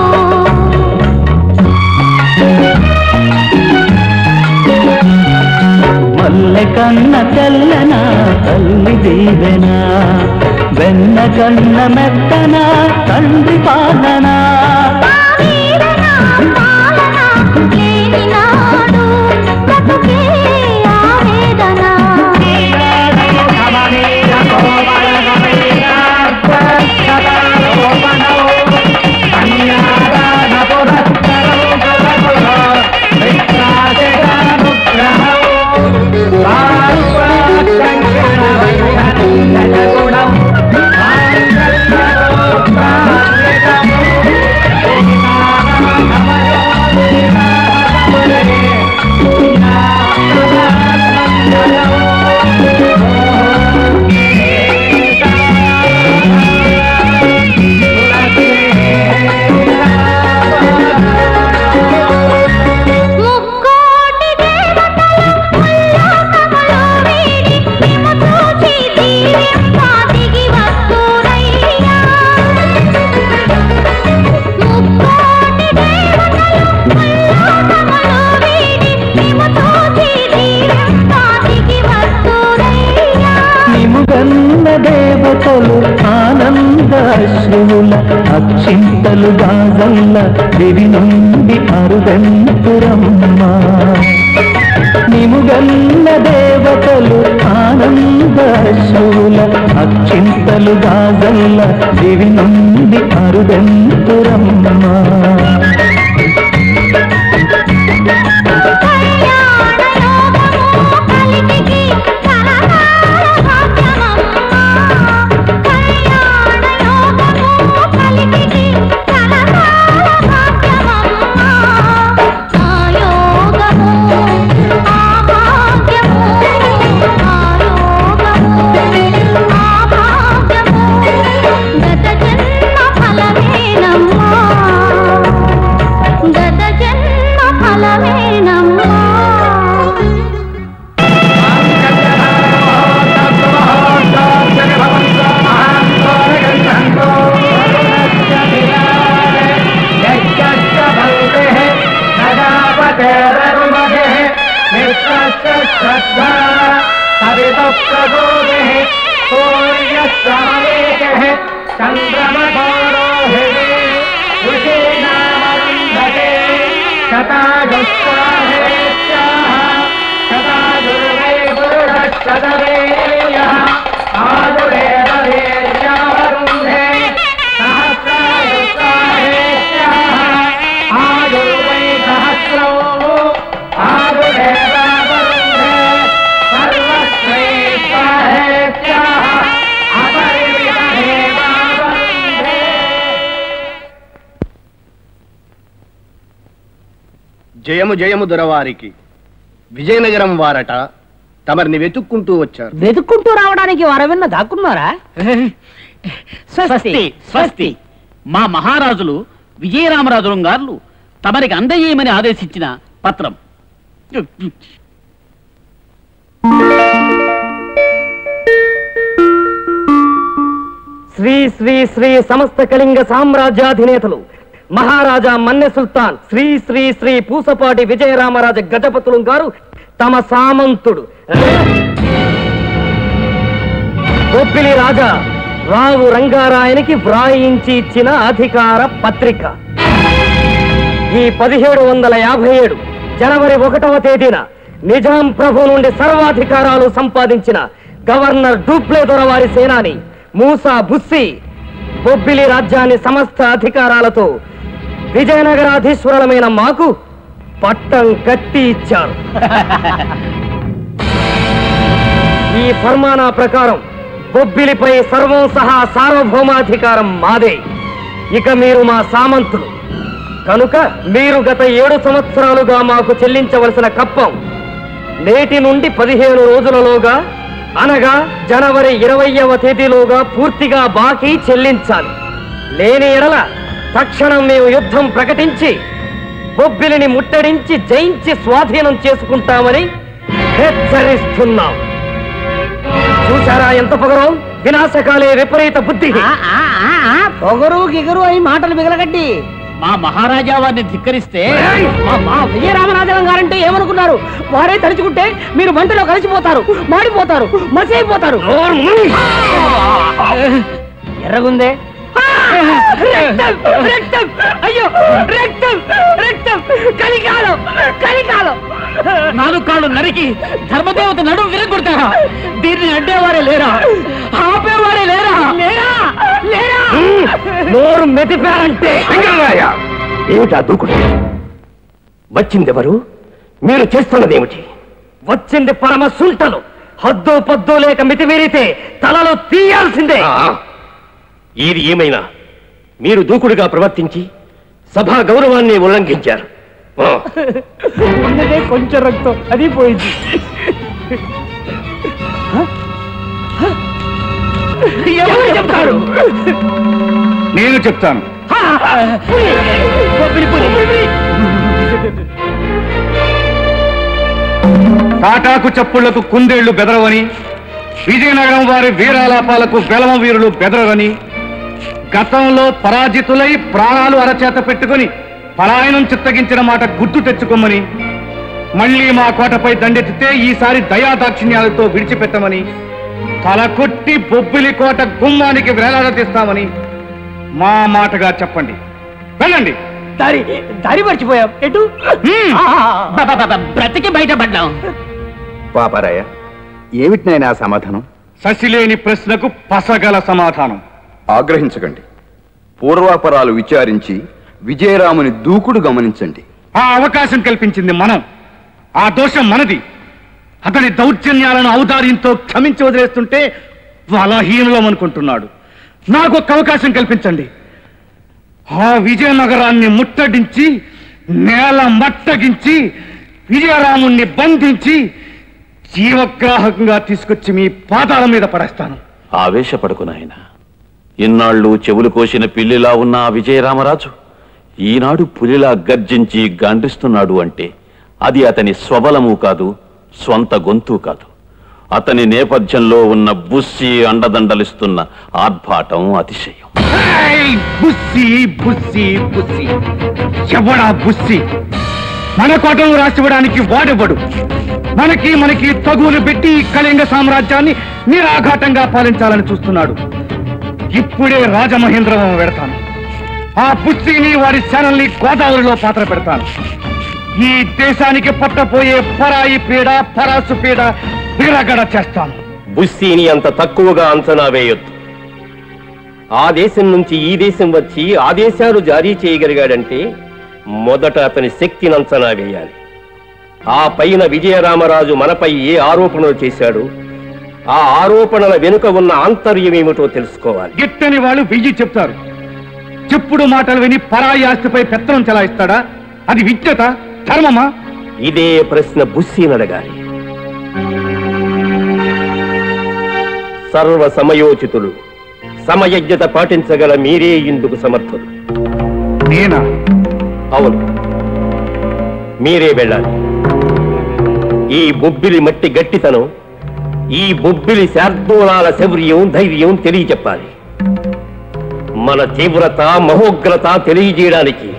Speaker 18: మల్లె కన్న తెల్లన తల్లి దీవెన వెన్న కన్న మెత్తన తండ్రి పాలన
Speaker 1: లేని నాడు బ్రతుకే ఆవేదన ముక్కోటి దేవతలు ఉల్లాసములో వీడి నిన్ను చూచి దీవింప దిగి వస్తురయ్యా ముక్కోటి దేవతలు ఉల్లాసములో వీడి నిన్ను చూచి దీవింప దిగి వస్తురయ్యా
Speaker 18: నిముగన్న దేవతలు ఆనంద అశ్రువుల అక్షింతలు గాజల్ల దివి నుండి అరుగంతురమ్మ నిముగన్న దేవతలు ఆనంద అశ్రువుల అక్షింతలు గాజల్ల దివి నుండి అరుగంతురమ్మ
Speaker 1: కలిటికి కలకాల భాగ్యమమ్మ కళ్యాణ యోగము కలిటికి కలకాల భాగ్యమమ్మ ఆ యోగము ఆ భాగ్యము ఆ యోగము ఆ భాగ్యము గత జన్మ ఫలమేనమ్మా
Speaker 21: జయము జయము దొరవారికి విజయనగరం వారట తమరిని వెతుక్కుంటూ వచ్చారు
Speaker 19: వెతుక్కుంటూ రావడానికి వరవిన్న దాక్కున్నారా
Speaker 11: స్వస్తి స్వస్తి మా మహారాజులు విజయరామరాజులం గారు తమరికి అందజేయమని ఆదేశించిన పత్రం
Speaker 14: శ్రీ శ్రీ శ్రీ సమస్త కళింగ సామ్రాజ్యాధినేతలు మహారాజా మన్నె సుల్తాన్ శ్రీ శ్రీ శ్రీ పూసపాటి విజయరామరాజ గజపతులు గారు తమ సామంతుడు బొబ్బిలి రాజా రావు రంగారాయనికి వ్రాయించి ఇచ్చిన అధికార పత్రిక ఈ పదిహేడు వందల యాభై ఏడు జనవరి ఒకటవ తేదీన నిజాం ప్రభు నుండి సర్వాధికారాలు సంపాదించిన గవర్నర్ డూప్లే దొరవారి సేనాని మూసా బుస్సి బొబ్బిలి రాజ్యాన్ని సమస్త అధికారాలతో విజయనగరాధీశ్వరులమైన మాకు పట్టం కట్టి ఇచ్చారు ఈ ఫర్మానా ప్రకారం బొబ్బిలిపై సర్వం సహా సార్వభౌమాధికారం మాదే ఇక మీరు మా సామంతులు కనుక మీరు గత ఏడు సంవత్సరాలుగా మాకు చెల్లించవలసిన కప్పం నేటి నుండి పదిహేను రోజులలోగా అనగా జనవరి ఇరవయవ తేదీలోగా పూర్తిగా బాకీ చెల్లించాలి లేని ఎడల తక్షణం మేము యుద్ధం ప్రకటించి బొబ్బిలిని ముట్టడించి జయించి స్వాధీనం చేసుకుంటామని హెచ్చరిస్తున్నాం చూసారా ఎంత పొగరం వినాశకాలే విపరీత బుద్ధి
Speaker 19: పొగరు గిగరు అని మాటలు మిగలగడ్డి
Speaker 11: మా మహారాజా వారిని ధిక్కరిస్తే
Speaker 19: మా మా విజయరామరాజం గారంటే ఏమనుకున్నారు వారే తలుచుకుంటే మీరు మంటలో కలిసిపోతారు మాడిపోతారు మసి అయిపోతారు ఎర్రగుందే రక్తం రక్తం అయ్యో రక్తం రక్తం కలికాలం కలికాలం
Speaker 11: నాలుగు కాళ్ళు నరికి ధర్మదేవత నడుము విరగొడతారా దీన్ని అడ్డేవారే లేరా ఆపేవారే లేరా
Speaker 19: లేరా లేరా
Speaker 14: నోరు మెదిపారంటే
Speaker 9: ఏమిటా దూకుడు వచ్చిందెవరు మీరు చేస్తున్నదేమిటి
Speaker 14: వచ్చింది పరమ సుంటలు హద్దు పద్దు లేక మితిమీరితే తలలు తీయాల్సిందే
Speaker 9: ఇది ఏమైనా మీరు దూకుడుగా ప్రవర్తించి సభా గౌరవాన్ని ఉల్లంఘించారు ఆ,
Speaker 19: ఉన్నదే కొంచెం రక్తం అది పోయింది ఎవరు చెప్తారు
Speaker 3: నేను చెప్తాను తాటాకు చప్పుళ్లకు కుందేళ్లు బెదరవని విజయనగరం వారి వీరాలాపాలకు బెలమ వీరులు బెదరవని గతంలో పరాజితులై ప్రాణాలు అరచేత పెట్టుకుని పలాయనం చిత్తగించిన మాట గుర్తు తెచ్చుకోమని మళ్ళీ మా కోటపై దండెత్తితే ఈసారి దయాదాక్షిణ్యాలతో విడిచిపెట్టమని తల కొట్టి బొబ్బిలి కోట గుమ్మానికి వేలాడదీస్తామని మా మాటగా చెప్పండి వెళ్ళండి
Speaker 19: దారి దారి మర్చిపోయాం ఎటు
Speaker 11: బ్రతికి బయటపడ్డాం
Speaker 23: పాపారాయ ఏమిటి నాయన ఆ సమాధానం
Speaker 3: ససిలేని ప్రశ్నకు పసగల సమాధానం
Speaker 23: ఆగ్రహించకండి పూర్వాపరాలు విచారించి విజయరాముని దూకుడు గమనించండి
Speaker 3: ఆ అవకాశం కల్పించింది మనం ఆ దోషం మనది అతని దౌర్జన్యాలను ఔదార్యంతో క్షమించి వదిలేస్తుంటే బలహీనులం అనుకుంటున్నాడు నాకు ఒక అవకాశం కల్పించండి ఆ విజయనగరాన్ని ముట్టడించి నేల మట్టగించి విజయరాముణ్ణి బంధించి జీవగ్రాహకంగా తీసుకొచ్చి మీ పాదాల మీద పడేస్తాను
Speaker 5: ఆవేశపడకు నాయన ఇన్నాళ్ళు చెవులు కోసిన పిల్లిలా ఉన్న ఆ విజయరామరాజు ఈనాడు పులిలా గర్జించి గాండిస్తున్నాడు అంటే అది అతని స్వబలము కాదు స్వంత గొంతు కాదు అతని నేపథ్యంలో ఉన్న బుస్సి అండదండలిస్తున్న ఆర్భాటం అతిశయం
Speaker 3: ఏయ్! బుస్సి బుస్సి బుస్సి ఎవడా బుస్సి మన కోటను రాసివ్వడానికి వాడెవడు మనకి మనకి తగువులు పెట్టి ఈ కళింగ సామ్రాజ్యాన్ని నిరాఘాటంగా పాలించాలని చూస్తున్నాడు ఇప్పుడే రాజమహేంద్రవం పెడతాను ఆ బుస్సిని వారి సేనల్ని గోదావరిలో పాత్ర పెడతాను ఈ దేశానికి పట్టపోయే పరాయి పీడ పరాసు పీడ విరగడ చేస్తాను
Speaker 9: బుస్సీని అంత తక్కువగా అంచనా వేయొద్దు ఆ దేశం నుంచి ఈ దేశం వచ్చి ఆదేశాలు జారీ చేయగలిగాడంటే మొదట అతని శక్తిని అంచనా వేయాలి ఆ పైన విజయరామరాజు మనపై ఏ ఆరోపణలు చేశాడు ఆ ఆరోపణల వెనుక ఉన్న ఆంతర్యం ఏమిటో తెలుసుకోవాలి
Speaker 3: గిట్టని వాళ్ళు వెయ్యి చెప్తారు చెప్పుడు మాటలు విని పరాయి ఆస్తిపై పెత్తనం చెలాయిస్తాడా అది విజ్ఞత
Speaker 13: ధర్మమా
Speaker 9: ఇదే ప్రశ్న బుస్సీనడగాలి సర్వ సమయోచితులు సమయజ్ఞత పాటించగల మీరే ఇందుకు సమర్థులు
Speaker 13: నేనా
Speaker 9: అవును మీరే వెళ్ళాలి ఈ బొబ్బిలి మట్టి గట్టితనం ఈ బొబ్బిలి శార్దూలాల శౌర్యం ధైర్యం తెలియచెప్పాలి మన తీవ్రత మహోగ్రత తెలియజేయడానికి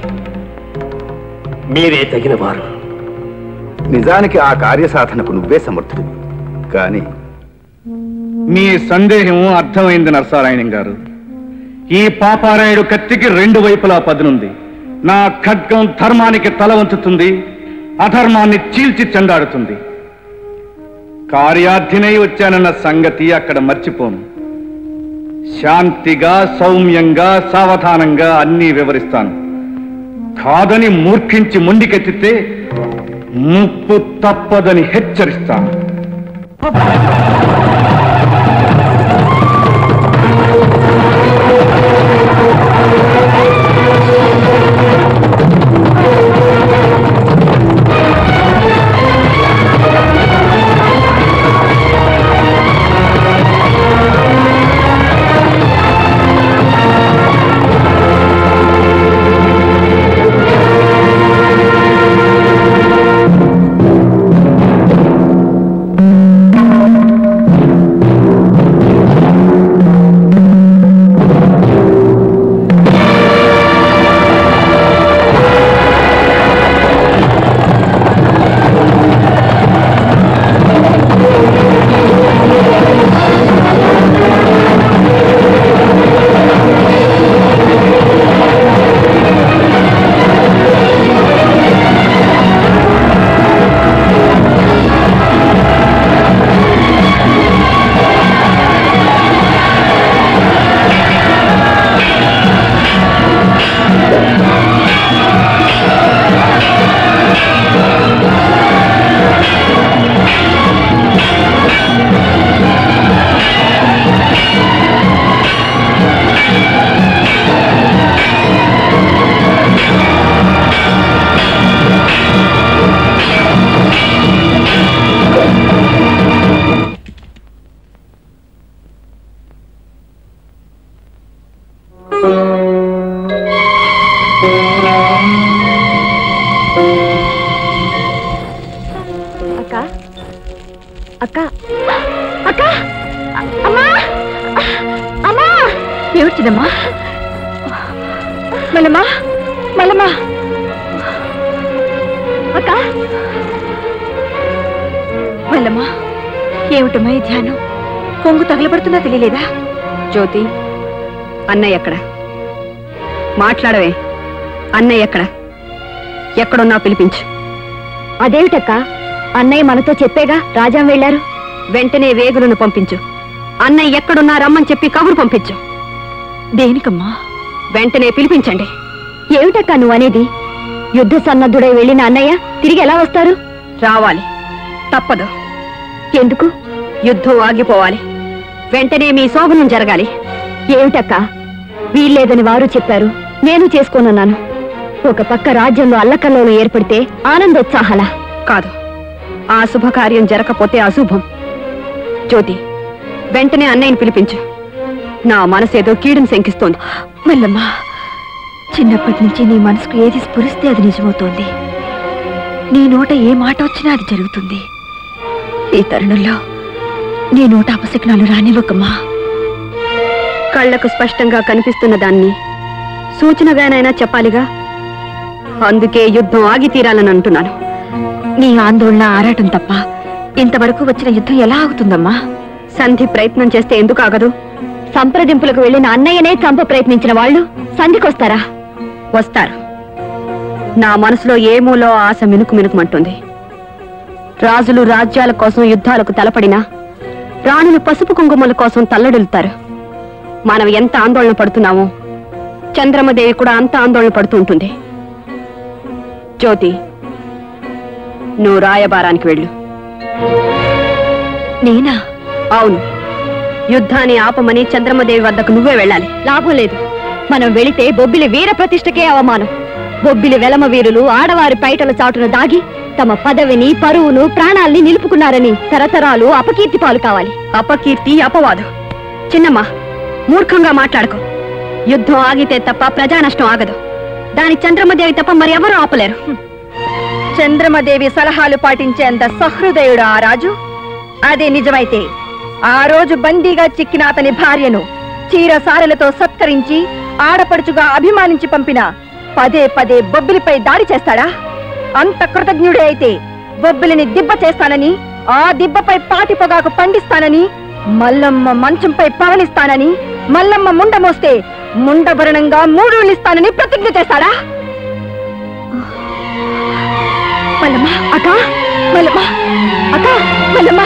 Speaker 9: మీరే తగిన వారు
Speaker 23: నిజానికి ఆ కార్యసాధనకు నువ్వే సమర్థుడు కానీ
Speaker 13: మీ సందేహం అర్థమైంది నరసారాయణం గారు ఈ పాపారాయుడు కత్తికి రెండు వైపులా పదునుంది నా ఖడ్గం ధర్మానికి తల వంచుతుంది అధర్మాన్ని చీల్చి చెండాడుతుంది కార్యార్థినై వచ్చానన్న సంగతి అక్కడ మర్చిపోను శాంతిగా సౌమ్యంగా సావధానంగా అన్నీ వివరిస్తాను కాదని మూర్ఖించి మొండికెత్తితే ముప్పు తప్పదని హెచ్చరిస్తాను
Speaker 6: అక్క అక్క అక్క అమ్మా అమ్మా ఏమిటిదమ్మా మల్లమ్మా మల్లమ్మా అక్క మల్లమ్మా ఏమిటమ్మా ఈ ధ్యానం కొంగు తగలబడుతుందా తెలియలేదా
Speaker 4: జ్యోతి అన్నయ్య ఎక్కడ మాట్లాడవే అన్నయ్య ఎక్కడ ఎక్కడున్నా పిలిపించు
Speaker 6: అదేమిటక్క అన్నయ్య మనతో చెప్పేగా రాజాం వెళ్ళారు
Speaker 4: వెంటనే వేగులను పంపించు అన్నయ్య ఎక్కడున్నా రమ్మని చెప్పి కబురు పంపించు
Speaker 6: దేనికమ్మా
Speaker 4: వెంటనే పిలిపించండి
Speaker 6: ఏమిటక్క నువ్వు అనేది యుద్ధ సన్నద్ధుడై వెళ్ళిన అన్నయ్య తిరిగి ఎలా వస్తారు
Speaker 4: రావాలి తప్పదు
Speaker 6: ఎందుకు
Speaker 4: యుద్ధం ఆగిపోవాలి వెంటనే మీ శోభనం జరగాలి
Speaker 6: ఏమిటక్క వీల్లేదని వారు చెప్పారు నేను చేసుకోనున్నాను ఒక పక్క రాజ్యంలో అల్లకల్లోలు ఏర్పడితే ఆనందోత్సాహాల
Speaker 4: కాదు ఆ శుభకార్యం జరగకపోతే అశుభం జ్యోతి వెంటనే అన్నయ్యని పిలిపించు నా మనసేదో కీడును శంకిస్తోంది
Speaker 6: మల్లమ్మా చిన్నప్పటి నుంచి నీ మనసుకు ఏది స్ఫురిస్తే అది నిజమవుతోంది నీ నోట ఏ మాట వచ్చినా అది జరుగుతుంది ఈ తరుణంలో నీ నోట అపశకునాలు రానివ్వకమ్మా
Speaker 4: కళ్లకు స్పష్టంగా కనిపిస్తున్న దాన్ని సూచనగానైనా చెప్పాలిగా అందుకే యుద్ధం ఆగి తీరాలని అంటున్నాను
Speaker 6: నీ ఆందోళన ఆరాటం తప్ప ఇంతవరకు వచ్చిన యుద్ధం ఎలా ఆగుతుందమ్మా
Speaker 4: సంధి ప్రయత్నం చేస్తే ఎందుకు ఆగదు
Speaker 6: సంప్రదింపులకు వెళ్లిన అన్నయ్యనే చంప ప్రయత్నించిన వాళ్ళు సంధికొస్తారా
Speaker 4: వస్తారు నా మనసులో ఏమూలో ఆశ మినుకు మినుకుమంటుంది రాజులు రాజ్యాల కోసం యుద్ధాలకు తలపడినా రాణులు పసుపు కుంకుమల కోసం తల్లడిల్లుతారు మనం ఎంత ఆందోళన పడుతున్నామో చంద్రమదేవి కూడా అంత ఆందోళన పడుతూ ఉంటుంది జ్యోతి నువ్వు రాయబారానికి వెళ్ళు
Speaker 6: నేనా
Speaker 4: అవును యుద్ధాన్ని ఆపమని చంద్రమదేవి వద్దకు నువ్వే వెళ్ళాలి
Speaker 6: లాభం లేదు మనం వెళితే బొబ్బిలి వీర ప్రతిష్టకే అవమానం
Speaker 4: బొబ్బిలి వెలమ వీరులు ఆడవారి పైటల చాటున దాగి తమ పదవిని పరువును ప్రాణాల్ని నిలుపుకున్నారని తరతరాలు అపకీర్తి పాలు కావాలి అపకీర్తి అపవాదు చిన్నమ్మ మూర్ఖంగా మాట్లాడకు యుద్ధం ఆగితే తప్ప ప్రజా నష్టం ఆగదు దాని చంద్రమదేవి తప్ప మరి ఎవరూ ఆపలేరు
Speaker 6: చంద్రమదేవి సలహాలు పాటించేంత సహృదయుడు ఆ రాజు అదే నిజమైతే ఆ రోజు బందీగా చిక్కిన అతని భార్యను చీరసారలతో సత్కరించి ఆడపడుచుగా అభిమానించి పంపిన పదే పదే బొబ్బిలిపై దాడి చేస్తాడా అంత కృతజ్ఞుడే అయితే బొబ్బిలిని దిబ్బ చేస్తానని ఆ దిబ్బపై పాటి పొగాకు పండిస్తానని మల్లమ్మ మంచంపై పవలిస్తానని మల్లమ్మ ముండ మోస్తే ముండభరణంగా మూడుళ్ళిస్తానని ప్రతిజ్ఞ చేస్తాడా మల్లమ్మ అక్క మల్లమ్మ అక్క మల్లమ్మ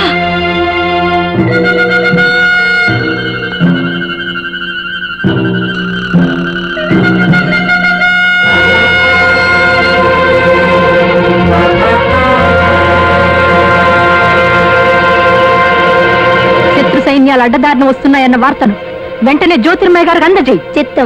Speaker 4: శత్రు సైన్యాలు అడ్డదారిన వస్తున్నాయన్న వార్తను వెంటనే జ్యోతిర్మయ్య గారికి అందజేయి చిత్తం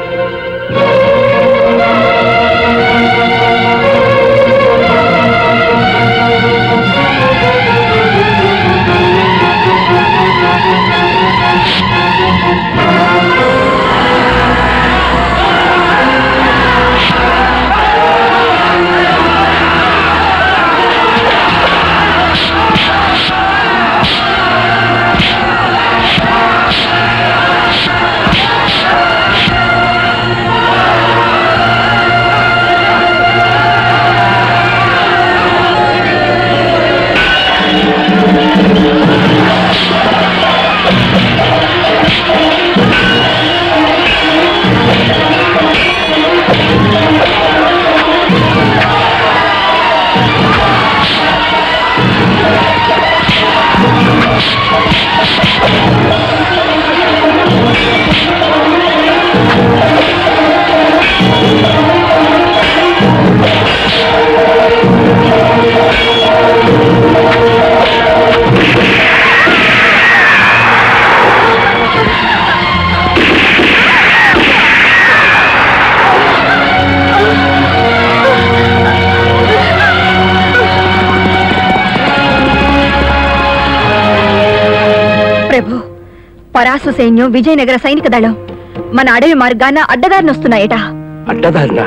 Speaker 6: ప్రభు పరాసు సైన్యం విజయనగర సైనిక దళం మన అడవి మార్గాన అడ్డదారిని వస్తున్నాయట
Speaker 9: అడ్డదారినా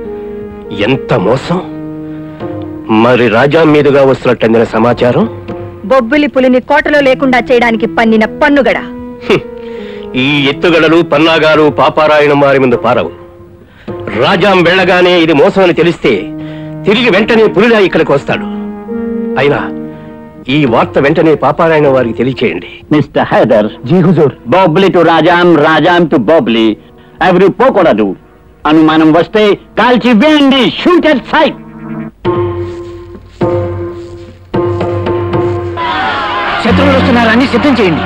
Speaker 9: ఎంత మోసం మరి రాజా మీదుగా వస్తున్నట్టందిన సమాచారం
Speaker 6: బొబ్బిలి పులిని కోటలో లేకుండా చేయడానికి పన్నిన పన్నుగడ
Speaker 9: ఈ ఎత్తుగడలు పన్నాగాలు పాపారాయణ మారి ముందు పారవు రాజాం వెళ్ళగానే ఇది మోసమని తెలిస్తే తిరిగి వెంటనే పులిలా ఇక్కడికి వస్తాడు అయినా ఈ వార్త వెంటనే పాపారాయణ వారికి తెలియచేయండి
Speaker 16: మిస్టర్ హైదర్ జీ హుజూర్ బొబ్లీ టు రాజాం రాజాం టు బొబ్లీ ఎవరి పోకూడదు అనుమానం వస్తే కాల్చి వేయండి షూట్ ఎట్ సైట్
Speaker 11: శత్రువులు వస్తున్నారు అన్ని సిద్ధం చేయండి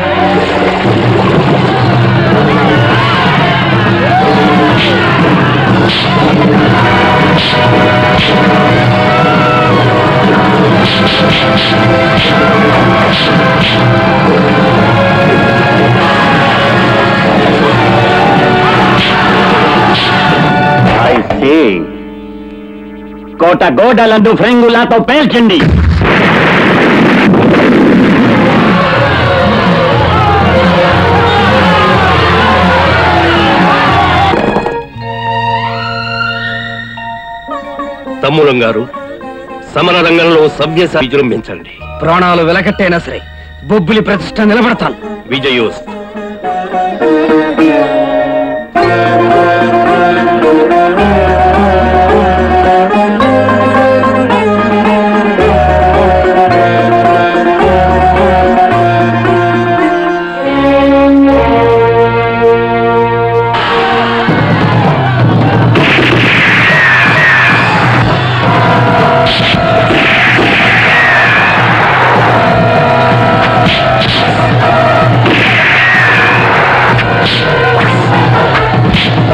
Speaker 16: ఐ సీ కోట గోడలందు ఫ్రెంగులాతో పేల్చండి
Speaker 9: తమ్ములం గారు సమర రంగంలో సభ్యస విజృంభించండి
Speaker 11: ప్రాణాలు వెలకట్టైనా సరే బొబ్బిలి ప్రతిష్ట నిలబడతాను
Speaker 9: విజయోస్
Speaker 1: ఆ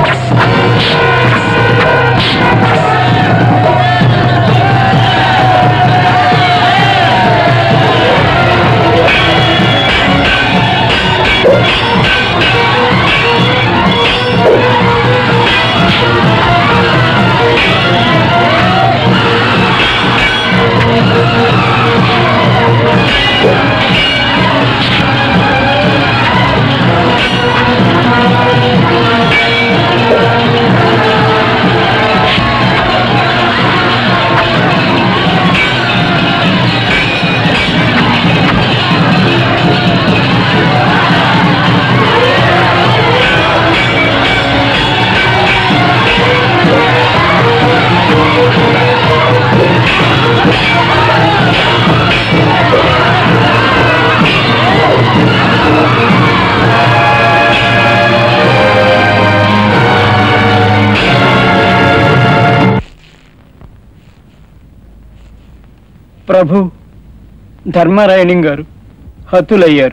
Speaker 8: ప్రభు ధర్మారాయణం గారు హతులయ్యారు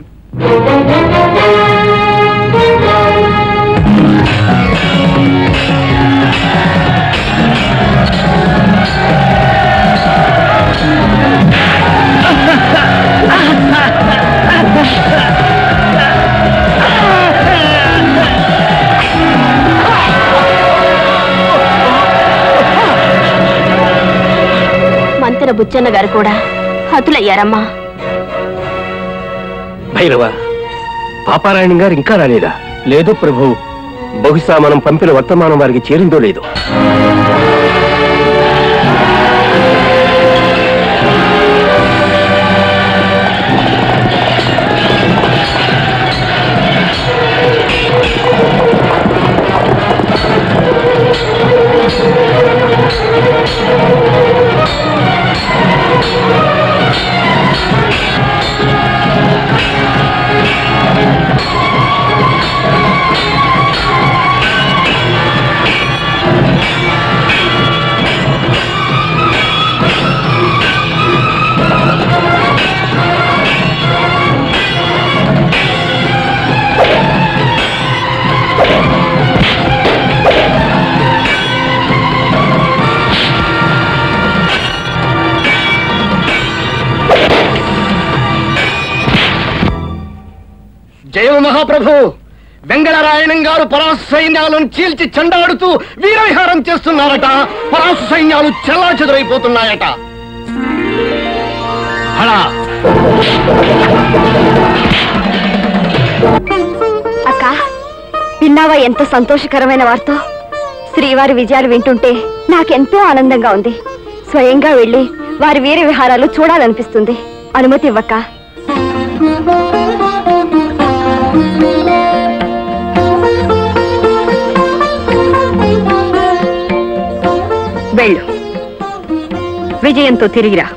Speaker 4: మంతెన బుచ్చన్న గారు కూడా హతులయ్యారమ్మా
Speaker 9: భైరవ పాపారాయణం గారు ఇంకా రాలేదా లేదు ప్రభు బహుశా మనం పంపిన వర్తమానం వారికి చేరిందో లేదో
Speaker 21: జయ మహాప్రభు వెంగళరాయణం గారు పరాసు సైన్యాలను చీల్చి చెండాడుతూ వీరవిహారం చేస్తున్నారట పరాసు సైన్యాలు చెల్లా చెదురైపోతున్నాయట
Speaker 4: అక్క విన్నావా ఎంత సంతోషకరమైన వార్త శ్రీవారి విజయాలు వింటుంటే నాకెంతో ఆనందంగా ఉంది స్వయంగా వెళ్ళి వారి వీర విహారాలు చూడాలనిపిస్తుంది అనుమతి ఇవ్వక్క వెళ్ళు విజయంతో తిరిగిరా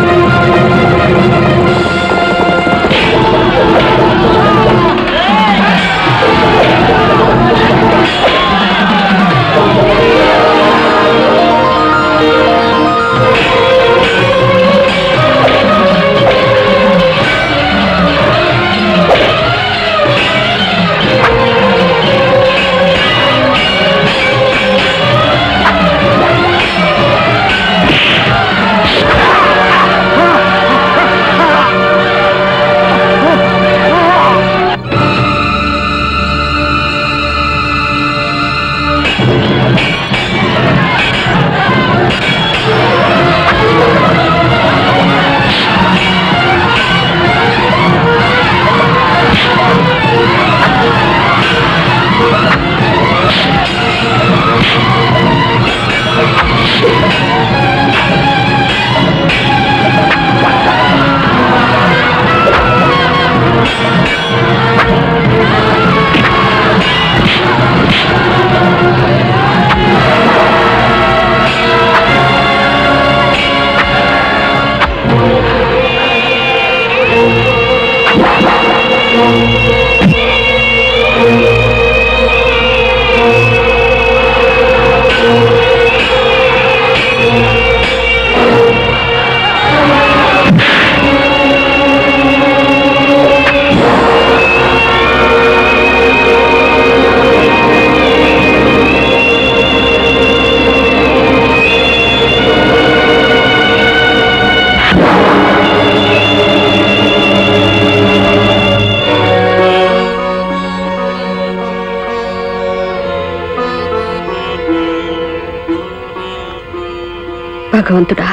Speaker 4: భగవంతుడా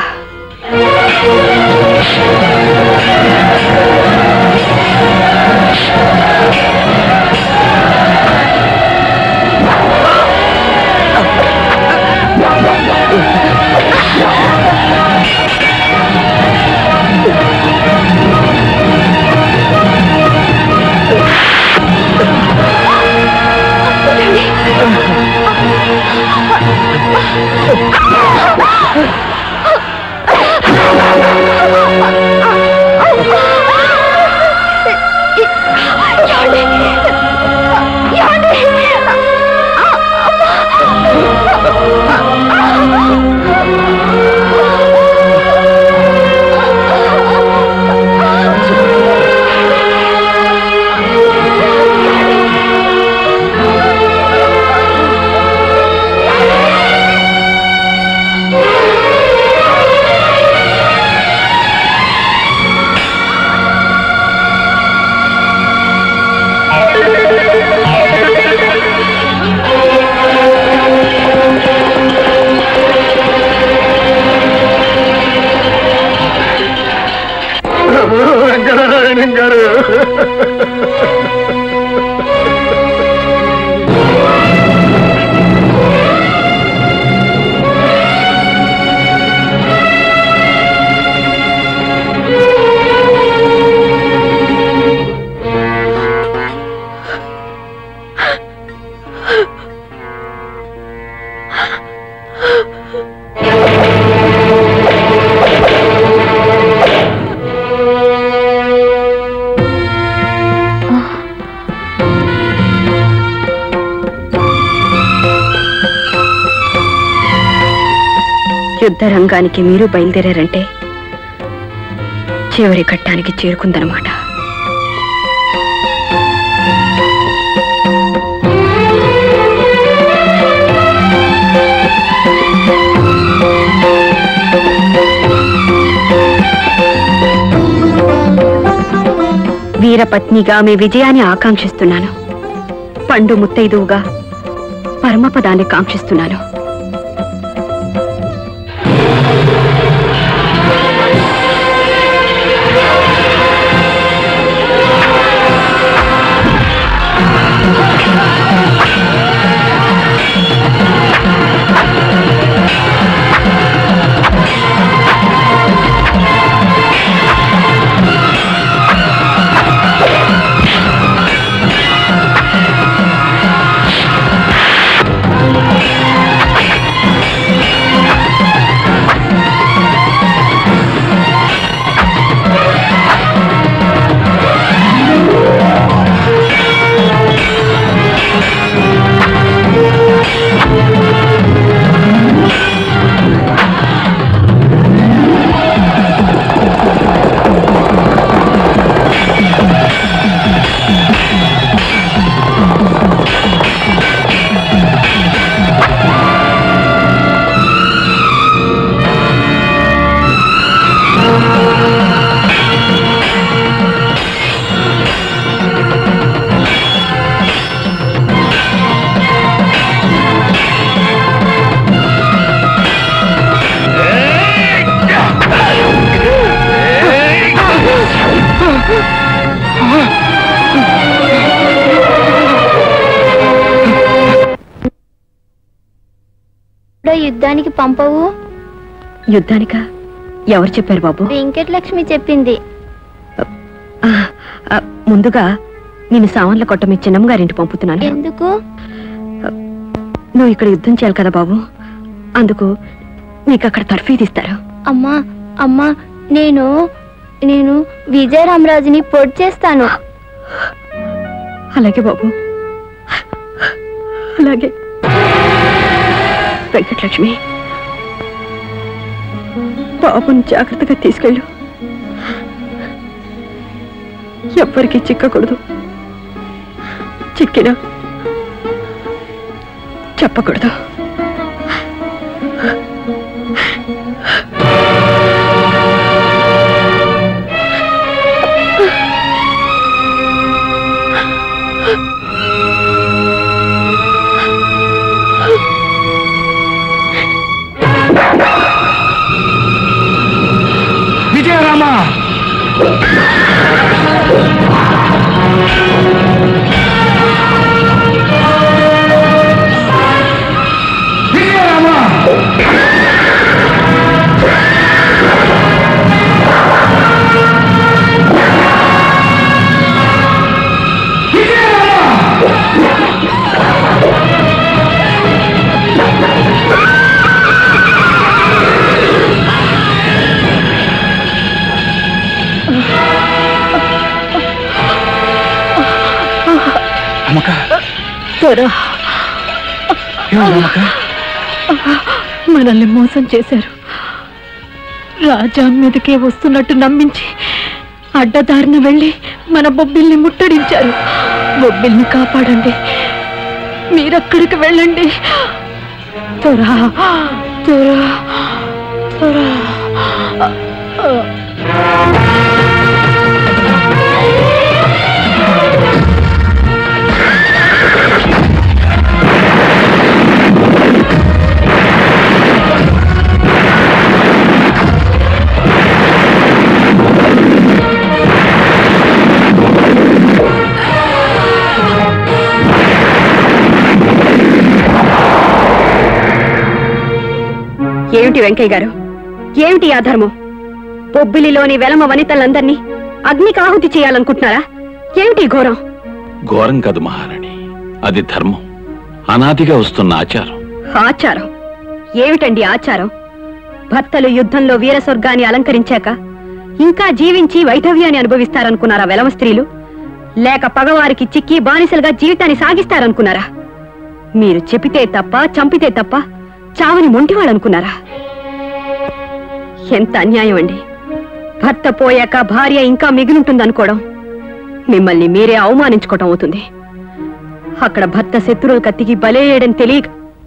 Speaker 1: ఆ
Speaker 4: యుద్ధ రంగానికి మీరు బయలుదేరారంటే చివరి ఘట్టానికి చేరుకుందనమాట వీరపత్నిగా మీ విజయాన్ని ఆకాంక్షిస్తున్నాను పండు ముత్తైదువుగా పరమపదాన్ని కాంక్షిస్తున్నాను
Speaker 1: ఇప్పుడు యుద్ధానికి పంపవు
Speaker 4: యుద్ధానిక ఎవరు చెప్పారు బాబు
Speaker 1: వెంకటలక్ష్మి చెప్పింది
Speaker 4: ఆ, ఆ, ముందుగా నేను సామాన్ల కొట్ట మీ చిన్నమ్మ గారింటి పంపుతున్నాను
Speaker 1: ఎందుకు
Speaker 4: నువ్వు ఇక్కడ యుద్ధం చేయాలి కదా బాబు అందుకు నీకు అక్కడ తర్ఫీదు ఇస్తారు
Speaker 1: అమ్మా అమ్మా నేను నేను విజయరామరాజుని పొడి చేస్తాను
Speaker 4: అలాగే బాబు అలాగే వెంకటలక్ష్మి బాబుని జాగ్రత్తగా తీసుకెళ్ళు ఎవ్వరికి చిక్కకూడదు చిక్కినా చెప్పకూడదు
Speaker 12: విజయరామ
Speaker 7: అమ్మక
Speaker 4: త్వర
Speaker 7: ఏమమ్మక
Speaker 4: మనల్ని మోసం చేశారు రాజా మీదకే వస్తున్నట్టు నమ్మించి అడ్డదారిన వెళ్ళి మన బొబ్బిల్ని ముట్టడించారు బొబ్బిల్ని కాపాడండి మీరక్కడికి వెళ్ళండి త్వర త్వర త్వర ఏమిటి వెంకయ్య గారు ఏమిటి ఆ ధర్మం బొబ్బిలిలోని వెలమ వనితలందరినీ అగ్నికి ఆహుతి చేయాలనుకుంటున్నారా ఏమిటి ఈ ఘోరం
Speaker 10: ఘోరం కాదు మహారాణి అది ధర్మం అనాదిగా వస్తున్న ఆచారం
Speaker 4: ఆచారం ఏమిటండి ఆచారం భర్తలు యుద్ధంలో వీర స్వర్గాన్ని అలంకరించాక ఇంకా జీవించి వైధవ్యాన్ని అనుభవిస్తారనుకున్నారా వెలమ స్త్రీలు లేక పగవారికి చిక్కి బానిసలుగా జీవితాన్ని సాగిస్తారనుకున్నారా మీరు చెపితే తప్ప చంపితే తప్ప చావని మొంటివాడనుకున్నారా ఎంత అన్యాయం అండి భర్త పోయాక భార్య ఇంకా మిగిలింటుందనుకోవడం మిమ్మల్ని మీరే అవమానించుకోవటం అవుతుంది అక్కడ భర్త శత్రువుల కత్తికి బలేయడని తెలియక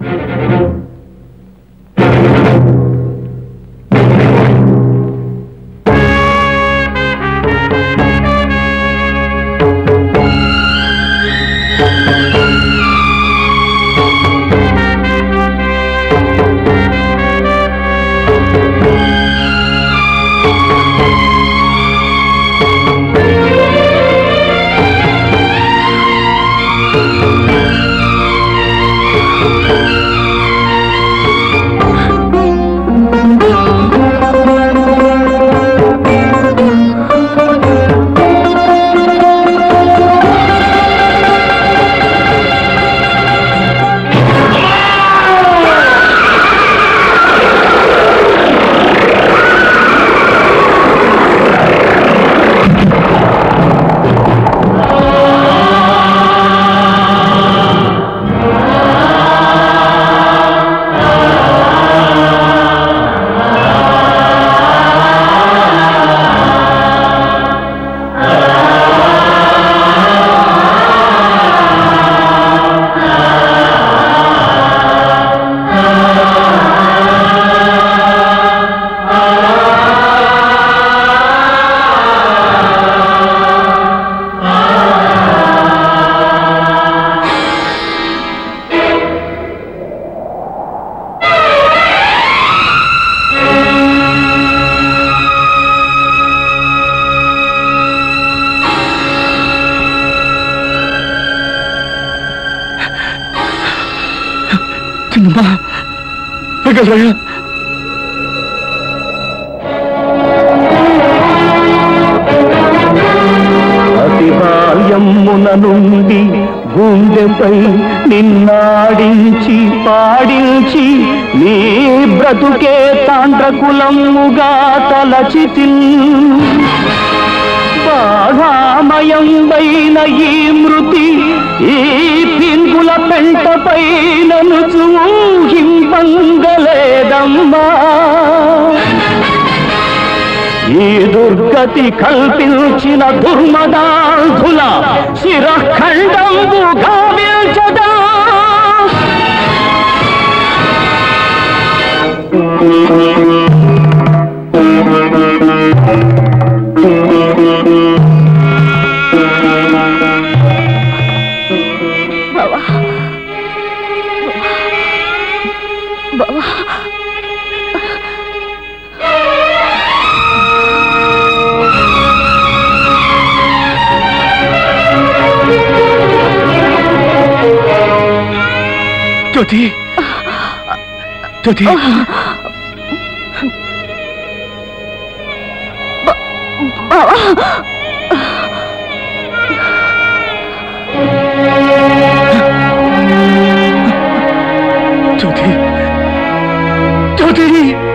Speaker 12: చిన్నమ్మా వెంకటరాయ
Speaker 18: అతి బాల్యమున నుండి గుండెపై నిన్నాడించి పాడించి నీ బ్రతుకే తాండ్రకులమ్ముగా తలచితి బాధామయంబైన ఈ మృతి ఈ పింగుల పెంట పైనను చూహింపంగలేదమ్మా ఈ దుర్గతి కల్పించిన దుర్మదాంధుల శిరఖండంబు గావించదా
Speaker 4: బావా బావా
Speaker 12: జ్యోతి జ్యోతి
Speaker 4: బావా
Speaker 12: జ్యోతి జ్యోతి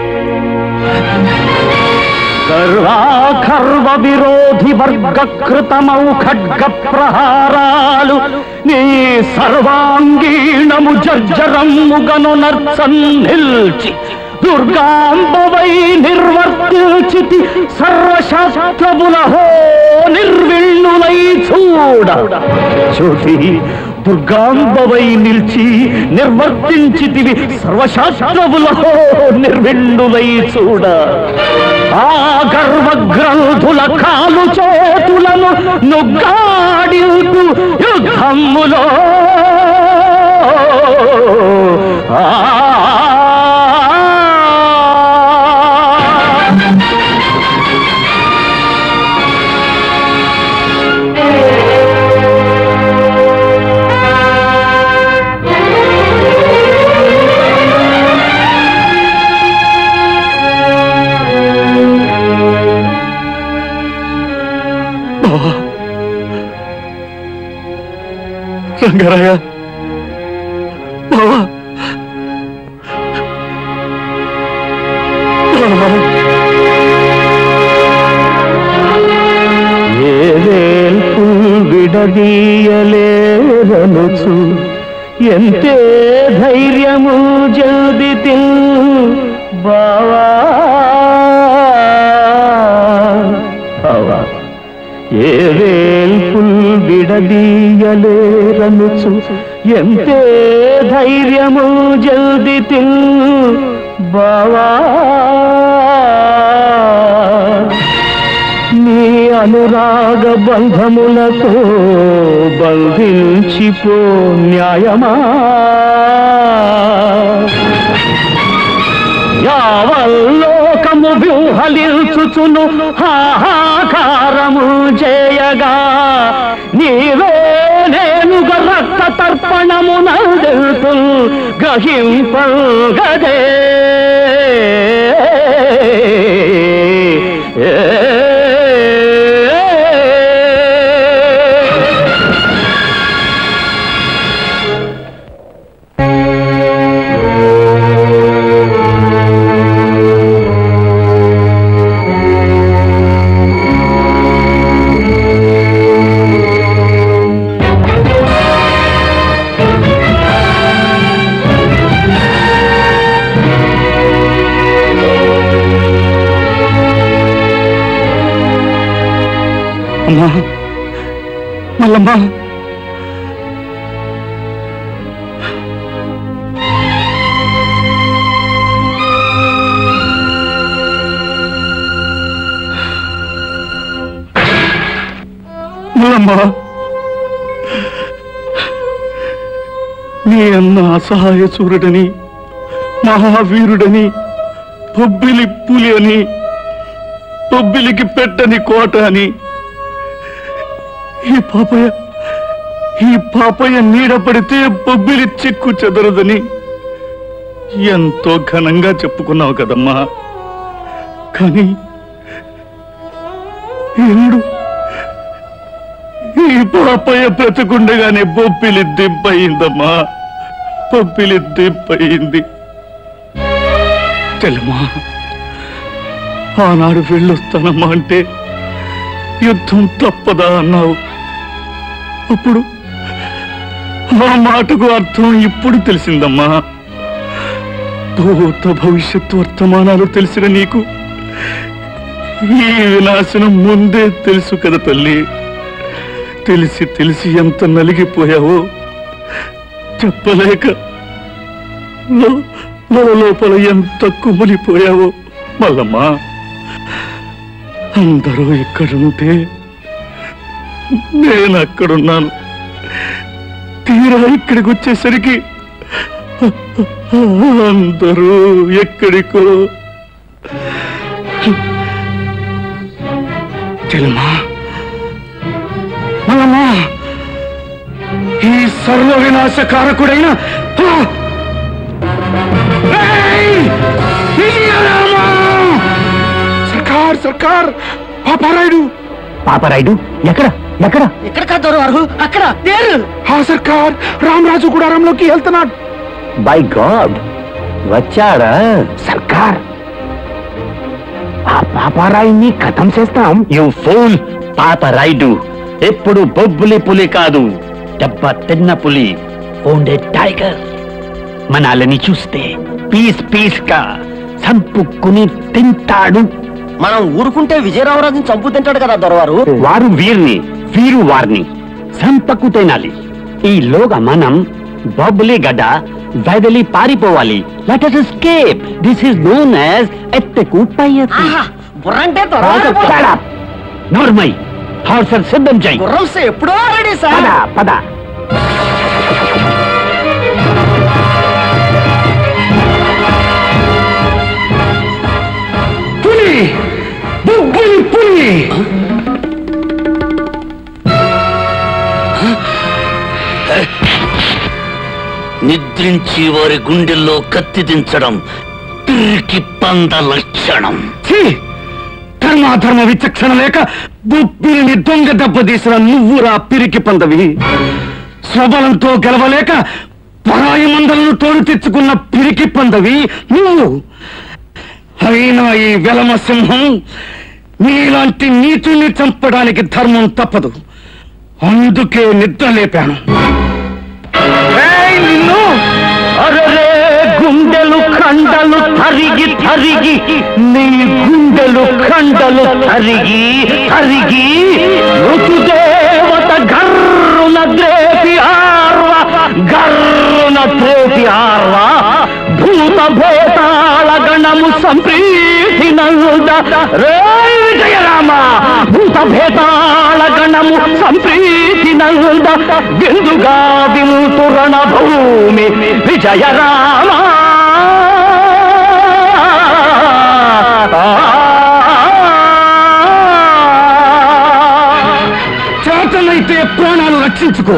Speaker 18: సర్వాఖర్వ విరోధి వర్గ కృతమౌ ఖడ్గ ప్రహారాలు నీ సర్వాంగీణము జర్జరమ్ముగను నర్సన్ నిల్చి దుర్గాంబవై నిర్వర్తించితి సర్వశాస్త్రముల హో నిర్విణ్ణులై చూడ జ్యోతి దుర్గాంబవై నిలిచి నిర్వర్తించితివి సర్వశాస్త్రములహో నిర్విణ్ణులై చూడ ఆ గర్వగ్రంథుల కాలు చేతులను నుగ్గాడిల్పు యుద్ధములో
Speaker 12: బావా రంగారాయ బావా బావా
Speaker 18: ఏవేల్పు విడదీయలేరనుచు ఎంతే ధైర్యము జల్దితి బావా విడదీయలేరనుచు ఎంతే ధైర్యము జల్ది తిల్ బావా నీ అనురాగ బంధములతో బంధించిపో న్యాయమా యావల్లోకము వ్యూహలిల్చుచును హాహాకారము చేయగా నీవే నేనుగ రక్త తర్పణము నల్దెల్తు గ్రహింపగదే
Speaker 13: అమ్మా మల్లమ్మా మల్లమ్మా నీ అన్న అసహాయ సూర్యుడని మహావీరుడని పొబ్బిలి పులి అని పొబ్బిలికి పెట్టని కోట అని ఈ పాపయ్య ఈ పాపయ్య నీడ పడితే బొబ్బిలి చిక్కు చెదరదని ఎంతో ఘనంగా చెప్పుకున్నావు కదమ్మా కానీ ఈనాడు ఈ పాపయ్య బ్రతుకుండగానే బొబ్బిలి దిబ్బయిందమ్మా బొబ్బిలి దిబ్బయింది తెలమా ఆనాడు వెళ్ళొస్తానమ్మా అంటే యుద్ధం తప్పదా అన్నావు అప్పుడు ఆ మాటకు అర్థం ఇప్పుడు తెలిసిందమ్మా భూత భవిష్యత్తు వర్తమానాలు తెలిసిన నీకు ఈ వినాశనం ముందే తెలుసు కదా తల్లి తెలిసి తెలిసి ఎంత నలిగిపోయావో చెప్పలేక లో- లో- లోపల ఎంత కుమిలిపోయావో మల్లమ్మా అందరూ ఇక్కడుంటే నేను అక్కడున్నాను తీరా ఇక్కడికి వచ్చేసరికి అందరూ ఎక్కడికో తెలుమా మనమా ఈ సర్వ వినాశకారకుడైన ఆ! ఏయ్! ఇలియారామా! సర్కార్ సర్కార్ పాపారాయుడు
Speaker 18: పాపరాయుడు ఎక్కడ ఎక్కడ
Speaker 19: ఇక్కడ కాదు దొరవారు అక్కడ దేరు
Speaker 18: హా సర్కార్ రామరాజు గుడారంలోకి వెళ్తున్నాడు బై గాడ్ వచ్చాడా సర్కార్ ఆ పాపారాయుని కథం చేస్తాం
Speaker 16: యు ఫూల్ పాపరాయుడు ఎప్పుడు బొబ్బులి పులి కాదు దెబ్బ తిన్న పులి ఓండే టైగర్ మనాలని చూస్తే పీస్ పీస్ గా సంపుక్కుని తింటాడు
Speaker 19: మనం ఊరుకుంటే విజయరామరాజుని చంపు తింటాడు కదా దొరవారు
Speaker 16: వారు వీరిని వీరు వారిని సంపకు తినాలి ఈలోగా మనం బొబ్బులి గడ్డ వదిలి పారిపోవాలి let us escape this is known as ఎత్తెకు పయ్యతి
Speaker 19: బుర్రంటే
Speaker 16: నోర్మై హార్సర్ సిద్ధం చేయి
Speaker 19: గుర్రం ఎప్పుడో రెడీ
Speaker 16: పద
Speaker 19: సార్
Speaker 16: పద
Speaker 13: పులి బొబ్బిలి పులి
Speaker 5: నిద్రించి వారి గుండెల్లో కత్తి దించడం పిరికి పంద లక్షణం
Speaker 13: ఛీ! ధర్మాధర్మ విచక్షణ లేక బొబ్బిలిని దొంగ దెబ్బతీసిన నువ్వురా పిరికి పందవి స్వబలంతో గెలవలేక పరాయి మందలను తోడు తెచ్చుకున్న పిరికి పందవి నువ్వు అయినా ఈ వెలమ సింహం నీలాంటి నీచుని చంపడానికి ధర్మం తప్పదు అందుకే నిద్ర లేపాను నిన్ను
Speaker 18: అరరే గుండెలు ఖండలు తరిగి తరిగి నీ గుండెలు ఖండలు తరిగి తరిగి ఋతుదేవత గర్ర ద్రేపి ఆర్వ గర్రున త్రేపి ఆర్వ భూత భేతాళ గణము సంప్రీతి నంద రే విజయరామ భూత భేతాళ గణము సంప్రీతి నంద బిందుగా విముతురణ భూమి విజయరామ
Speaker 12: చేతనైతే ప్రాణాలు రక్షించుకో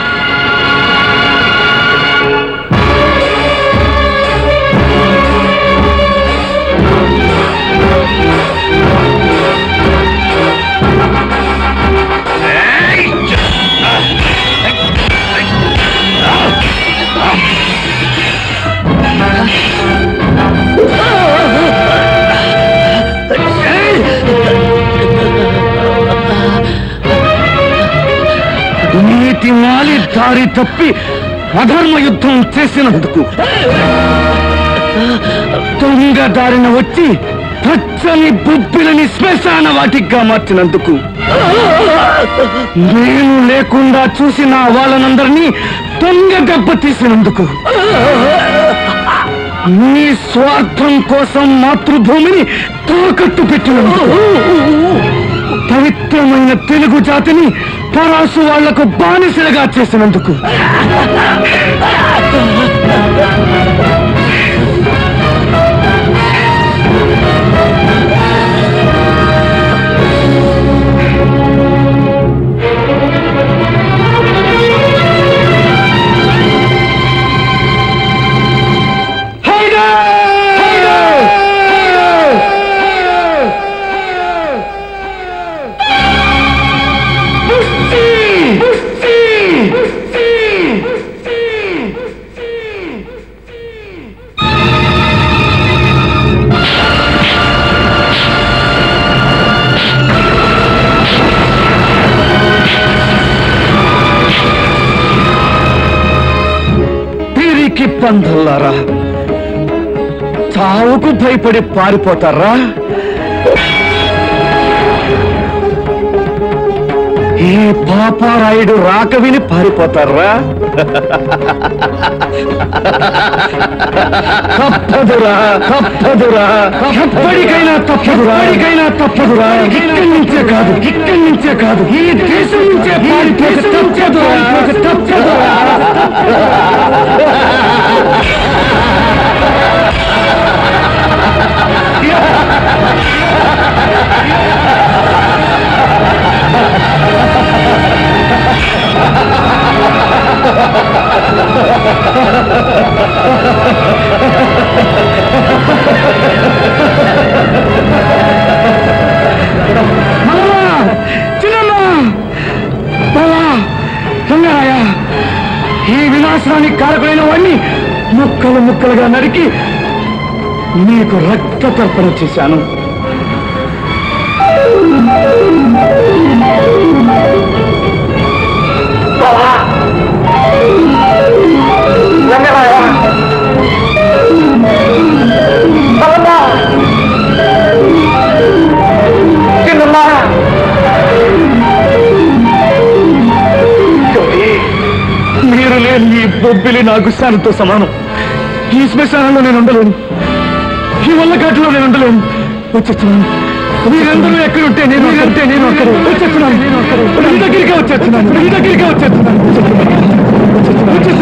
Speaker 12: నీతి మాలి దారి తప్పి అధర్మ యుద్ధం చేసినందుకు దొంగ దారిన వచ్చి పచ్చని బుబ్బిలని శ్మశాన వాటిగా మార్చినందుకు నేను లేకుండా చూసిన వాళ్ళనందరినీ దొంగ దెబ్బ తీసినందుకు నీ స్వార్థం కోసం మాతృభూమిని తాకట్టు పెట్టినందుకు పవిత్రమైన తెలుగు జాతిని పరాసు వాళ్లకు బానిసలుగా చేసినందుకు పిరికి పందల్లారా చావుకు భయపడి పారిపోతారా ఈ పాపారాయుడు రాక విని పారిపోతారా తప్పదురా తప్పదురా ఎప్పటికైనా తప్పదురా ఎప్పటికైనా తప్పదురా ఇక్కడి నుంచే కాదు ఇక్కడి నుంచే కాదు ఈ దేశం నుంచే పారిపోతే తప్పదురా తప్పదురా రంగారాయ ఈ వినాశనానికి కారకులైన వాడిని ముక్కలు ముక్కలుగా నరికి నీకు రక్త తర్పణ చేశాను మీరు లేని ఈ బొబ్బిలి నాకు శానంతో సమానం ఈ శ్మశానంలో నేను ఉండలేను ఈ వల్లకాటిలో నేను ఉండలేను వచ్చేస్తున్నాను మీరందరూ ఎక్కడుంటే నేను అంటే నేను అక్కడ వచ్చేస్తున్నాను నేను అక్కడ మీ దగ్గరికి వచ్చేస్తున్నాను మీ దగ్గరికి వచ్చేస్తున్నాను వచ్చేస్తున్నాను. వచ్చేస్తున్నాను